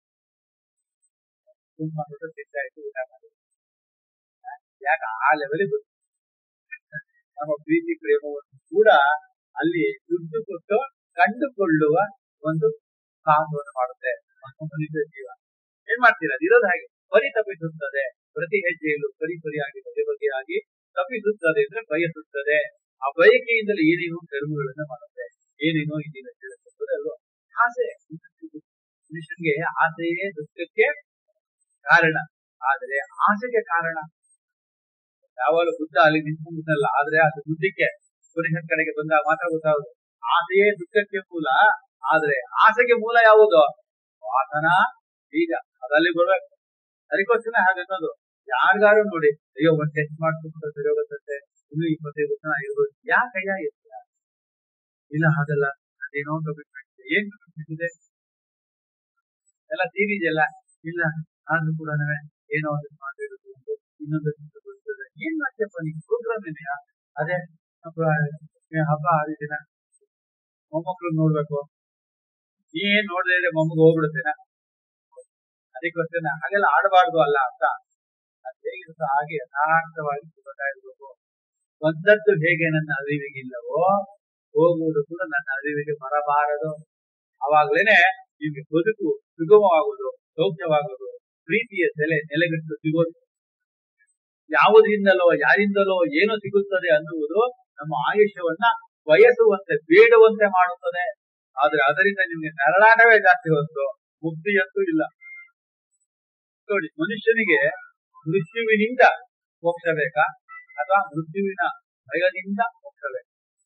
ಕುಂಕುಮ ಕೊಟ್ಟು ತಿಂತಾ ಇತ್ತು ಊಟ ಮಾಡಿ ಯಾಕೆ ಆ ಲೆವೆಲ್ ನಮ್ಮ ಪ್ರೀತಿ ಪ್ರೇಮವನ್ನು ಕೂಡ ಅಲ್ಲಿ ದುಡ್ಡು ಕೊಟ್ಟು ಕಂಡುಕೊಳ್ಳುವ ಒಂದು ಕಾಮವನ್ನು ಮಾಡುತ್ತೆ ಮನುಷ್ಯ ಜೀವ ಏನ್ ಮಾಡ್ತೀರಾ ಅದಿರೋದು ಹಾಗೆ ಪರಿ ತಪ್ಪಿಸುತ್ತದೆ ಪ್ರತಿ ಹೆಜ್ಜೆಯಲ್ಲೂ ಪರಿ ಪರಿಯಾಗಿ ಬಗೆ ಬಗೆಯಾಗಿ ತಪ್ಪಿಸುತ್ತದೆ ಅಂದ್ರೆ ಬಯಸುತ್ತದೆ ಆ ಬಯಕೆಯಿಂದಲೇ ಏನೇನೋ ಕರ್ಮಗಳನ್ನ ಮಾಡುತ್ತೆ ಏನೇನೋ ಇದೀನ ಹೇಳುತ್ತದೆ ಅಲ್ವಾ ಆಸೆ ಮನುಷ್ಯನಿಗೆ ಆಸೆಯೇ ದುಃಖಕ್ಕೆ ಕಾರಣ ಆದರೆ ಆಸೆಗೆ ಕಾರಣ ಯಾವಾಗಲೂ ಬುದ್ಧ ಅಲ್ಲಿ ನಿಂತ್ಕೊಂಡ್ಬಿಟ್ಟಲ್ಲ ಆದ್ರೆ ಅದು ಬುದ್ಧಿಕ್ಕೆ ಪುರುಷನ ಕಡೆಗೆ ಬಂದಾಗ ಮಾತ್ರ ಗೊತ್ತಾಗುದು ಆಸೆಯೇ ದುಃಖಕ್ಕೆ ಮೂಲ ಆದ್ರೆ ಆಸೆಗೆ ಮೂಲ ಯಾವುದು ವಾಸನ ಬೀಜ ಅದಲ್ಲಿ ಬರ್ಬೇಕು ಅದಕ್ಕೋಸ್ಕರ ಹಾಗನ್ನೋದು ಯಾರಿಗಾರು ನೋಡಿ ಅಯ್ಯೋ ಒಂದ್ ಟೆಸ್ಟ್ ಮಾಡ್ಕೊಂಡು ಸರಿ ಹೋಗುತ್ತಂತೆ ಇನ್ನು ಇಪ್ಪತ್ತೈದು ವರ್ಷ ಇರ್ಬೋದು ಯಾಕಯ್ಯ ಇರ್ತೀರ ಇಲ್ಲ ಹಾಗಲ್ಲ ಅದೇನೋ ಕಮಿಟ್ಮೆಂಟ್ ಏನ್ ಕಮಿಟ್ಮೆಂಟ್ ಇದೆ ಎಲ್ಲ ಟಿವಿ ಇದೆಯಲ್ಲ ಇಲ್ಲ ಆದ್ರೂ ಕೂಡ ಏನೋ ಒಂದು ಮಾಡಿರೋದು ಇನ್ನೊಂದು ಬರ್ತದೆ ಏನ್ ಮಾಡ್ತೀಯಪ್ಪ ನೀನ್ ಪ್ರೋಗ್ರಾಮ್ ಇದೆಯಾ ಅದೇ ಹಬ್ಬ ಹಬ್ಬ ಆದಿನ ಮೊಮ್ಮಕ್ಳು ನೋಡ್ಬೇಕು ಏನ್ ನೋಡ್ದೆ ಇದ್ರೆ ಮೊಮ್ಮಗ ಹೋಗ್ಬಿಡುತ್ತೇನ ಅದಕ್ಕೋಸ್ಕರ ಹಾಗೆಲ್ಲ ಆಡಬಾರ್ದು ಅಲ್ಲ ಅಂತ ಅದು ಹೇಗಿರುತ್ತೋ ಹಾಗೆ ಯಥಾರ್ಥವಾಗಿ ಬರ್ತಾ ಇರ್ಬೇಕು ಬಂದದ್ದು ಹೇಗೆ ನನ್ನ ಅರಿವಿಗಿಲ್ಲವೋ ಹೋಗುವುದು ಕೂಡ ನನ್ನ ಅರಿವಿಗೆ ಬರಬಾರದು ಅವಾಗ್ಲೇನೆ ನಿಮ್ಗೆ ಬದುಕು ಸುಗಮವಾಗುವುದು ಸೌಖ್ಯವಾಗುವುದು ಪ್ರೀತಿಯ ಸೆಲೆ ನೆಲೆಗಟ್ಟು ಸಿಗೋದು ಯಾವುದರಿಂದಲೋ ಯಾರಿಂದಲೋ ಏನು ಸಿಗುತ್ತದೆ ಅನ್ನುವುದು ನಮ್ಮ ಆಯುಷ್ಯವನ್ನ ಬಯಸುವಂತೆ ಬೇಡುವಂತೆ ಮಾಡುತ್ತದೆ ಆದ್ರೆ ಅದರಿಂದ ನಿಮ್ಗೆ ನರಳಾಟವೇ ಜಾಸ್ತಿ ಹೊತ್ತು ಮುಕ್ತಿಯಂತೂ ಇಲ್ಲ ನೋಡಿ ಮನುಷ್ಯನಿಗೆ ಮೃತ್ಯುವಿನಿಂದ ಮೋಕ್ಷ ಬೇಕಾ ಅಥವಾ ಮೃತ್ಯುವಿನ ಭಯದಿಂದ ಮೋಕ್ಷ ಬೇಕಾ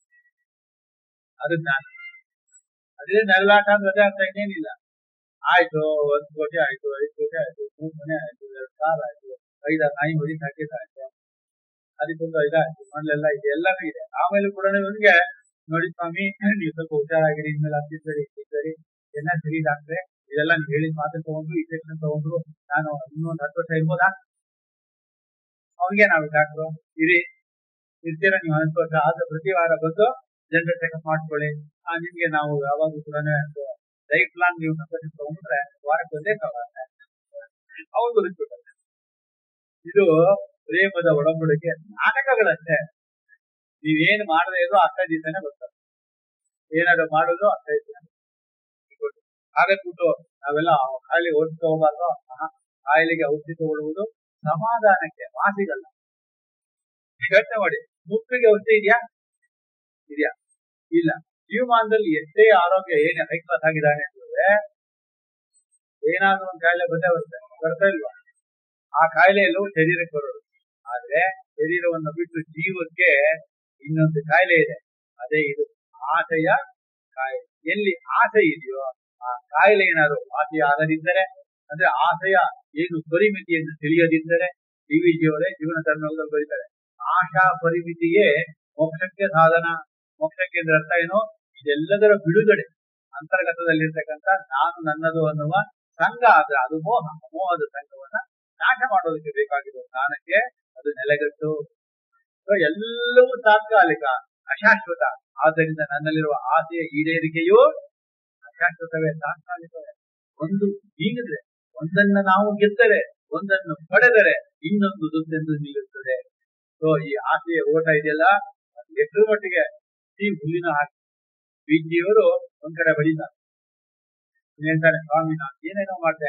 ಅದನ್ನ ಅದೇ ನರಳಾಟ ಅಂದ್ರೆ ಅಂತ ಇನ್ನೇನಿಲ್ಲ ಆಯ್ತು ಒಂದ್ ಕೋಟಿ ಆಯ್ತು ಐದು ಕೋಟಿ ಆಯ್ತು ಮೂರ್ ಮನೆ ಆಯ್ತು ಎರಡು ಕಾರ್ ಆಯ್ತು ಐದಾರು ನಾಯಿ ಹೊಡಿ ಹಾಕಿದ್ದಾಯ್ತು ಅದಕ್ಕೊಂದು ಇದಾಯ್ತು ಮನೆಯೆಲ್ಲ ಇದೆ ಎಲ್ಲಾನು ಇದೆ ಆಮೇಲೆ ಕೂಡ ಇವನಿಗೆ ನೋಡಿ ಸ್ವಾಮಿ ನೀವು ಸ್ವಲ್ಪ ಹುಷಾರಾಗಿರಿ ಇನ್ಮೇಲೆ ಹತ್ತಿದ್ದರಿ ಇಟ್ಟಿದ್ದರಿ ಎಲ್ಲ ಸರಿ ಡಾಕ್ಟ್ರೆ ಇದೆಲ್ಲ ನೀವು ಹೇಳಿದ ಮಾತ್ರ ತಗೊಂಡ್ರು ಇಂಜೆಕ್ಷನ್ ತಗೊಂಡ್ರು ನಾನು ಇನ್ನೊಂದು ಹತ್ತು ವರ್ಷ ಇರ್ಬೋದಾ ಅವ್ನಿಗೆ ನಾವು ಡಾಕ್ಟ್ರು ಇರಿ ಇರ್ತೀರ ನೀವು ಹತ್ತು ವರ್ಷ ಆದ್ರೆ ಪ್ರತಿ ವಾರ ಬಂದು ಜನರಲ್ ಚೆಕಪ್ ಮಾಡ್ಕೊಳ್ಳಿ ಆ ನಿಮ್ಗೆ ನಾವು ಯಾವಾಗಲೂ ಕೂಡ ಲೈಫ್ ಲಾಂಗ್ ನೀವು ಮೆಂಬರ್ಶಿಪ್ ತಗೊಂಡ್ರೆ ವಾರಕ್ಕೆ ಒಂದೇ ತಗೊಳ್ತಾರೆ ಅವ್ರು ಬದುಕ್ಬಿಟ್ಟಾರೆ ಇದು ಪ್ರೇಮದ ಒಡಂಬಡಿಕೆ ನಾಟಕಗಳಷ್ಟೇ ನೀವೇನು ಮಾಡದೇ ಇರೋ ಅರ್ಥ ದಿವಸನೇ ಬರ್ತಾರೆ ಏನಾದ್ರು ಮಾಡೋದು ಅರ್ಥ ದಿವಸ ಹಾಗಟ್ಬಿಟ್ಟು ನಾವೆಲ್ಲ ಕಾಯಿಲೆ ಓಡಿಸ್ತಾ ಹೋಗಬಾರ್ದು ಕಾಯಿಲೆಗೆ ಔಷಧಿ ತಗೊಳ್ಳುವುದು ಸಮಾಧಾನಕ್ಕೆ ವಾಸಿಗಲ್ಲ ಯೋಚನೆ ಮಾಡಿ ಮುಪ್ಪಿಗೆ ಔಷಧಿ ಇದೆಯಾ ಇದೆಯಾ ಇಲ್ಲ ಜೀವಮಾನದಲ್ಲಿ ಎಷ್ಟೇ ಆರೋಗ್ಯ ಏನೇ ಹೈ ಕ್ಲಾಸ್ ಆಗಿದ್ದಾನೆ ಅಂತಂದ್ರೆ ಏನಾದ್ರೂ ಒಂದು ಕಾಯಿಲೆ ಬಂದೇ ಬರುತ್ತೆ ಬರ್ತಾ ಇಲ್ವಾ ಆ ಕಾಯಿಲೆ ಎಲ್ಲವೂ ಶರೀರಕ್ಕೆ ಬರೋದು ಆದ್ರೆ ಶರೀರವನ್ನು ಬಿಟ್ಟು ಜೀವಕ್ಕೆ ಇನ್ನೊಂದು ಕಾಯಿಲೆ ಇದೆ ಅದೇ ಇದು ಆಸೆಯ ಕಾಯಿಲೆ ಎಲ್ಲಿ ಆಸೆ ಇದೆಯೋ ಆ ಕಾಯಿಲೆ ಏನಾದ್ರು ವಾಸಿ ಆಗದಿದ್ದರೆ ಅಂದ್ರೆ ಆಸೆಯ ಏನು ಪರಿಮಿತಿಯನ್ನು ತಿಳಿಯದಿದ್ದರೆ ಡಿ ವಿ ಜಿಯವರೇ ಜೀವನ ಧರ್ಮದಲ್ಲಿ ಬರೀತಾರೆ ಆಶಾ ಪರಿಮಿತಿಯೇ ಮೋಕ್ಷಕ್ಕೆ ಸಾಧನ ಮೋಕ್ಷಕ್ಕೆ ಅಂದ್ರೆ ಅರ್ಥ ಏನು ಇದೆಲ್ಲದರ ಬಿಡುಗಡೆ ಅಂತರ್ಗತದಲ್ಲಿರ್ತಕ್ಕಂಥ ನಾನು ನನ್ನದು ಅನ್ನುವ ಸಂಘ ಆದ್ರೆ ಅದು ಮೋಹ ಮೋಹದ ಸಂಘವನ್ನ ನಾಶ ಮಾಡೋದಕ್ಕೆ ಬೇಕಾಗಿರುವ ಜ್ಞಾನಕ್ಕೆ ಅದು ನೆಲೆಗಟ್ಟು ಎಲ್ಲವೂ ತಾತ್ಕಾಲಿಕ ಅಶಾಶ್ವತ ಆದ್ದರಿಂದ ನನ್ನಲ್ಲಿರುವ ಆಸೆಯ ಈಡೇರಿಕೆಯು ಅಶಾಶ್ವತವೇ ತಾತ್ಕಾಲಿಕವೇ ಒಂದು ನೀಗಿದ್ರೆ ಒಂದನ್ನ ನಾವು ಗೆದ್ದರೆ ಒಂದನ್ನು ಪಡೆದರೆ ಇನ್ನೊಂದು ದುಡ್ಡೆಂದು ನಿಲ್ಲುತ್ತದೆ ಸೊ ಈ ಆಸೆಯ ಓಟ ಇದೆಯಲ್ಲ ಎಷ್ಟರ ಮಟ್ಟಿಗೆ ಈ ಹುಲ್ಲಿನ ಹಾಕಿ ಬಿಜಿಯವರು ಒಂದ್ ಕಡೆ ಬಡಿದ ಹೇಳ್ತಾರೆ ಸ್ವಾಮಿ ನಾನು ಏನೇನೋ ಮಾಡಿದೆ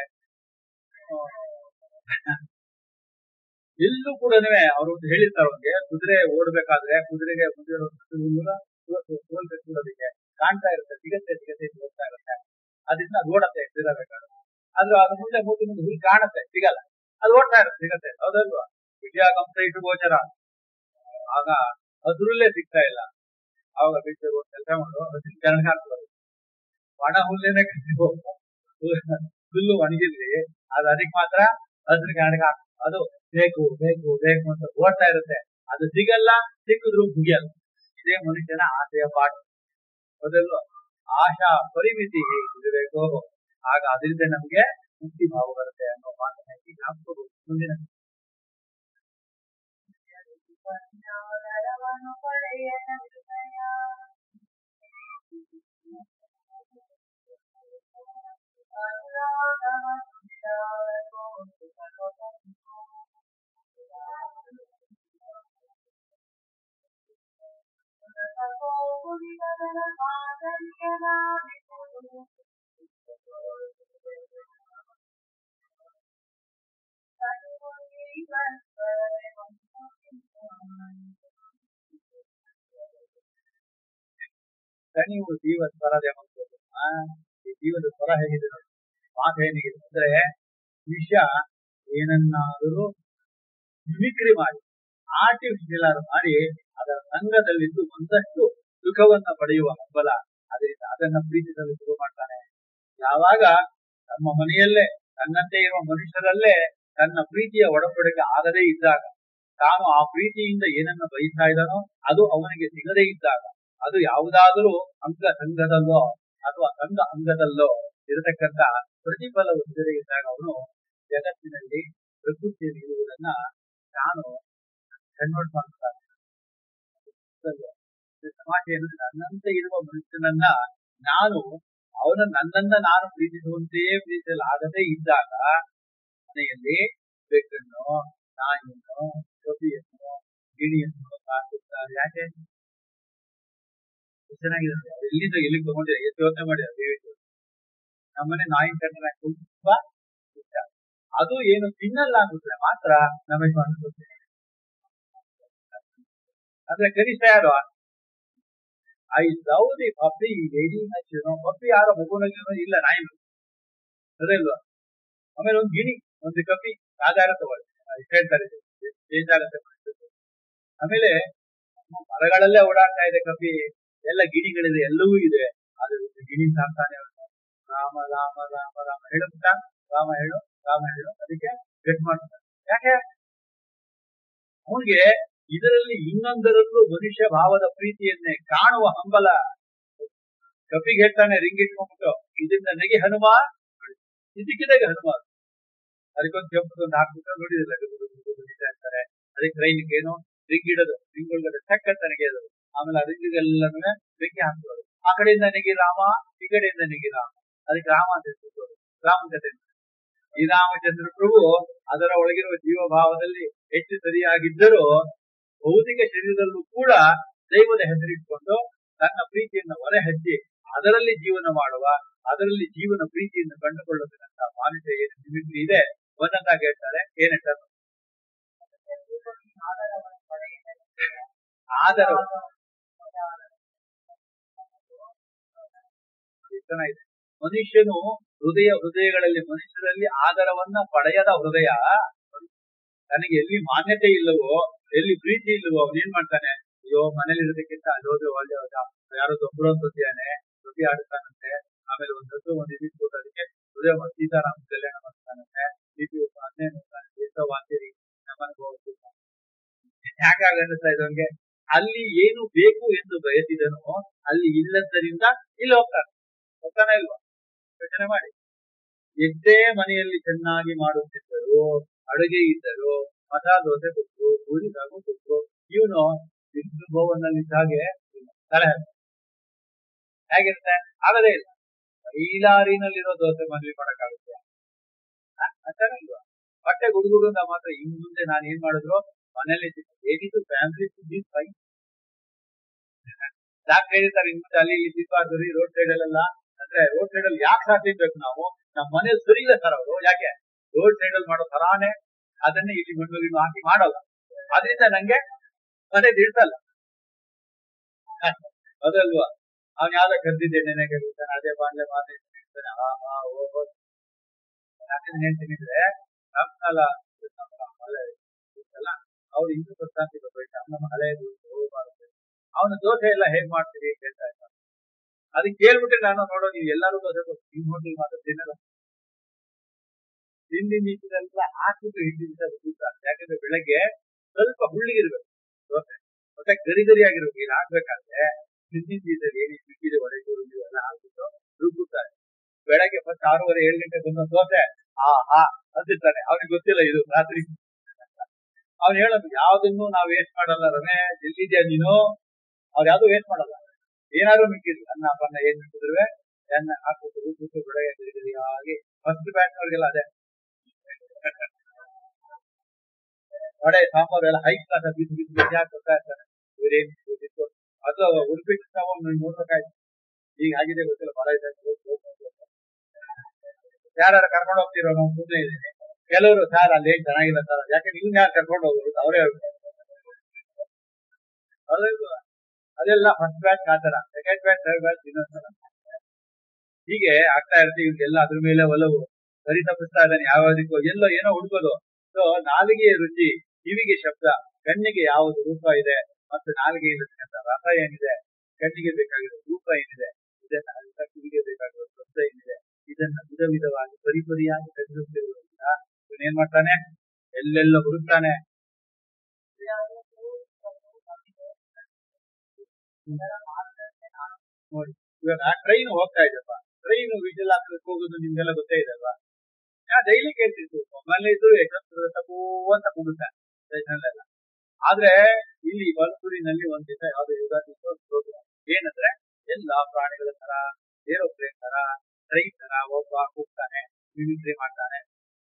ಎಲ್ಲೂ ಕೂಡ ಅವರು ಹೇಳಿರ್ತಾರೆ ಅವ್ರಿಗೆ ಕುದುರೆ ಓಡ್ಬೇಕಾದ್ರೆ ಕುದುರೆಗೆ ಮುಂದೆ ಸೋಲ್ಬೇಕು ಕಾಣ್ತಾ ಇರುತ್ತೆ ಸಿಗತ್ತೆ ಸಿಗತ್ತೆ ಹೋಗ್ತಾ ಇರುತ್ತೆ ಅದರಿಂದ ಅದು ಓಡತ್ತೆ ಎಷ್ಟಿರಬೇಕಾದ್ರೆ ಆದ್ರೆ ಅದ್ರ ಮುಂದೆ ಮೂತಿ ಮುಂದೆ ಹುಲ್ ಕಾಣುತ್ತೆ ಸಿಗಲ್ಲ ಅದು ಓಡ್ತಾ ಇರುತ್ತೆ ಸಿಗತ್ತೆ ಹೌದಲ್ವಾ ವಿದ್ಯಾ ಕಂಸ ಇಟ್ಟು ಗೋಚರ ಆಗ ಅದ್ರಲ್ಲೇ ಸಿಗ್ತಾ ಇಲ್ಲ ಅವಾಗ ಬಿಟ್ಟು ಒಂದು ಕೆಲಸ ಮಾಡು ಹಸಿರು ಕೆಳಗೆ ಹಾಕ್ಬೋದು ಒಣ ಹುಲ್ಲೇನೆ ಕಟ್ಟಿಬೋ ಹುಲ್ಲು ಒಣಗಿರ್ಲಿ ಅದು ಅದಕ್ಕೆ ಮಾತ್ರ ಹಸಿರು ಕೆಳಗೆ ಹಾಕ್ ಅದು ಬೇಕು ಬೇಕು ಬೇಕು ಅಂತ ಓಡ್ತಾ ಇರುತ್ತೆ ಅದು ಸಿಗಲ್ಲ ಸಿಕ್ಕಿದ್ರು ಮುಗಿಯಲ್ಲ ಇದೇ ಮನುಷ್ಯನ ಆಸೆಯ ಪಾಠ ಮೊದಲು ಆಶಾ ಪರಿಮಿತಿ ಇರಬೇಕು ಆಗ ಅದರಿಂದ ನಮ್ಗೆ ಮುಕ್ತಿ ಭಾವ ಬರುತ್ತೆ ಅನ್ನೋ ಮಾತನ್ನ ಈಗ ಜ್ಞಾಪಕ ಮುಂದಿನ ಪಂಚಾಲರವನು ಪಡೆಯದ ವಿನಯ ಅನುರಾಗವನ್ನು ನಿರಾಳಗೋ ದಣಿವು ಜೀವ ಸ್ವರದ ಎಂಬುದು ಆ, ಈ ಜೀವದ ಸ್ವರ ಹೇಗಿದೆ ನೋಡಿ ಮಾತು ಏನಿದೆ ಅಂದ್ರೆ ವಿಷ ಏನನ್ನಾದರೂ ಮಿಮಿಕ್ರಿ ಮಾಡಿ ಆರ್ಟಿಫಿಷಿಯಲ್ ಆಗಿ ಮಾಡಿ ಅದರ ಸಂಘದಲ್ಲಿದ್ದು ಒಂದಷ್ಟು ಸುಖವನ್ನ ಪಡೆಯುವ ಹಬ್ಬಲ ಅದರಿಂದ ಅದನ್ನ ಪ್ರೀತಿಸಲು ಶುರು ಮಾಡ್ತಾನೆ ಯಾವಾಗ ನಮ್ಮ ಮನೆಯಲ್ಲೇ ತನ್ನಂತೆ ಇರುವ ಮನುಷ್ಯರಲ್ಲೇ ತನ್ನ ಪ್ರೀತಿಯ ಒಡಂಬಡಿಕೆ ಆಗದೇ ಇದ್ದಾಗ ತಾನು ಆ ಪ್ರೀತಿಯಿಂದ ಏನನ್ನ ಬಯಸ್ತಾ ಇದ್ದಾನೋ ಅದು ಅವನಿಗೆ ಸಿಗದೇ ಇದ್ದಾಗ ಅದು ಯಾವುದಾದರೂ ಅಂಗ ಸಂಘದಲ್ಲೋ ಅಥವಾ ಸಂಘ ಅಂಗದಲ್ಲೋ ಇರತಕ್ಕಂತ ಪ್ರತಿಫಲವು ಸಿಗದೇ ಇದ್ದಾಗ ಅವನು ಜಗತ್ತಿನಲ್ಲಿ ಪ್ರಕೃತಿಯಲ್ಲಿ ಇರುವುದನ್ನ ತಾನು ಕನ್ವರ್ಟ್ ಮಾಡ್ತಾನೆ ಹೌದಲ್ವಾ? ಇದು ಸಮಾಜ ಏನಂದ್ರೆ ನನ್ನಂತೆ ಇರುವ ಮನುಷ್ಯನನ್ನ ನಾನು ಅವನ ನನ್ನನ್ನ ನಾನು ಪ್ರೀತಿಸುವಂತೆಯೇ ಪ್ರೀತಿಸಲಾಗದೇ ಇದ್ದಾಗ ಮನೆಯಲ್ಲಿ ಬೆಕ್ಕನ್ನು ನಾಯಿಯನ್ನು ಕಪಿಯನ್ನು ಗಿಣಿಯನ್ನು ಕಾಸುತ್ತಾರೆ ಯಾಕೆ ಎಷ್ಟು ಚೆನ್ನಾಗಿದೆ ನೋಡಿ. ಅವ್ರು ಎಲ್ಲಿಂದ ಎಲ್ಲಿಗೆ ತಗೊಂಡಿದ್ದಾರೆ ಎಷ್ಟು ಯೋಚನೆ ಮಾಡಿದ್ದಾರೆ ದಯವಿಟ್ಟು ನಮ್ಮನೆ ನಾಯಿ ಕಂಡ್ರೆ ನಂಗೆ ತುಂಬಾ ಇಷ್ಟ ಅದು ಏನು ತಿನ್ನಲ್ಲ ಅಂದ್ಬಿಟ್ರೆ ಮಾತ್ರ ನಮಗೆ ಅನ್ಸುತ್ತೆ ಅಂದ್ರೆ ಕನಿಷ್ಠ ಯಾರು I love the puppy very much puppy ಯಾರೋ ಮಗುನಾಗಿ ಇಲ್ಲ ನಾಯಿ ಮಗು. ಅದೇ ಇಲ್ವಾ ಆಮೇಲೆ ಒಂದು ಗಿಣಿ ಒಂದು ಕಪಿ ಆಧಾರ ತಗೊಳ್ಳಿ ಅದು ಹೇಳ್ತಾರೆ ಚೇಂಜ್ ಆಗುತ್ತೆ ಪರಿಸ್ಥಿತಿ. ಆಮೇಲೆ ನಮ್ಮ ಮರಗಳಲ್ಲೇ ಓಡಾಡ್ತಾ ಇದೆ ಕಪಿ ಎಲ್ಲ ಗಿಣಿಗಳಿದೆ ಎಲ್ಲವೂ ಇದೆ ಅದು ಒಂದು ಗಿಣಿ ಸಾಕ್ತಾನೆ ಅವ್ನು. ರಾಮ ರಾಮ ರಾಮ ರಾಮ ಹೇಳುತ್ತಾ ರಾಮ ಹೇಳು ರಾಮ ಹೇಳು ಅದಕ್ಕೆ ಗಟ್ ಮಾಡ್ತಾನೆ ಯಾಕೆ ಅವನಿಗೆ ಇದರಲ್ಲಿ ಇನ್ನೊಂದರಲ್ಲೂ ಮನುಷ್ಯ ಭಾವದ ಪ್ರೀತಿಯನ್ನೇ ಕಾಣುವ ಹಂಬಲ ಕಪಿಗೆ ಹೇಳ್ತಾನೆ ರಿಂಗ್ ಇಟ್ಕೊಂಡ್ಬಿಟ್ಟು ಇದರಿಂದ ನೆಗೆ ಹನುಮ ಇದಕ್ಕಿದಾಗ ಹನುಮ ಅದಕ್ಕೊಂದು ಕೆಂಪು ಒಂದು ಹಾಕ್ಬಿಟ್ಟು ನೋಡಿದಿಲ್ಲ ಬಡಿತಾ ಇರ್ತಾರೆ ಅದಕ್ಕೆ ಟ್ರೈನ್ಗೆ ಏನು ರಿಂಗ್ ಇಡೋದು ರಿಂಗ್ ಒಳಗಡೆ ಟಕ್ ಅಂತ ನೆಗೆಯೋದು ಆಮೇಲೆ ಆ ರಿಂಗಿಗೆಲ್ಲನೂ ಬೆಂಕಿ ಹಾಕ್ಬೋದು ಆ ಕಡೆಯಿಂದ ನೆಗಿ ರಾಮ ಈ ಕಡೆಯಿಂದ ನೆಗಿ ರಾಮ ಅದಕ್ಕೆ ರಾಮ ಅಂತ ಹೆಸರು ರಾಮ ಕಥೆ ಈ ರಾಮಚಂದ್ರ ಪ್ರಭು ಅದರ ಒಳಗಿರುವ ಜೀವಭಾವದಲ್ಲಿ ಹೆಚ್ಚು ಸರಿಯಾಗಿದ್ದರೂ ಭೌತಿಕ ಶರೀರದಲ್ಲೂ ಕೂಡ ದೈವದ ಹೆಸರಿಟ್ಕೊಂಡು ತನ್ನ ಪ್ರೀತಿಯನ್ನು ಹೊರೆ ಹಚ್ಚಿ ಅದರಲ್ಲಿ ಜೀವನ ಮಾಡುವ ಅದರಲ್ಲಿ ಜೀವನ ಪ್ರೀತಿಯನ್ನು ಕಂಡುಕೊಳ್ಳತಕ್ಕಂಥ ಮಾನುಷ್ಯ ಏನು ನಿಮಿತ್ತಿ ಇದೆ ಒಂದೊಂದಾಗಿ ಹೇಳ್ತಾರೆ ಏನ್ ಹೇಳ್ತಾರೆ ಆದರ ಚೆನ್ನಾಗಿದೆ ಮನುಷ್ಯನು ಹೃದಯ ಹೃದಯಗಳಲ್ಲಿ ಮನುಷ್ಯರಲ್ಲಿ ಆದರವನ್ನ ಪಡೆಯದ ಹೃದಯ ತನಗೆ ಎಲ್ಲಿ ಮಾನ್ಯತೆ ಇಲ್ಲವೋ ಎಲ್ಲಿ ಪ್ರೀತಿ ಇಲ್ಲವೋ ಅವನು ಏನ್ ಮಾಡ್ತಾನೆ ಅಯ್ಯೋ ಮನೇಲಿ ಇರೋದಕ್ಕಿಂತ ಅಲ್ಲಿ ಹೋದ್ರೆ ಒಳ್ಳೆ ಹೋದ ಯಾರೋ ದೊಬ್ಬರು ಅಂತಿದ್ದಾನೆ ದುಡ್ಡಿ ಆಡ್ತಾನಂತೆ ಆಮೇಲೆ ಒಂದ್ ಹಸು ಒಂದ್ ಇದಿಟ್ಟು ಅದಕ್ಕೆ ಹೃದಯ ಸೀತಾರಾಮ ಕಲ್ಯಾಣ ಮಾಡ್ತಾನಂತೆ ಇದು ಹನ್ನೆರಡು ಎಷ್ಟೋ ವಾಂತಿರಿ ನಮ್ಮನೆಗೆ ಹೋಗ್ತಿದ್ದ ಯಾಕಾಗ ಅನ್ನಿಸ್ತಾ ಇದ್ದವನ್ಗೆ ಅಲ್ಲಿ ಏನು ಬೇಕು ಎಂದು ಬಯಸಿದನೋ ಅಲ್ಲಿ ಇಲ್ಲದ್ದರಿಂದ ಇಲ್ಲಿ ಹೋಗ್ತಾನೆ ಹೋಗ್ತಾನೆ ಇಲ್ವಾ ಯೋಚನೆ ಮಾಡಿ ಎಷ್ಟೇ ಮನೆಯಲ್ಲಿ ಚೆನ್ನಾಗಿ ಮಾಡುತ್ತಿದ್ದರು ಅಡುಗೆ ಇದ್ದರು ಮಸಾಲ ದೋಸೆ ಕೊಟ್ಟರು ಪೂರಿ ಸಾಗು ಕೊಟ್ಟರು ಇವನು ಬಿಸಿಲು ಗೋವನ್ನಲ್ಲಿ ಹಾಗೆ ತಲೆ ಹಾಕ್ತಾನೆ. ಹೇಗಿರುತ್ತೆ ಆಗದೇ ಇಲ್ಲ ಮೈಲಾರಿನಲ್ಲಿರೋ ದೋಸೆ ಮನೇಲಿ ಮಾಡಕ್ಕಾಗುತ್ತೆ ಅಂತಾನೆ ಇಲ್ವಾ ಬಟ್ಟೆ ಗುಡುಗುಡುಂದ ಮಾತ್ರ ಇನ್ ಮುಂದೆ ನಾನು ಏನ್ ಮಾಡಿದ್ರು ಮನೇಲಿ ಏನಿದು ಫ್ಯಾಮಿಲಿ ಫುಡ್ ಫೈ ಯಾಕೆ ಹೇಳಿರ್ತಾರೆ ಇನ್ ಮುಂದೆ ಅಲ್ಲಿ ಇಲ್ಲಿ ತಿನ್ಬಾರ್ದು ರೀ ರೋಡ್ ಸೈಡ್ ಅಲ್ಲೆಲ್ಲ ಅಂದ್ರೆ ರೋಡ್ ಸೈಡ್ ಅಲ್ಲಿ ಯಾಕೆ ಸಹ ತಿನ್ಬೇಕು ನಾವು ನಮ್ಮ ಮನೇಲಿ ಸರಿ ಇಲ್ಲ ಸರ್ ಅವರು ಯಾಕೆ ರೋಡ್ ಸೈಡ್ ಅಲ್ಲಿ ಮಾಡೋ ತರಾನೇ ಅದನ್ನೇ ಇಲ್ಲಿ ಮಣ್ಣು ಗಿಣ್ಣು ಹಾಕಿ ಮಾಡಲ್ಲ ಅದರಿಂದ ನಂಗೆ ಮನೇಲಿ ಇಡ್ಸಲ್ಲ ಅದಲ್ವಾ ಅವ್ನು ಯಾವ್ದೋ ಕರ್ದಿದ್ದೆ ನೆನೆಗೆ ಇರ್ತಾನೆ ಅದೇ ಬಾಂಡ್ಲೆ ಮಾತಾಡ್ತಾನೆ ಆ ಆ ಓ ಓ ಯಾಕಂದ್ರೆ ಹೇಳ್ತೀನಿ ನಮ್ಮ ಕಾಲ ನಮ್ಮ ಹಳೆ ಇತ್ತಲ್ಲ ಅವ್ರು ಹಿಂದೂ ಪ್ರಶಾಂತಿ ಬರ್ಬೇಕು ನಮ್ಮ ಹಳೆಯದು ಹೋಗಬಾರದು ಅವನ ದೋಸೆ ಎಲ್ಲ ಹೇಗ್ ಮಾಡ್ತೀರಿ ಅಂತ ಹೇಳ್ತಾ ಇದ್ದ ಅದಕ್ಕೆ ಕೇಳ್ಬಿಟ್ರೆ ನಾನು ನೋಡೋ ನೀವು ಎಲ್ಲರೂ ದೋಸೆ ಹಿಂಗ್ ಹೋಟೆಲ್ ಮಾತ್ರ ತಿನ್ನಲ್ಲ ತಿಂಡಿ ನೀತಿನೆಲ್ಲ ಹಾಕಿಬಿಟ್ಟು ಹಿಂದಿನ ರುಬ್ಬಿದ್ದಾರೆ ಯಾಕಂದ್ರೆ ಬೆಳಗ್ಗೆ ಸ್ವಲ್ಪ ಹುಳ್ಳಿಗಿರ್ಬೇಕು ದೋಸೆ ಮತ್ತೆ ಗರಿ ಗರಿ ಆಗಿರ್ಬೇಕು ಇದು ಹಾಕ್ಬೇಕಾದ್ರೆ ಹಿಂದಿನ ದಿವಸದಲ್ಲಿ ಏನು ಬಿಟ್ಟಿದೆ ಒಡೆದು ಎಲ್ಲ ಹಾಕ್ಬಿಟ್ಟು ರುಬ್ಬುತ್ತಾರೆ ಬೆಳಗ್ಗೆ ಫಸ್ಟ್ ಆರೂವರೆ ಏಳು ಗಂಟೆ ಬಂದ ದೋಸೆ ಆ ಹಾ ಅಂತಿರ್ತಾನೆ ಅವ್ನಿಗೆ ಗೊತ್ತಿಲ್ಲ ಇದು ರಾತ್ರಿ ಅವ್ನು ಹೇಳೋದು ಯಾವ್ದನ್ನು ನಾವು ವೇಸ್ಟ್ ಮಾಡಲ್ಲ ರಮೇಶ್ ಎಲ್ಲಿದ್ಯಾ ನೀನು ಅವ್ರು ಯಾವ್ದು ವೇಸ್ಟ್ ಮಾಡಲ್ಲ ಏನಾದ್ರು ಮಿಕ್ಕಿರ್ಲಿ ಅನ್ನ ಪನ್ನ ಏನ್ ಮಿಕ್ಕಿದ್ರು ಎನ್ನ ಹಾಕ್ಬಿಟ್ಟು ರುಬ್ಬಿಟ್ಟು ಬೆಳಗ್ಗೆ ಗರಿ ಆಗಿ ಫಸ್ಟ್ ಬ್ಯಾಚ್ ಅವ್ರಿಗೆಲ್ಲ ಅದೇ ವಡೆ ಸಾಂಬಾರು ಎಲ್ಲ ಹೈ ಕ್ಲಾಸ್ ಬಿಸಿ ಬಿಸಿ ಬಿಸಿ ಹಾಕಿ ಕೊಡ್ತಾ ಇರ್ತಾರೆ ಇವ್ರೇನ್ ಇದಿತ್ತು. ಅದು ಉಡುಪಿ ನಾವು ನೋಡ್ಬೇಕಾಯ್ತು ಈಗ ಆಗಿದೆ ಗೊತ್ತಿಲ್ಲ ಬರ ಇದೆ ಯಾರು ಕರ್ಕೊಂಡು ಹೋಗ್ತಿರೋ ನಾವು ಸುಮ್ಮನೆ ಇದ್ದೀನಿ ಕೆಲವರು ಸರ್ ಅಲ್ಲಿ ಏನ್ ಚೆನ್ನಾಗಿಲ್ಲ ಸರ್ ಯಾಕೆ ನೀವು ಯಾರು ಕರ್ಕೊಂಡು ಹೋಗೋದು ಅವರೇ ಅದೆಲ್ಲ ಫಸ್ಟ್ ಬ್ಯಾಚ್ ಆತರ ಸೆಕೆಂಡ್ ಬ್ಯಾಚ್ ಥರ್ಡ್ ಬ್ಯಾಚ್ ಇನ್ನೊಂದ್ಸಲ ಹೀಗೆ ಆಗ್ತಾ ಇರ್ತೀವಿ ಇವ್ರಿಗೆಲ್ಲ ಅದ್ರ ಮೇಲೆ ಒಲವು ಸರಿ ತಪ್ಪಿಸ್ತಾ ಇದ್ದಾನೆ ಯಾವ್ದಕ್ಕೂ ಎಲ್ಲೋ ಏನೋ ಹುಡುಕೋದು ಸೊ ನಾಲಿಗೆಯ ರುಚಿ ಕಿವಿಗೆ ಶಬ್ದ ಕಣ್ಣಿಗೆ ಯಾವುದು ರೂಪ ಇದೆ ಮತ್ತು ನಾಲಿಗೆ ಇರತಕ್ಕಂಥ ರಸ ಏನಿದೆ ಕಣ್ಣಿಗೆ ಬೇಕಾಗಿರೋ ರೂಪ ಏನಿದೆ ಇದನ್ನ ಅರಿತ ಕಿವಿಗೆ ಬೇಕಾಗಿರೋ ಶಬ್ದ ಏನಿದೆ ಇದನ್ನ ವಿಧ ವಿಧವಾಗಿ ಪರಿಪರಿಯಾಗಿ ತೆಗೆದುತ್ತಿರುವುದರಿಂದ ಇವನೇನ್ ಮಾಡ್ತಾನೆ ಎಲ್ಲೆಲ್ಲ ಹುಡುಕ್ತಾನೆ ನೋಡಿ ಇವಾಗ ಟ್ರೈನ್ ಹೋಗ್ತಾ ಇದೆಯಪ್ಪ ಟ್ರೈನ್ ವಿಜಲ್ ಹಾಕ್ಲಿಕ್ಕೆ ಹೋಗೋದು ನಿಮ್ಗೆಲ್ಲ ಗೊತ್ತೇ ಇದೆ ಅಲ್ವಾ ನಾ ಡೈಲಿ ಕೇಳ್ತಿದ್ದು ಮೊಬೈಲ್ ಇದ್ದು ಎಷ್ಟೊತ್ತು ತಪ್ಪು ಅಂತ ಕೂಗುತ್ತಾನೆ ಸ್ಟೇಷನಲ್ಲೆಲ್ಲ ಆದ್ರೆ ಇಲ್ಲಿ ಬಲಪುರಿನಲ್ಲಿ ಒಂದ್ ದಿವಸ ಯಾವ್ದು ಯುಗಾದಿ ಪ್ರೋಗ್ರಾಮ್ ಏನಂದ್ರೆ ಎಲ್ಲಾ ಪ್ರಾಣಿಗಳ ತರ ಏರೋಪ್ಲೇನ್ ತರ ಟ್ರೈನ್ ತರ ಒಬ್ಬ ಹೋಗ್ತಾನೆ ಮಿಮಿಕ್ರಿ ಮಾಡ್ತಾನೆ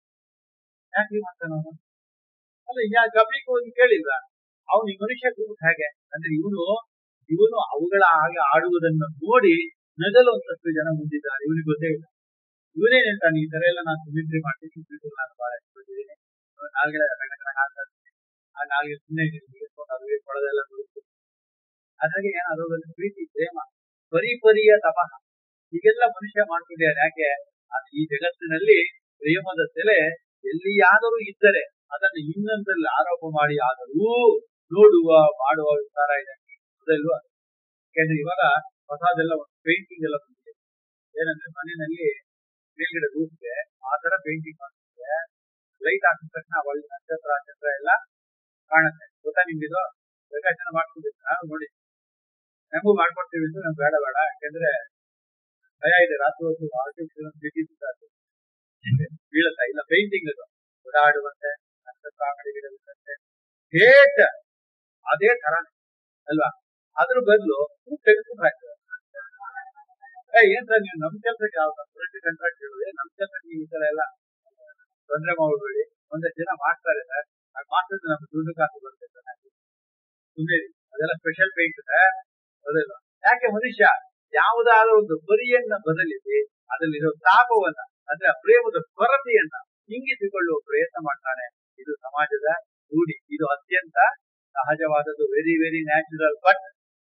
ಯಾಕೆ ಮಾಡ್ತಾನೆ ಅವನು ಅಲ್ಲ ಯಾ ಗಬ್ರಿಗೆ ಹೋಗಿ ಕೇಳಿಲ್ಲ ಅವನು ಈ ಮನುಷ್ಯ ಕೂಗುದು ಹೇಗೆ ಅಂದ್ರೆ ಇವನು ಇವನು ಅವುಗಳ ಹಾಗೆ ಆಡುವುದನ್ನು ನೋಡಿ ನಗಲುವಂತಷ್ಟು ಜನ ಮುಂದಿದ್ದಾರೆ ಇವನಿಗೆ ಗೊತ್ತೇ ಇಲ್ಲ ಇವನೇ ಹೇಳ್ತಾನೆ ಈ ತರ ಎಲ್ಲ ನಾನು ಮಿಮಿಕ್ರಿ ಮಾಡ್ತೀನಿ ಮಿಮಿಕ್ರಿ ನಾನು ಬಹಳ ಇಷ್ಟಪಟ್ಟಿದ್ದೀನಿ ನಾಲ್ಗೆ ಹಾಕ್ತಾ ಇರ್ತೀನಿ ಆ ನಾಲ್ಗೆ ಸುಮ್ಮನೆ ಇಟ್ಕೊಂಡು ಅದು ಕೊಡೋದೆಲ್ಲ ನೋಡ್ತೀನಿ ಅದ್ರಾಗೆ ಏನು ಅದರಲ್ಲಿ ಪ್ರೀತಿ ಪ್ರೇಮ ಪರಿಪರಿಯ ತಪಃ ಹೀಗೆಲ್ಲ ಮನುಷ್ಯ ಮಾಡ್ತಿದ್ದಾರೆ ಯಾಕೆ ಅದು ಈ ಜಗತ್ತಿನಲ್ಲಿ ಪ್ರೇಮದ ಸೆಲೆ ಎಲ್ಲಿಯಾದರೂ ಇದ್ದರೆ ಅದನ್ನು ಇನ್ನೊಂದರಲ್ಲಿ ಆರೋಪ ಮಾಡಿ ಆದರೂ ನೋಡುವ ಮಾಡುವ ವಿಚಾರ ಇದೆ ಹೌದಲ್ವಾ ಯಾಕಂದ್ರೆ ಇವಾಗ ಹೊಸದೆಲ್ಲ ಒಂದು ಪೇಂಟಿಂಗ್ ಎಲ್ಲ ಬಂದಿದೆ ಏನಂದ್ರೆ ಮನೆಯಲ್ಲಿ ಮೇಲ್ಗಡೆ ರೂಪ್ಗೆ ಆ ತರ ಪೇಂಟಿಂಗ್ ಮಾಡ್ತಿದ್ರೆ ಲೈಟ್ ಹಾಕಿದ ತಕ್ಷಣ ಒಳ್ಳೆ ನಕ್ಷತ್ರ ನಕ್ಷತ್ರ ಎಲ್ಲ ಕಾಣುತ್ತೆ ಗೊತ್ತಾ ನಿಮ್ಗಿದು ಬೇಕಾದ್ರೆ ಮಾಡ್ಕೊಂಡಿದ್ದೆ ನಾನು ನೋಡಿ ನಮಗೂ ಮಾಡ್ಕೊಡ್ತೀವಿ ಅಂತ ನಮ್ಗೆ ಬೇಡ ಬೇಡ ಯಾಕಂದ್ರೆ ಭಯ ಇದೆ ರಾತ್ರಿ ಹೊತ್ತು ಆರ್ಟಿಫಿಷಿಯಲ್ ಬಿಟ್ಟಿದ್ದಾರೆ ಬೀಳುತ್ತಾ ಇಲ್ಲ ಪೇಂಟಿಂಗ್ ಅದು ಓಡಾಡುವಂತೆ ನಕ್ಷತ್ರ ಅಂಗಡಿ ಗಿಡವಿರುತ್ತೆ ಹೇಟ್ ಅದೇ ತರ ಅಲ್ವಾ ಅದ್ರ ಬದಲು ತೆಗೆದುಕೊಂಡು ಹಾಕ್ತಾರೆ ಏ ಏನ್ ಸರ್ ನೀವು ನಮ್ ಕೆಲ್ಸಕ್ಕೆ ಯಾವ ಕಂಟ್ರಾಕ್ಟ್ ಕಾಂಟ್ರಾಕ್ಟ್ ಹೇಳಿ ನಮ್ ಕೆಲ್ಸಕ್ಕೆ ನೀವು ಈ ತರ ಎಲ್ಲ ತೊಂದರೆ ಮಾಡ್ಬೇಡಿ ಒಂದಷ್ಟು ಜನ ಮಾಡ್ತಾರೆ ಸರ್ ಅದು ಮಾಡ್ತಿದ್ರೆ ನಮ್ಗೆ ದುಡ್ಡು ಕಾಸು ಬರುತ್ತೆ ಸರ್ ಸುಮ್ಮನೆ ಅದೆಲ್ಲ ಸ್ಪೆಷಲ್ ಪೇಂಟ್ ಸರ್ ಅದಲ್ಲ ಯಾಕೆ ಮನುಷ್ಯ ಯಾವುದಾದ್ರೂ ಒಂದು ಪರಿಯನ್ನ ಬದಲಿಸಿ ಅದರಲ್ಲಿರೋ ತಾಪವನ್ನ ಅಂದ್ರೆ ಆ ಪ್ರೇಮದ ಕೊರತೆಯನ್ನ ಹಿಂಗಿಸಿಕೊಳ್ಳುವ ಪ್ರಯತ್ನ ಮಾಡ್ತಾನೆ ಇದು ಸಮಾಜದ ರೂಢಿ ಇದು ಅತ್ಯಂತ ಸಹಜವಾದದ್ದು ವೆರಿ ವೆರಿ ನ್ಯಾಚುರಲ್ ಬಟ್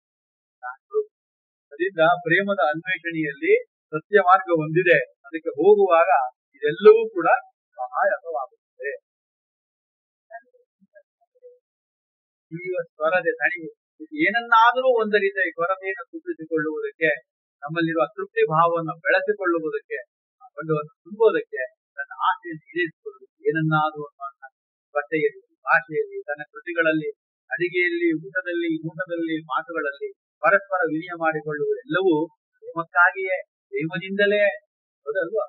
ಅದರಿಂದ ಪ್ರೇಮದ ಅನ್ವೇಷಣೆಯಲ್ಲಿ ಸತ್ಯ ಮಾರ್ಗ ಹೊಂದಿದೆ ಅದಕ್ಕೆ ಹೋಗುವಾಗ ಇದೆಲ್ಲವೂ ಕೂಡ ಸಹಾಯಕವಾಗುತ್ತದೆ ಜೀವ ಸ್ವರದೆ ತಣಿ ಏನನ್ನಾದರೂ ಒಂದು ರೀತಿಯ ಕೊರತೆಯನ್ನು ತುಂಬಿಸಿಕೊಳ್ಳುವುದಕ್ಕೆ ನಮ್ಮಲ್ಲಿರುವ ತೃಪ್ತಿ ಭಾವವನ್ನು ಬೆಳೆಸಿಕೊಳ್ಳುವುದಕ್ಕೆ ಆ ಬಣ್ಣವನ್ನು ತುಂಬುವುದಕ್ಕೆ ತನ್ನ ಆಸೆಯನ್ನು ಈಡೇರಿಸಿಕೊಳ್ಳುವುದಕ್ಕೆ ಏನನ್ನಾದರೂ ಒಂದು ಬಟ್ಟೆಯಲ್ಲಿ ಭಾಷೆಯಲ್ಲಿ ತನ್ನ ಕೃತಿಗಳಲ್ಲಿ ಅಡಿಗೆಯಲ್ಲಿ ಊಟದಲ್ಲಿ ಊಟದಲ್ಲಿ ಮಾತುಗಳಲ್ಲಿ ಪರಸ್ಪರ ವಿನಿಯ ಮಾಡಿಕೊಳ್ಳುವುದೆಲ್ಲವೂ ಪ್ರೇಮಕ್ಕಾಗಿಯೇ ಪ್ರೇಮದಿಂದಲೇ ಹೌದಲ್ವಾ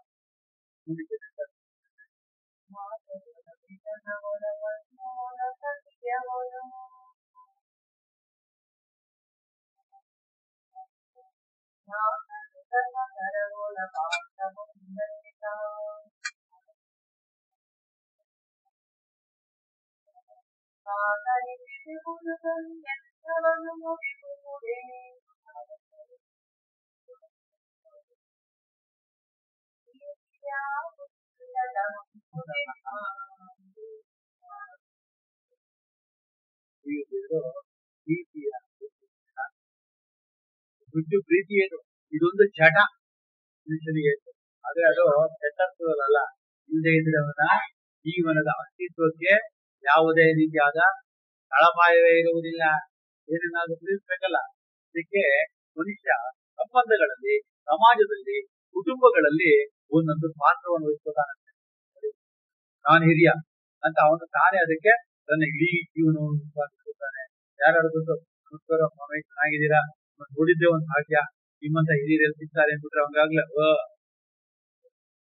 ಇದು ಪ್ರೀತಿಯ ದುಡ್ಡು ಪ್ರೀತಿ ಏನು ಇದೊಂದು ಚಟ ಮನುಷ್ಯನಿಗೆ ಆದ್ರೆ ಅದು ಚಟತ್ವದಲ್ಲ ಇಲ್ಲದೆ ಇದ್ರೆ ಅವನ ಜೀವನದ ಅಸ್ತಿತ್ವಕ್ಕೆ ಯಾವುದೇ ರೀತಿಯಾದ ತಳಪಾಯವೇ ಇರುವುದಿಲ್ಲ ಏನನ್ನಾದ್ರೂ ತಿಳಿಸ್ಬೇಕಲ್ಲ ಅದಕ್ಕೆ ಮನುಷ್ಯ ಸಂಬಂಧಗಳಲ್ಲಿ ಸಮಾಜದಲ್ಲಿ ಕುಟುಂಬಗಳಲ್ಲಿ ಒಂದೊಂದು ಪಾತ್ರವನ್ನು ವಹಿಸ್ಕೊತಾನಂತೆ ನಾನು ಹಿರಿಯ ಅಂತ ಅವನು ತಾನೇ ಅದಕ್ಕೆ ತನ್ನ ಇಡೀ ಜೀವನವನ್ನು ಯಾರು ಗೊತ್ತು ನಮಸ್ಕಾರ ಸ್ವಾಮಿ ಚೆನ್ನಾಗಿದ್ದೀರಾ ನೋಡಿದ್ದೆ ಒಂದು ಭಾಗ್ಯ ನಿಮ್ಮಂತ ಹಿರಿಯರು ಸಿಗ್ತಾರೆ ಅಂದ್ಬಿಟ್ರೆ ಅವಂಗಾಗ್ಲೇ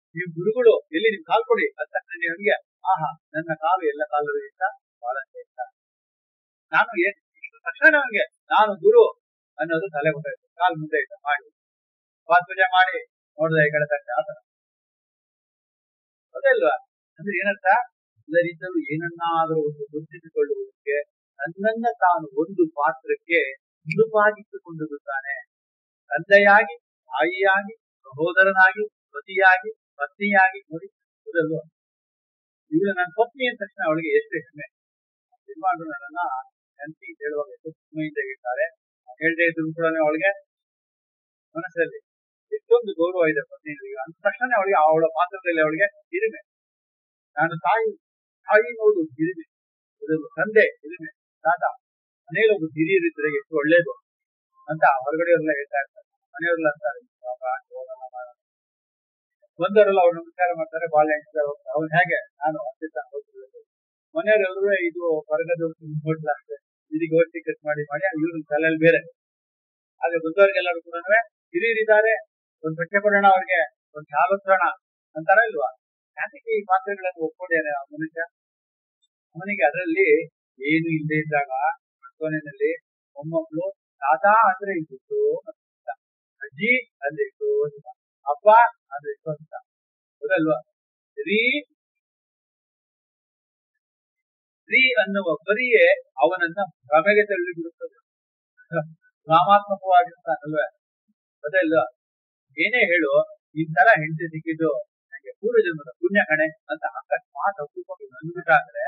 ನೀವು ಗುರುಗಳು ಎಲ್ಲಿ ನಿಮ್ ಕಾಲ್ ಕೊಡಿ ಅಂತ ತಕ್ಷಣ ಅವನಿಗೆ ಆಹಾ ನನ್ನ ಕಾಲು ಎಲ್ಲ ಕಾಲುಗಳಿಗಿಂತ ಬಹಳ ಶ್ರೇಷ್ಠ ನಾನು ಏನ್ ಇಷ್ಟು ತಕ್ಷಣ ಅವನಿಗೆ ನಾನು ಗುರು ಅನ್ನೋದು ತಲೆ ಗೊತ್ತಾಯ್ತು ಕಾಲು ಮುಂದೆ ಇಟ್ಟ ಮಾಡಿ ಪಾದ ಪೂಜೆ ಮಾಡಿ ನೋಡಿದ ಈ ಕಡೆ ತಟ್ಟೆ ಆತರ ಅದಲ್ವಾ ಅಂದ್ರೆ ಏನರ್ಥ ಎಲ್ಲರಿಂದಲೂ ಏನನ್ನಾದರೂ ಒಂದು ಗುರುತಿಸಿಕೊಳ್ಳುವುದಕ್ಕೆ ತನ್ನನ್ನ ತಾನು ಒಂದು ಪಾತ್ರಕ್ಕೆ ಮುಡುಪಾಗಿಟ್ಟುಕೊಂಡಿರುತ್ತಾನೆ ತಂದೆಯಾಗಿ ತಾಯಿಯಾಗಿ ಸಹೋದರನಾಗಿ ಪತಿಯಾಗಿ ಪತ್ನಿಯಾಗಿ ನೋಡಿ ಹೌದಲ್ವಾ ಇವಳು ನನ್ನ ಪತ್ನಿ ಅಂದ ತಕ್ಷಣ ಅವಳಿಗೆ ಎಷ್ಟು ಹೆಮ್ಮೆ ಯಜಮಾನರು ನನ್ನನ್ನ ಹೆಂಡತಿ ಹೇಳುವಾಗ ಎಷ್ಟು ಹೆಮ್ಮೆಯಿಂದ ಹೇಳ್ತಾರೆ ಹೇಳ್ದೇ ಇದ್ರು ಕೂಡ ಅವಳಿಗೆ ಮನಸ್ಸಲ್ಲಿ ಎಷ್ಟೊಂದು ಗೌರವ ಇದೆ ಪತ್ನಿಯರಿಗೆ ಅಂದ ತಕ್ಷಣ ಅವಳಿಗೆ ಅವಳ ಪಾತ್ರದಲ್ಲಿ ಅವಳಿಗೆ ಹಿರಿಮೆ ನಾನು ತಾಯಿ ತಾಯಿ ನೋಡು ಹಿರಿಮೆ ಇದೊಂದು ತಂದೆ ಹಿರಿಮೆ ತಾತ ಮನೆಯಲ್ಲಿ ಒಬ್ಬ ಹಿರಿಯರಿದ್ರೆ ಎಷ್ಟು ಒಳ್ಳೇದು ಅಂತ ಹೊರಗಡೆಯವರೆಲ್ಲ ಹೇಳ್ತಾ ಇರ್ತಾರೆ ಮನೆಯವರೆಲ್ಲ ಅಂತಾರೆ "ಪಾಪ, ಹೋಗಲ್ಲ, ಮಾಡಲ್ಲ." ಬಂದವರೆಲ್ಲ ಅವ್ರು ನಮಸ್ಕಾರ ಮಾಡ್ತಾರೆ ಬಾಳೆ ಹಂಚ್ತಾರೆ ಹೋಗ್ತಾರೆ ಅವ್ನು ಹೇಗೆ ನಾನು ಅತ್ಯುತ್ತ ಹೋಗ್ತಿರೋದು ಮನೆಯವರೆಲ್ಲರೂ ಇದು ಹೊರಗಡೆ ಹೋಟ್ಲ ಅಷ್ಟೇ ಇದಕ್ಕೆ ಹೋಗಿ ಕಟ್ ಮಾಡಿ ಮಾಡಿ ಇವ್ರ ತಲೆಯಲ್ಲಿ ಬೇರೆ ಆದ್ರೆ ಬಂದವರಿಗೆಲ್ಲರೂ ಕೂಡ ಹಿರಿಯರಿದ್ದಾರೆ ಒಂದ್ ಬಟ್ಟೆ ಕೊಡೋಣ ಅವ್ರಿಗೆ ಒಂದ್ ಶಾಲು ತರೋಣ ಅಂತಾರ ಇಲ್ವಾ ಯಾತಕ್ಕೆ ಈ ಪಾತ್ರೆಗಳನ್ನು ಒಪ್ಕೊಂಡ್ಯಾನೆ ಆ ಮನುಷ್ಯ ಅವನಿಗೆ ಅದರಲ್ಲಿ ಏನು ಇಲ್ಲದೆ ಇದ್ದಾಗ ಮಕ್ಕಳಿನಲ್ಲಿ ಮೊಮ್ಮಕ್ಕಳು ತಾತ ಅಂದ್ರೆ ಇತ್ತು ಅಂತ ಅಜ್ಜಿ ಅಂದ್ರೆ ಇತ್ತು ಅಂತ ಅಪ್ಪ ಅಂದ್ರೆ ಇತ್ತು ಅಂತ ಹೌದಲ್ವಾ ರೀ ರೀ ಅನ್ನುವ ಬರಿಯೇ ಅವನನ್ನ ಭ್ರಮೆಗೆ ತಳ್ಳಿ ಬಿಡುತ್ತದೆ ಭ್ರಮಾತ್ಮಕವಾಗಿರ್ತಾನಲ್ವೇ ಅದಲ್ವಾ ಏನೇ ಹೇಳು ಈ ತರ ಹೆಂಡತಿ ಸಿಕ್ಕಿದ್ದು ನನಗೆ ಪೂರ್ವ ಜನ್ಮದ ಪುಣ್ಯ ಕಣೆ ಅಂತ ಅಕಸ್ಮಾತ್ ಅಪರೂಪಕ್ಕೆ ನಂದ್ಬಿಟ್ಟಾದ್ರೆ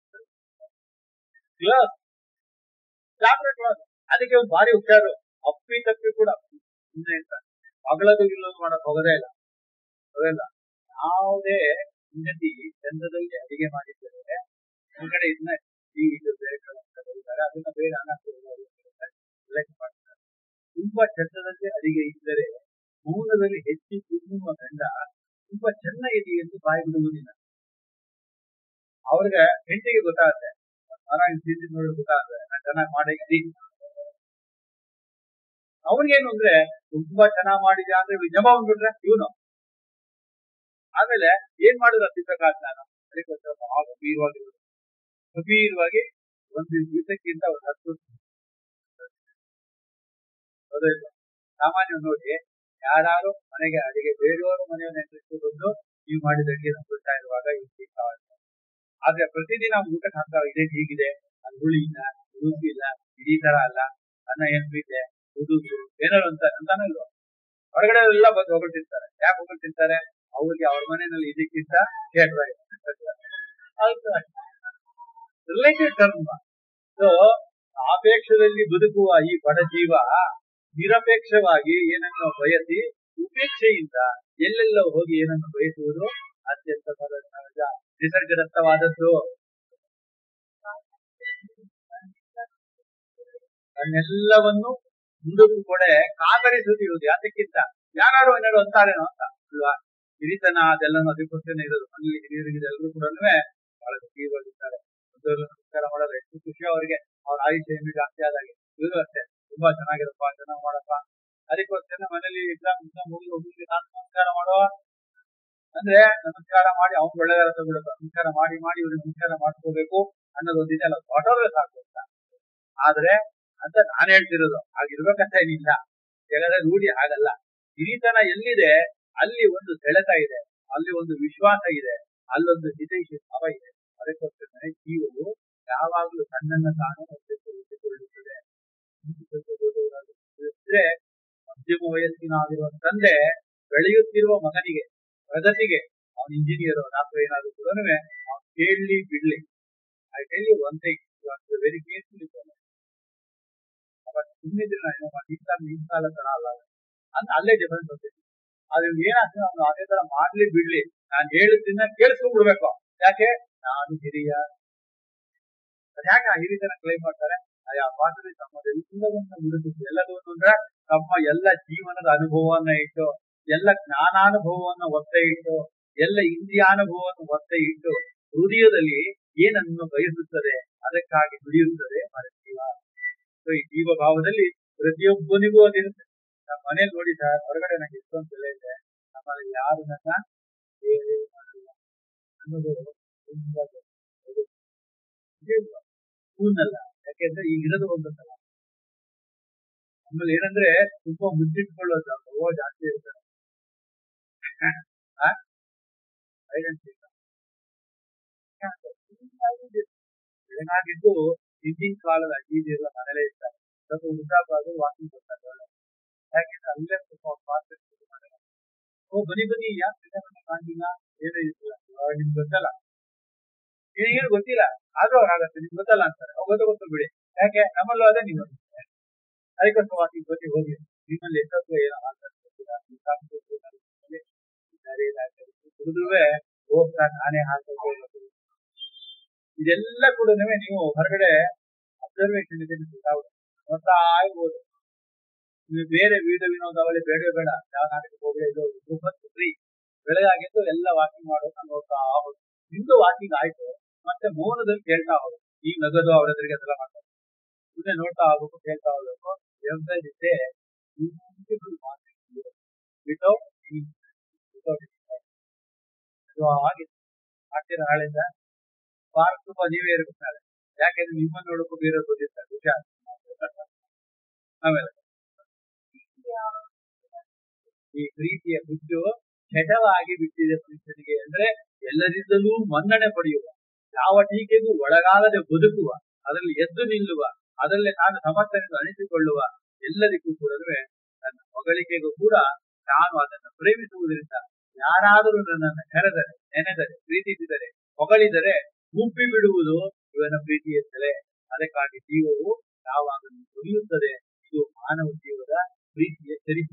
ಕ್ಲೋಸ್ ಚಾಪ್ಟರ್ ಕ್ಲೋಸ್ ಅದಕ್ಕೆ ಒಂದು ಭಾರಿ ಹುಷಾರು ಅಪ್ಪಿ ತಪ್ಪಿ ಕೂಡ ಸುಮ್ಮನೆ ಅಂತ ಮಗಳದು ಇಲ್ಲದು ಮಾಡಕ್ ಹೋಗೋದೇ ಇಲ್ಲ ಹೋಗಲ್ಲ ಯಾವುದೇ ಹೆಂಡತಿ ಚಂದ್ರದಲ್ಲಿ ಅಡಿಗೆ ಮಾಡಿದ್ದರೆ ಹೊರಗಡೆ ಇದನ್ನ ಈ ಇದು ಬೇರೆ ಕಡೆ ಅಂತ ಬರೀತಾರೆ ಅದನ್ನ ಬೇರೆ ಅನ್ನ ಸೆಲೆಕ್ಟ್ ಮಾಡ್ತಾರೆ ತುಂಬಾ ಚಂದದಲ್ಲಿ ಅಡಿಗೆ ಇದ್ದರೆ ಮೌನದಲ್ಲಿ ಹೆಚ್ಚು ತಿನ್ನುವ ಗಂಡ ತುಂಬಾ ಚೆನ್ನಾಗಿದೆ ಎಂದು ಬಾಯಿ ಬಿಡುವುದಿಲ್ಲ ಅವ್ರಿಗೆ ಹೆಂಡತಿಗೆ ಗೊತ್ತಾಗುತ್ತೆ ನಾರಾಯಣ ತಿಂಡಿ ನೋಡಿ ಗೊತ್ತಾಗುತ್ತೆ ನಾನು ಚೆನ್ನಾಗಿ ಮಾಡಿದ್ದೀನಿ ಅವ್ನಿಗೇನು ಅಂದ್ರೆ ತುಂಬಾ ಚೆನ್ನಾಗಿ ಮಾಡಿದ್ಯಾ ಅಂದ್ರೆ ಇವ್ನು ಜಮ ಬಂದ್ಬಿಟ್ರೆ ಇವನು ಆಮೇಲೆ ಏನ್ ಮಾಡಿದ ತಿನ್ನಕಾದ ನಾನು ಅದಕ್ಕೋಸ್ಕರ ಬಹಳ ಗಂಭೀರವಾಗಿ ಗಂಭೀರವಾಗಿ ಒಂದು ದಿವಸಕ್ಕಿಂತ ಒಂದು ಹತ್ತು ಹೌದಲ್ಲ ಸಾಮಾನ್ಯ ನೋಡಿ ಯಾರು ಮನೆಗೆ ಅಡಿಗೆ ಬೇರೆಯವರು ಮನೆಯ ನೆಂಟರಿಟ್ಟು ಬಂದು ನೀವು ಮಾಡಿದ ಅಡಿಗೆ ನಮ್ಗೆ ಕೊಡ್ತಾ ಇರುವಾಗ ಇದು ಸಿಕ್ಕಾಗುತ್ತೆ ಆದ್ರೆ ಪ್ರತಿದಿನ ಊಟಕ್ಕೆ ಹಾಕ್ತಾರೆ ಇದೇ ಹೀಗಿದೆ ಅದು ಹುಳಿ ಇಲ್ಲ ರುಚಿ ಇಲ್ಲ ಇಡೀ ತರ ಅಲ್ಲ ಅನ್ನ ಎಂಪಿದೆ ಉದುದು ಏನಾರು ಅಂತ ಅಂತಾನಲ್ವ ಹೊರಗಡೆ ಎಲ್ಲ ಬಂದು ಹೊಗಳ್ತಿರ್ತಾರೆ ಯಾಕೆ ಹೊಗಳ್ತಿರ್ತಾರೆ ಅವ್ರಿಗೆ ಅವ್ರ ಮನೆಯಲ್ಲಿ ಇದಕ್ಕಿಂತ ರಿಲೇಟೆಡ್ ಟರ್ಮ್ ಸೊ ಸಾಪೇಕ್ಷದಲ್ಲಿ ಬದುಕುವ ಈ ಬಡ ಜೀವ ನಿರಪೇಕ್ಷವಾಗಿ ಏನನ್ನು ಬಯಸಿ ಉಪೇಕ್ಷೆಯಿಂದ ಎಲ್ಲೆಲ್ಲ ಹೋಗಿ ಏನನ್ನು ಬಯಸುವುದು ಅತ್ಯಂತ ಸಹಜ ನಿಸರ್ಗದತ್ತವಾದದ್ದು ತನ್ನೆಲ್ಲವನ್ನು ಮುಂದಕ್ಕೂ ಕೂಡ ಕಾತರಿಸುತ್ತಿರುವುದು ಯಾತಕ್ಕಿಂತ ಯಾರು ಏನಾರು ಅಂತಾರೇನೋ ಅಂತ ಅಲ್ವಾ ಹಿರಿತನ ಅದೆಲ್ಲನೂ ಅದಕ್ಕೋಸ್ಕರ ಇರೋದು ಮನೇಲಿ ಹಿರಿಯರಿಗೆ ಎಲ್ಲರೂ ಕೂಡ ಬಹಳ ಗಂಭೀರವಾಗಿರ್ತಾರೆ ದೊಡ್ಡವರೆಲ್ಲ ನಮಸ್ಕಾರ ಮಾಡೋದು ಎಷ್ಟು ಖುಷಿ ಅವರಿಗೆ ಅವ್ರ ಆಯುಷ್ಯ ಇನ್ನೂ ಜಾಸ್ತಿ ಆದಾಗೆ ಇವರು ಅಷ್ಟೇ ತುಂಬಾ ಚೆನ್ನಾಗಿರಪ್ಪ ಚೆನ್ನಾಗಿ ಮಾಡಪ್ಪ ಅದಕ್ಕೋಸ್ಕರ ಮನೇಲಿ ಎಕ್ಸಾಮ್ ಎಕ್ಸಾಮ್ ಮುಗಿ ಹೋಗಿ ನಾನು ನಮಸ್ಕಾರ ಮಾಡುವ ಅಂದ್ರೆ ನಮಸ್ಕಾರ ಮಾಡಿ ಅವ್ನು ಒಳ್ಳೆದಾರ ತಗೊಳ್ಬೇಕು ನಮಸ್ಕಾರ ಮಾಡಿ ಮಾಡಿ ಇವ್ರಿಗೆ ನಮಸ್ಕಾರ ಮಾಡ್ಕೋಬೇಕು ಅನ್ನೋದು ಒಂದಿದೆ ಅಲ್ಲ ಹೊಟ್ಟೋದ್ರೆ ಸಾಕು ಅಂತ ಆದ್ರೆ ಅಂತ ನಾನ್ ಹೇಳ್ತಿರೋದು ಹಾಗಿರ್ಬೇಕಂತ ಏನಿಲ್ಲ ಜಗದ ರೂಢಿ ಹಾಗಲ್ಲ ಹಿರಿತನ ಎಲ್ಲಿದೆ ಅಲ್ಲಿ ಒಂದು ಸೆಳೆತ ಇದೆ ಅಲ್ಲಿ ಒಂದು ವಿಶ್ವಾಸ ಇದೆ ಅಲ್ಲೊಂದು ಹಿತೈಷಿ ಭಾವ ಇದೆ ಅದಕ್ಕೋಸ್ಕರ ಜೀವವು ಯಾವಾಗಲೂ ತನ್ನನ್ನ ತಾನು ಹೊಂದಿಕೊಳ್ಳುತ್ತದೆ ಇದ್ರೆ ಮಧ್ಯಮ ವಯಸ್ಸಿನಾಗಿರುವ ತಂದೆ ಬೆಳೆಯುತ್ತಿರುವ ಮಗನಿಗೆ ಪ್ರಗತಿಗೆ ಅವನ ಇಂಜಿನಿಯರ್ ಡಾಕ್ಟರ್ ಏನಾದ್ರು ಕೂಡ ಅವ್ನು ಕೇಳಲಿ ಬಿಡ್ಲಿ I tell you one thing very careful ಸುಮ್ಮನಿದ್ರೆ ನಾನು ನಿನ್ ಕಾಲ ನಿನ್ ಕಾಲ ತರ ಅಲ್ಲ ಅಂತ ಅಲ್ಲೇ ಡಿಫರೆನ್ಸ್ ಬರ್ತಿದೆ ಆದ್ರೆ ಏನಾಗ್ತದೆ ಅವ್ನು ಅದೇ ತರ ಮಾಡ್ಲಿ ಬಿಡ್ಲಿ ನಾನು ಹೇಳಿದ್ದನ್ನ ಕೇಳಿಸ್ಕೊಂಡ್ಬಿಡ್ಬೇಕು ಯಾಕೆ ನಾನು ಹಿರಿಯ ಯಾಕೆ ಆ ಹಿರಿತನ ಕ್ಲೈಮ್ ಮಾಡ್ತಾರೆ ಆ ಪಾಠದಲ್ಲಿ ತಮ್ಮ ಎಲ್ಲವನ್ನ ಬಿಡುತ್ತಿದ್ದು ಎಲ್ಲದನ್ನು ಅಂದ್ರೆ ತಮ್ಮ ಎಲ್ಲ ಜೀವನದ ಅನುಭವವನ್ನ ಇಟ್ಟು ಎಲ್ಲ ಜ್ಞಾನಾನುಭವವನ್ನು ಒತ್ತೆ ಇಟ್ಟು ಎಲ್ಲ ಇಂದ್ರಿಯಾನುಭವವನ್ನು ಒತ್ತೆ ಇಟ್ಟು ಹೃದಯದಲ್ಲಿ ಏನನ್ನು ಬಯಸುತ್ತದೆ ಅದಕ್ಕಾಗಿ ದುಡಿಯುತ್ತದೆ ಜೀವ ಸೊ ಈ ಜೀವ ಭಾವದಲ್ಲಿ ಪ್ರತಿಯೊಬ್ಬನಿಗೂ ಅದಿರುತ್ತೆ ನಮ್ಮ ಮನೇಲಿ ನೋಡಿ ಸರ್ ಹೊರಗಡೆ ನಂಗೆ ಎಷ್ಟೊಂದು ಬೆಲೆ ಇದೆ ನಮ್ಮಲ್ಲಿ ಯಾರು ನನ್ನ ಅನ್ನೋದು ತುಂಬಾ ದೊಡ್ಡದು. ಇದೇ ಹೂನಲ್ಲ ಯಾಕೆಂದ್ರೆ ಈಗ ಇರೋದು ಒಂದೊಂದಲ್ಲ ಆಮೇಲೆ ಏನಂದ್ರೆ ತುಂಬಾ ಮುಚ್ಚಿಟ್ಕೊಳ್ಳೋದು ಓ ಜಾಸ್ತಿ ಇರ್ತಾರೆ ಆ? Identity ಇಲ್ಲ. ಯಾಕೆ? ಹಿಂಗಾಗಿದೆ. ಬೆಳಗಾಗಿದ್ದು ಹಿಂದಿನ ಕಾಲದ ಅಜ್ಜಿದಿರೆಲ್ಲ ಮನೇಲೇ ಇರ್ತಾರೆ ಸ್ವಲ್ಪ ಉದ್ದಾಪಾದ್ರು ವಾಕಿಂಗ್ ಬರ್ತಾರೆ ಒಳ್ಳೆ. ಯಾಕೆಂದ್ರೆ ಅಲ್ಲೇ ಸ್ವಲ್ಪ ಪಾತ್ರ ಮಾಡಿಲ್ಲ ಓ ಬನ್ನಿ ಬನ್ನಿ ಯಾಕೆ ಮನೆ ಕಾಣಿಲ್ಲ ಏನೂ ಇಲ್ಲ ಅವಾಗ ನಿಮ್ಗೆ ಗೊತ್ತಲ್ಲ ಏನು ಗೊತ್ತಿಲ್ಲ ಆದ್ರೂ ಅವ್ರು ಆಗತ್ತೆ ನಿಮ್ಗೆ ಗೊತ್ತಲ್ಲ ಅಂತಾರೆ ಅವ್ರು ಗೊತ್ತ ಗೊತ್ತು ಬಿಡಿ ಯಾಕೆ ನಮ್ಮಲ್ಲೂ ಅದೇ ನೀವು ಅದಕ್ಕೋಸ್ಕರ ವಾಕಿಂಗ್ ಬನ್ನಿ ಹೋಗಿ ನಿಮ್ಮಲ್ಲಿ ಎಷ್ಟೊತ್ತು ಏನೋ ಆಗ್ತದೆ ಗೊತ್ತಿಲ್ಲ. ನೀವು ಸಾಕು ಗೊತ್ತಿಲ್ಲ. ನಿಮ್ಮಲ್ಲಿ ಇದ್ದಾರೆ, ಇದ್ದಾರೆ. ಹುಡುಗ್ರುವೆ ಹೋಗ್ತಾ ನಾನೇ ಹಾಕೋದು ಇದೆಲ್ಲ ಕೂಡ ನೀವು ಹೊರಗಡೆ ಅಬ್ಸರ್ವೇಷನ್ ಇದೆ ನಿಮ್ಗೆ ಗೊತ್ತಾಗುತ್ತೆ. ನೋಡ್ತಾ ಇರ್ಬೋದು ನೀವು ಬೇರೆ ವಿಡಿಯೋ ವಿನೋದವಳಿ ಬೇಡ ಬೇಡ ಯಾವ ನಾಟಕಕ್ಕೆ ಹೋಗಲೇ ಇದು ಬಂತು ಫ್ರೀ ಬೆಳಗಾಗಿದ್ದು ಎಲ್ಲ ವಾಕಿಂಗ್ ಮಾಡೋದನ್ನ ನೋಡ್ತಾ ಹೋಗಿ ನಿಮ್ದು ವಾಕಿಂಗ್ ಆಯ್ತು ಮತ್ತೆ ಮೌನದಲ್ಲಿ ಕೇಳ್ತಾ ಹೋಗಿ ಈ ನಗದು ಅವ್ರ ಎದುರಿಗೆ ಅದೆಲ್ಲ ಮಾಡ್ತಾರೆ ಸುಮ್ಮನೆ ನೋಡ್ತಾ ಹೋಗ್ಬೇಕು ಕೇಳ್ತಾ ಹೋಗ್ಬೇಕು ಎಂಬುದು ಇದೆ ವಿತೌಟ್ ವಿತೌಟ್ ಅದು ಆಗಿದೆ ಆಗ್ತೀರಾ ನಾಳೆಯಿಂದ ಪಾರ್ಕ್ ತುಂಬಾ ನೀವೇ ಇರ್ಬೇಕು ಯಾಕೆಂದ್ರೆ ನಿಮ್ಮನ್ನ ನೋಡಕ್ಕೂ ಬೇರೆ ಬಂದಿರ್ತಾರೆ ಹುಷಾರ್ ಆಮೇಲೆ ಈ ಪ್ರೀತಿಯ ಹುಚ್ಚು ಹೆಟವಾಗಿ ಬಿಟ್ಟಿದೆ ಮನುಷ್ಯನಿಗೆ ಅಂದ್ರೆ ಎಲ್ಲರಿಂದಲೂ ಮನ್ನಣೆ ಪಡೆಯುವ ಯಾವ ಟೀಕೆಗೂ ಒಳಗಾಗದೆ ಬದುಕುವ ಅದರಲ್ಲಿ ಎದ್ದು ನಿಲ್ಲುವ ಅದರಲ್ಲಿ ತಾನು ಸಮರ್ಥನೆಂದು ಅನಿಸಿಕೊಳ್ಳುವ ಎಲ್ಲರಿಗೂ ಕೂಡ ತನ್ನ ಹೊಗಳಿಕೆಗೂ ಕೂಡ ನಾನು ಅದನ್ನು ಪ್ರೇಮಿಸುವುದರಿಂದ ಯಾರಾದರೂ ನನ್ನನ್ನು ಕರೆದರೆ ನೆನೆದರೆ ಪ್ರೀತಿಸಿದರೆ ಹೊಗಳಿದರೆ ಗುಬ್ಬಿ ಬಿಡುವುದು ಇವನ ಪ್ರೀತಿಯಂತಲೇ ಅದಕ್ಕಾಗಿ ಜೀವವು ಯಾವಾಗಲೂ ಉಳಿಯುತ್ತದೆ ಇದು ಮಾನವ ಜೀವದ ಪ್ರೀತಿಯ ಚರಿತ್ರೆ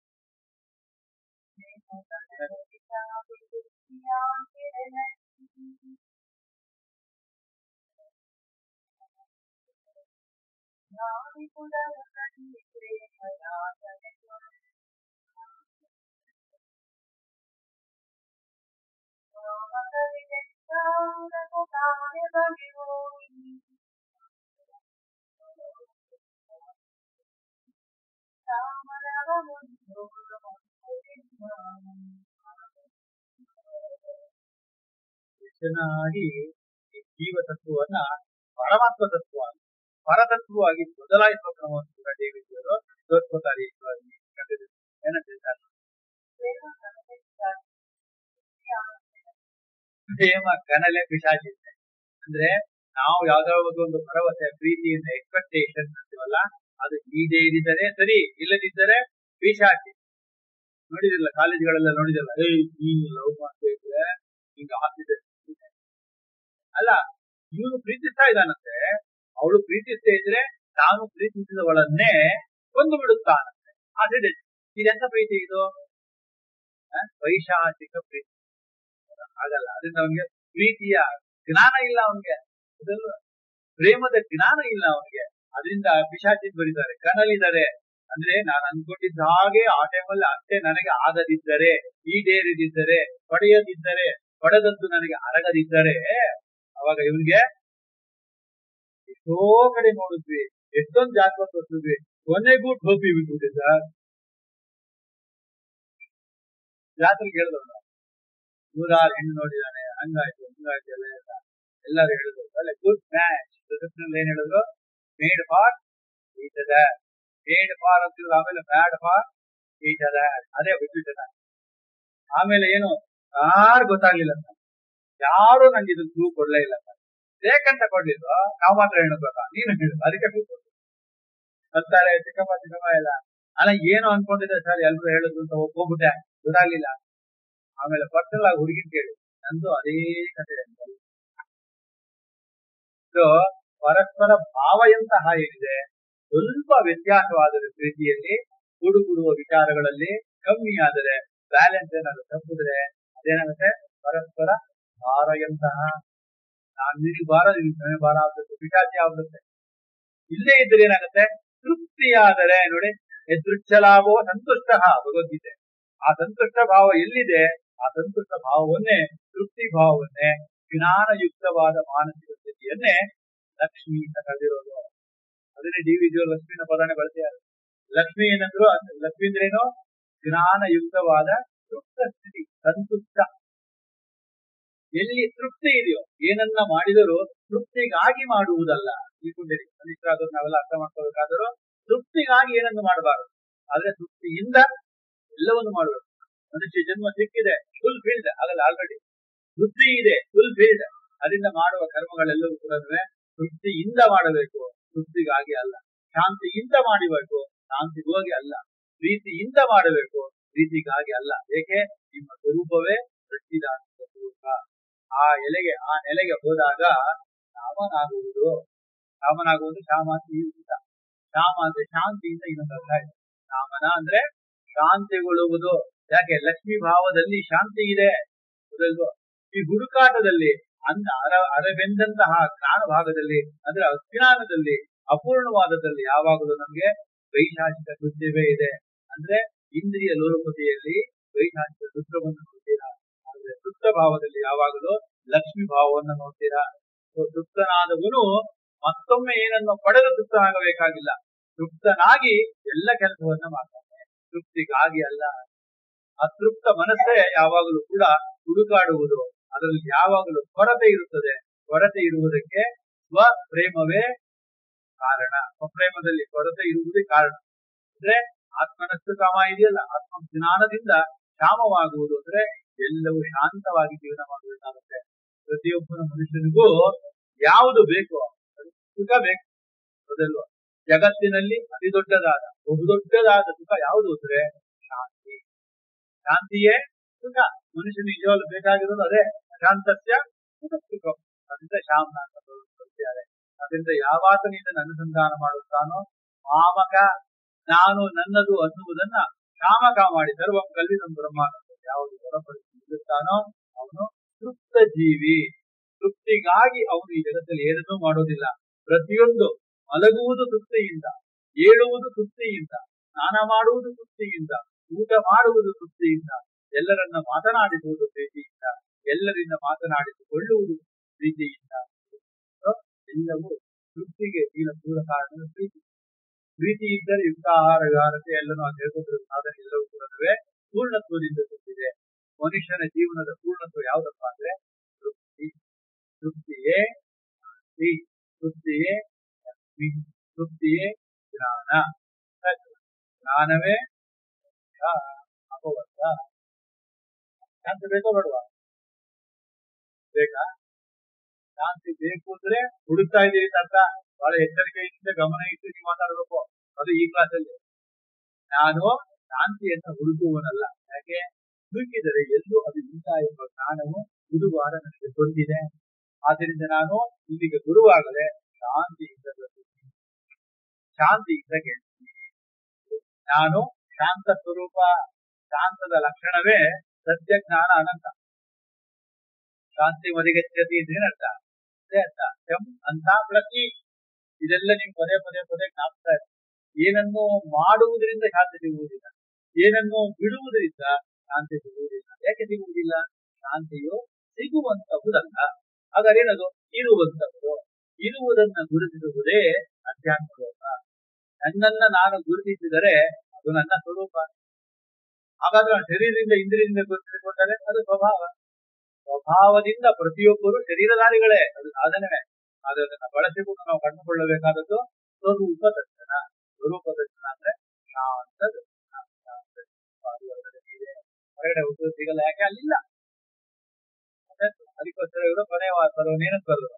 ಚೆನ್ನಾಗಿ ಈ ಜೀವ ತತ್ವವನ್ನ ಪರಮಾತ್ಮ ತತ್ವ ಪರತತ್ವವಾಗಿ ಬದಲಾಯಿಸುವ ಕ್ರಮವನ್ನು ಕೂಡ ದೇವಿಯವರು ತೋರ್ಸ್ಕೊತಾರೆ ಈ ಕಥೆಯಲ್ಲಿ. ಏನಂತ ಹೇಳ್ತಾರೆ ಪ್ರೇಮ ಕನಲೆ ಪಿಶಾಚಿತೆ ಅಂದ್ರೆ ನಾವು ಯಾವ್ದಾದ್ರು ಒಂದು ಭರವಸೆ ಪ್ರೀತಿಯಿಂದ ಎಕ್ಸ್ಪೆಕ್ಟೇಷನ್ ಅಂತೀವಲ್ಲ ಅದು ಈಡೇರಿದರೆ ಸರಿ ಇಲ್ಲದಿದ್ದರೆ ಪಿಶಾಚಿ ನೋಡಿದಿಲ್ಲ ಕಾಲೇಜ್ಗಳೆಲ್ಲ ನೋಡಿದಿಲ್ಲ ಏಯ್ ನೀನು ಲವ್ ಮಾಡ್ತಾ ಇದ್ರೆ ಹಿಂಗ ಆಗ್ತಿದೆ ಅಲ್ಲ ಇವನು ಪ್ರೀತಿಸ್ತಾ ಇದ್ದಾನಂತೆ ಅವಳು ಪ್ರೀತಿಸ್ತಾ ಇದ್ರೆ ತಾನು ಪ್ರೀತಿಸಿದವಳನ್ನೇ ಕೊಂದು ಬಿಡುತ್ತಾನಂತೆ ಆದ್ರೆ ಇದೆಂತ ಪ್ರೀತಿ ಇದು ಆ? ವೈಶಾಚಿಕ ಪ್ರೀತಿ ಆಗಲ್ಲ ಅದರಿಂದ ಅವನಿಗೆ ಪ್ರೀತಿಯ ಜ್ಞಾನ ಇಲ್ಲ ಅವನಿಗೆ ಅದಲ್ಲ ಪ್ರೇಮದ ಜ್ಞಾನ ಇಲ್ಲ ಅವನಿಗೆ ಅದರಿಂದ ಪಿಶಾಚಿನ್ ಬರೀತಾರೆ ಕನಲಿದ್ದಾರೆ ಅಂದ್ರೆ ನಾನು ಅನ್ಕೊಂಡಿದ್ದ ಹಾಗೆ ಆ ಟೈಮಲ್ಲಿ ಅಷ್ಟೇ ನನಗೆ ಆಗದಿದ್ದರೆ ಈಡೇರಿದಿದ್ದರೆ ಪಡೆಯದಿದ್ದರೆ ಪಡೆದದ್ದು ನನಗೆ ಅರಗದಿದ್ದರೆ ಅವಾಗ ಇವನ್ಗೆ ಎಷ್ಟೋ ಕಡೆ ನೋಡಿದ್ವಿ ಎಷ್ಟೊಂದು ಜಾತಕ ತೋರಿಸಿದ್ವಿ ಕೊನೆಗೂ ಟೋಪಿ ಬಿಟ್ಬಿಟ್ಟಿದ್ದ ಸರ್ ಜಾತ್ರೆಗೆ ಹೇಳಿದವ್ರು ನೂರಾರು ಹೆಣ್ಣು ನೋಡಿದಾನೆ ಹಂಗಾಯ್ತು ಹಿಂಗಾಯ್ತು ಎಲ್ಲ ಎಲ್ಲ ಎಲ್ಲರೂ ಹೇಳಿದ್ರು ಅಲ್ಲ ಗುಡ್ ಮ್ಯಾಚ್ ರಿಸೆಪ್ಷನ್ ಏನ್ ಹೇಳಿದ್ರು made for each other made for ಅಂತಿದ್ರು ಆಮೇಲೆ ಮ್ಯಾಡ್ ಫಾರ್ ಈಚ್ ಅದರ್ ಅದೇ ಬಿಟ್ಬಿಟ್ಟೆ ಆಮೇಲೆ ಏನು ಯಾರು ಗೊತ್ತಾಗ್ಲಿಲ್ಲ ಅಂತ ಯಾರು ನಂಗೆ ಇದು ಕ್ಲೂ ಕೊಡ್ಲೇ ಇಲ್ಲ ಅಂತ ಬೇಕಂತ ಕೊಡ್ಲಿಲ್ವಾ ನಾವು ಮಾತ್ರ ಹೇಳ್ಬೇಕಾ ನೀನು ಹೇಳು ಅದಕ್ಕೆ clue ಕೊಡು. ಅಂತಾರೆ ಚಿಕ್ಕಪ್ಪ ಚಿಕ್ಕಪ್ಪ ಎಲ್ಲ ಅಲ್ಲ ಏನು ಅನ್ಕೊಂಡಿದ್ದೆ ಸರ್ ಎಲ್ರು ಹೇಳಿದ್ರು ಅಂತ ಹೋಗ್ಬಿಟ್ಟೆ ಗೊತ್ತಾಗ್ಲಿಲ್ಲ ಆಮೇಲೆ ಪರ್ಸನಲ್ ಆಗಿ ಹುಡುಗಿನ್ ಕೇಳಿ ನಂದು ಅದೇ ಕಥೆ ಸೊ ಪರಸ್ಪರ ಭಾವ ಎಂತಹ ಏನಿದೆ ಸ್ವಲ್ಪ ವ್ಯತ್ಯಾಸವಾದರೆ ಪ್ರೀತಿಯಲ್ಲಿ ಕೂಡುಕೂಡುವ ವಿಚಾರಗಳಲ್ಲಿ ಕಮ್ಮಿ ಆದರೆ ಬ್ಯಾಲೆನ್ಸ್ ಏನಾದ್ರು ತಪ್ಪಿದ್ರೆ ಅದೇನಾಗುತ್ತೆ ಪರಸ್ಪರ ಭಾರ ಎಂತಹ ನಾನು ನಿನಗೆ ಭಾರ ನಿನಗೆ ಸಮಯ ಭಾರ ಆಗ್ಬೇಕು ಪಿಶಾಚಿ ಆಗ್ಬಿಡುತ್ತೆ ಇಲ್ಲೇ ಇದ್ರೆ ಏನಾಗುತ್ತೆ ತೃಪ್ತಿಯಾದರೆ ನೋಡಿ ಎದುರುಚ್ಚಲಾಗುವ ಸಂತುಷ್ಟ ಭಗವದ್ಗೀತೆ ಆ ಸಂತುಷ್ಟ ಭಾವ ಎಲ್ಲಿದೆ ಆ ಸಂತುಷ್ಟ ಭಾವವನ್ನೇ ತೃಪ್ತಿ ಭಾವವನ್ನೇ ಜ್ಞಾನಯುಕ್ತವಾದ ಮಾನಸಿಕ ಸ್ಥಿತಿಯನ್ನೇ ಲಕ್ಷ್ಮಿ ಅಂತ ಕರೆದಿರೋದು ಅದನ್ನೇ ಡಿ ವಿಜಯ ಲಕ್ಷ್ಮಿನ ಪದನೆ ಬಳಸಿದ್ದಾರೆ ಲಕ್ಷ್ಮಿ ಏನಂದ್ರು ಅದ್- ಲಕ್ಷ್ಮಿ ಅಂದ್ರೇನು ಜ್ಞಾನಯುಕ್ತವಾದ ತೃಪ್ತ ಸ್ಥಿತಿ ಸಂತುಷ್ಟ ಎಲ್ಲಿ ತೃಪ್ತಿ ಇದೆಯೋ ಏನನ್ನ ಮಾಡಿದರೂ ತೃಪ್ತಿಗಾಗಿ ಮಾಡುವುದಲ್ಲ ತಿಳ್ಕೊಂಡಿರಿ ಮನುಷ್ಯರಾದ್ರು ನಾವೆಲ್ಲ ಅರ್ಥ ಮಾಡ್ಕೋಬೇಕಾದರೂ ತೃಪ್ತಿಗಾಗಿ ಏನನ್ನು ಮಾಡಬಾರದು ಆದ್ರೆ ತೃಪ್ತಿಯಿಂದ ಎಲ್ಲವನ್ನು ಮಾಡಬೇಕು ಮನುಷ್ಯ ಜನ್ಮ ಸಿಕ್ಕಿದೆ ಫುಲ್ ಫೀಲ್ಡ್ ಆಗಲ್ಲ ಆಲ್ರೆಡಿ ಬುದ್ಧಿ ಇದೆ ಫುಲ್ ಫೀಲ್ಡ್ ಅದರಿಂದ ಮಾಡುವ ಕರ್ಮಗಳೆಲ್ಲವೂ ಕೂಡ ತೃಪ್ತಿಯಿಂದ ಮಾಡಬೇಕು ತೃಪ್ತಿಗಾಗಿ ಅಲ್ಲ ಶಾಂತಿಯಿಂದ ಮಾಡಬೇಕು ಶಾಂತಿಗೋಗಿ ಅಲ್ಲ ಪ್ರೀತಿಯಿಂದ ಮಾಡಬೇಕು ಪ್ರೀತಿಗಾಗಿ ಅಲ್ಲ ಏಕೆ ನಿಮ್ಮ ಸ್ವರೂಪವೇ ಸಚ್ಚಿದಾನಂದ ಸ್ವರೂಪ ಆ ಎಲೆಗೆ ಆ ನೆಲೆಗೆ ಹೋದಾಗ ಶಾಮನಾಗುವುದು ಶಾಮನಾಗುವುದು ಶಾಮ ಅಂತ ಈ ಅರ್ಥ. ಶಾಮ ಅಂದ್ರೆ ಶಾಂತಿಯಿಂದ ಇನ್ನೊಂದು ಅರ್ಥ ಇದೆ ಶಾಮನ ಅಂದ್ರೆ ಶಾಂತಿಗೊಳ್ಳುವುದು ಯಾಕೆ ಲಕ್ಷ್ಮೀ ಭಾವದಲ್ಲಿ ಶಾಂತಿ ಇದೆ ಹೌದಲ್ವೋ? ಈ ಹುಡುಕಾಟದಲ್ಲಿ ಅಂದ ಅರ ಅರವೆಂದಂತಹ ಜ್ಞಾನ ಭಾಗದಲ್ಲಿ ಅಂದ್ರೆ ಅಜ್ಞಾನದಲ್ಲಿ ಅಪೂರ್ಣವಾದದಲ್ಲಿ ಯಾವಾಗಲೂ ನಮಗೆ ವೈಶಾಖಿಕ ಕೃತ್ಯವೇ ಇದೆ ಅಂದ್ರೆ ಇಂದ್ರಿಯ ಲೋಲಪತಿಯಲ್ಲಿ ವೈಶಾಖಿಕ ರುದ್ರವನ್ನು ನೋಡ್ತೀರಾ ಆದ್ರೆ ತೃಪ್ತ ಭಾವದಲ್ಲಿ ಯಾವಾಗಲೂ ಲಕ್ಷ್ಮೀ ಭಾವವನ್ನು ನೋಡ್ತೀರಾ So, ತೃಪ್ತನಾದವನು ಮತ್ತೊಮ್ಮೆ ಏನನ್ನು ಪಡೆದು ತೃಪ್ತನಾಗಬೇಕಾಗಿಲ್ಲ ತೃಪ್ತನಾಗಿ ಎಲ್ಲ ಕೆಲಸವನ್ನ ಮಾಡ್ತಾನೆ ತೃಪ್ತಿಗಾಗಿ ಅಲ್ಲ ಅತೃಪ್ತ ಮನಸ್ಸೇ ಯಾವಾಗಲೂ ಕೂಡ ಹುಡುಕಾಡುವುದು ಅದರಲ್ಲಿ ಯಾವಾಗಲೂ ಕೊರತೆ ಇರುತ್ತದೆ ಕೊರತೆ ಇರುವುದಕ್ಕೆ ಸ್ವಪ್ರೇಮವೇ ಕಾರಣ ಸ್ವಪ್ರೇಮದಲ್ಲಿ ಕೊರತೆ ಇರುವುದೇ ಕಾರಣ ಅಂದ್ರೆ ಆತ್ಮನಸ್ಸು ಕಾಮ ಇದೆಯಲ್ಲ ಆತ್ಮ ಜ್ಞಾನದಿಂದ ಶಾಮವಾಗುವುದು ಅಂದ್ರೆ ಎಲ್ಲವೂ ಶಾಂತವಾಗಿ ಜೀವನ ಮಾಡಬೇಕಾಗುತ್ತೆ ಪ್ರತಿಯೊಬ್ಬನ ಮನುಷ್ಯನಿಗೂ ಯಾವುದು ಬೇಕೋ ಅದು ಸುಖ ಬೇಕು ಹೌದಲ್ವಾ ಜಗತ್ತಿನಲ್ಲಿ ಅತಿ ದೊಡ್ಡದಾದ ಬಹುದೊಡ್ಡದಾದ ಸುಖ ಯಾವುದು ಅಂದ್ರೆ ಶಾಂತಿ ಶಾಂತಿಯೇ ಸುಖ ಮನುಷ್ಯನಿಗೆ ನಿಜವಾಗ್ಲೂ ಬೇಕಾಗಿರೋದು ಅದೇ ಅಶಾಂತಸ್ಯ ಸುಖ ಸುಖ ಅದರಿಂದ ಶಾಂತ ಅಂತ ಹೇಳ್ತಿದ್ದಾರೆ ಅದರಿಂದ ಯಾವಾತನಿಂದ ಅನುಸಂಧಾನ ಮಾಡುತ್ತಾನೋ ಮಾಮಕ ನಾನು ನನ್ನದು ಅನ್ನುವುದನ್ನ ಶಾಮಕ ಮಾಡಿ ಸರ್ವಂ ಕಲ್ವಿದಂ ಬ್ರಹ್ಮಾನಂದ ಯಾವುದು ಹೊರಪಡಿಸಿರುತ್ತಾನೋ ಅವನು ತೃಪ್ತ ಜೀವಿ ತೃಪ್ತಿಗಾಗಿ ಅವನು ಈ ಜಗತ್ತಲ್ಲಿ ಏನನ್ನೂ ಮಾಡೋದಿಲ್ಲ ಪ್ರತಿಯೊಂದು ಮಲಗುವುದು ತೃಪ್ತಿಯಿಂದ ಏಳುವುದು ತೃಪ್ತಿಯಿಂದ ಸ್ನಾನ ಮಾಡುವುದು ತೃಪ್ತಿಯಿಂದ ಊಟ ಮಾಡುವುದು ತೃಪ್ತಿಯಿಂದ ಎಲ್ಲರನ್ನ ಮಾತನಾಡಿಸುವುದು ಪ್ರೀತಿಯಿಂದ ಎಲ್ಲರಿಂದ ಮಾತನಾಡಿಸಿಕೊಳ್ಳುವುದು ಪ್ರೀತಿಯಿಂದ So, ಎಲ್ಲವೂ ತೃಪ್ತಿಗೆ ನೀನ ಮೂಲ ಕಾರಣ ಪ್ರೀತಿ ಪ್ರೀತಿ ಇದ್ದರೆ ಯುಕ್ತಾಹಾರಗಾರತೆ ಎಲ್ಲನೂ ಆ ಹೇಳ್ಕೊಟ್ಟಿರೋ ಸಾಧನೆ ಎಲ್ಲವೂ ಕೂಡ ಪೂರ್ಣತ್ವದಿಂದ ತುಂಬಿದೆ ಮನುಷ್ಯನ ಜೀವನದ ಪೂರ್ಣತ್ವ ಯಾವ್ದಪ್ಪ ಅಂದ್ರೆ ತೃಪ್ತಿ ತೃಪ್ತಿಯೇ ಶಾಂತಿ ತೃಪ್ತಿಯೇ ಲಕ್ಷ್ಮಿ ತೃಪ್ತಿಯೇ ಜ್ಞಾನ ಜ್ಞಾನವೇ ಮೋಕ್ಷ, ಅಪವರ್ಗ ಶಾಂತಿ ಬೇಕೋ ಬೇಡವಾ ಬೇಕಾ ಶಾಂತಿ ಬೇಕು ಅಂದ್ರೆ ಹುಡುಕ್ತಾ ಇದೀವಿ ಅಂತ ಅರ್ಥ ಬಹಳ ಎಚ್ಚರಿಕೆಯಿಂದ ಗಮನ ಇಟ್ಟು ನೀವು ಮಾತಾಡ್ಬೇಕು ಅದು ಈ ಕ್ಲಾಸಲ್ಲಿ ನಾನು ಶಾಂತಿಯನ್ನು ಹುಡುಕುವನಲ್ಲ ಯಾಕೆ ಹುಡುಕಿದರೆ ಎಲ್ಲೂ ಅದು ಇಲ್ಲ ಎಂಬ ಜ್ಞಾನವು ಗುರುವಾರ ನನಗೆ ಬಂದಿದೆ ಆದ್ದರಿಂದ ನಾನು ಇಲ್ಲಿಗೆ ಗುರುವಾಗಲೇ ಶಾಂತಿಯಿಂದ ಬರ್ತೀನಿ ಶಾಂತಿಯಿಂದ ಗೆಲ್ತೀನಿ ನಾನು ಶಾಂತ ಸ್ವರೂಪ ಶಾಂತದ ಲಕ್ಷಣವೇ ಸತ್ಯ ಜ್ಞಾನ ಅನಂತ ಶಾಂತಿ ಮದಿಗಚ್ಚತಿ ಅಂದ್ರೆ ಅರ್ಥ ಅದೇ ಅರ್ಥ ಶಂ ಅಂತ ಪ್ರತಿ ಇದೆಲ್ಲ ನೀವು ಪದೇ ಪದೇ ಪದೇ ಜ್ಞಾಪಿಸ್ತಾ ಇರಿ ಏನನ್ನು ಮಾಡುವುದರಿಂದ ಶಾಂತಿ ಸಿಗುವುದಿಲ್ಲ ಏನನ್ನು ಬಿಡುವುದರಿಂದ ಶಾಂತಿ ಸಿಗುವುದಿಲ್ಲ ಯಾಕೆ ಸಿಗುವುದಿಲ್ಲ ಶಾಂತಿಯು ಸಿಗುವಂತಹುದಲ್ಲ ಹಾಗಾದ್ರೆ ಏನದು ಇರುವಂತಹುದು ಇರುವುದನ್ನ ಗುರುತಿಸುವುದೇ ಅಧ್ಯಾತ್ಮ ಲೋಕ ನನ್ನನ್ನ ನಾನು ಗುರುತಿಸಿದರೆ ಅದು ನನ್ನ ಸ್ವರೂಪ ಹಾಗಾದ್ರೆ ಆ ಶರೀರದಿಂದ ಇಂದ್ರಿಯದಿಂದ ಗುರುತಿಸಿಕೊಂಡರೆ ಅದು ಸ್ವಭಾವ ಸ್ವಭಾವದಿಂದ ಪ್ರತಿಯೊಬ್ಬರು ಶರೀರಧಾರಿಗಳೇ ಅದು ಸಾಧನೆ ಆದ್ರೆ ಅದನ್ನ ಬಳಸಿಕೊಂಡು ನಾವು ಕಂಡುಕೊಳ್ಳಬೇಕಾದದ್ದು ಸ್ವರೂಪ ದರ್ಶನ ಸ್ವರೂಪ ದರ್ಶನ ಅಂದ್ರೆ ಶಾಂತ ದರ್ಶನ ಶಾಂತ ದರ್ಶನ. ಅದು ಹೊರಗಡೆ ಇದೆ ಹೊರಗಡೆ ಉದ್ಯೋಗ ಸಿಗಲ್ಲ ಯಾಕೆ ಅಲ್ಲಿಲ್ಲ ಮತ್ತೆ ಅದಕ್ಕೋಸ್ಕರ ಇವರು ಕೊನೆಯ ವಾಸರವನ್ನೇನು ಕರೆದರು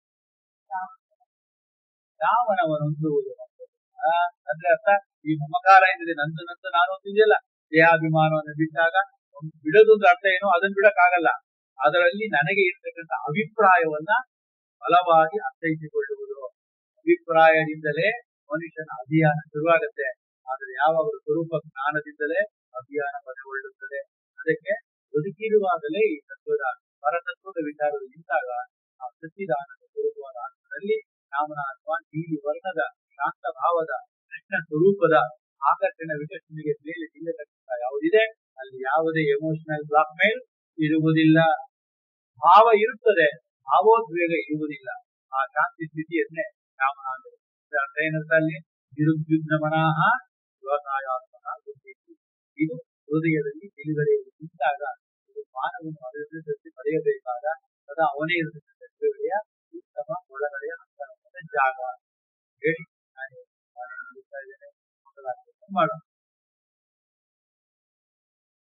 ರಾಮನವನೊಂದುವುದು ಆ, ಅಂದ್ರೆ ಅರ್ಥ ಈ ಮಮಕಾರ ಏನಿದೆ ನಂದು ನಂದು ನಾನು ಒಂದಿದೆಯಲ್ಲ ದೇಹಾಭಿಮಾನವನ್ನು ಬಿಟ್ಟಾಗ ಒಂದು ಬಿಡೋದೊಂದು ಅರ್ಥ ಏನು ಅದನ್ನ ಬಿಡಕ್ಕಾಗಲ್ಲ ಅದರಲ್ಲಿ ನನಗೆ ಇರ್ತಕ್ಕಂಥ ಅಭಿಪ್ರಾಯವನ್ನ ಬಲವಾಗಿ ಅರ್ಥೈಸಿಕೊಳ್ಳುವುದು ಅಭಿಪ್ರಾಯದಿಂದಲೇ ಮನುಷ್ಯನ ಅಭಿಯಾನ ಶುರುವಾಗುತ್ತೆ ಆದರೆ ಯಾವಾಗಲೂ ಸ್ವರೂಪ ಜ್ಞಾನದಿಂದಲೇ ಅಭಿಯಾನ ಬಲಗೊಳ್ಳುತ್ತದೆ ಅದಕ್ಕೆ ಬದುಕಿರುವಾಗಲೇ ಈ ತತ್ವದ ಪರತತ್ವದ ವಿಚಾರಗಳು ನಿಂತಾಗ ಆ ಸಚ್ಚಿದಾನಂದ ಸ್ವರೂಪವಾದ ಆತ್ಮದಲ್ಲಿ ರಾಮನ ಅಥವಾ ನೀಲಿ ವರ್ಣದ ಶಾಂತ ಭಾವದ ಕೃಷ್ಣ ಸ್ವರೂಪದ ಆಕರ್ಷಣ ವಿಕರ್ಷಣೆಗೆ ಮೇಲೆ ನಿಲ್ಲತಕ್ಕಂಥ ಯಾವುದಿದೆ ಅಲ್ಲಿ ಯಾವುದೇ ಎಮೋಷನಲ್ ಬ್ಲಾಕ್ ಮೇಲ್ ಇರುವುದಿಲ್ಲ ಭಾವ ಇರುತ್ತದೆ ಭಾವೋದ್ವೇಗ ಇರುವುದಿಲ್ಲ ಆ ಶಾಂತಿ ಸ್ಥಿತಿಯನ್ನೇ ರಾಮನಾದರು ಅರ್ಥ ಏನರ್ಥ ಅಲ್ಲಿ ನಿರುದ್ಯುಗ್ನ ಮನಃ ವ್ಯವಸಾಯಾತ್ಮಕ ಬುದ್ಧಿ ಇದು ಹೃದಯದಲ್ಲಿ ನಿಲುಗಡೆ ನಿಂತಾಗ ಇದು ಮಾನವನು ಅದರಲ್ಲಿ ಪಡೆಯಬೇಕಾದ ಸದಾ ಅವನೇ ಇರತಕ್ಕಂಥ ಜೀವಗಳಿಗೆ ಉತ್ತಮ ಒಳಗಡೆಯ ಅಂತರವಾದ ಜಾಗ ಹೇಳಿ ನಾನು ನಾನು ಹೇಳ್ತಾ ಇದ್ದೇನೆ ಮಾಡೋಣ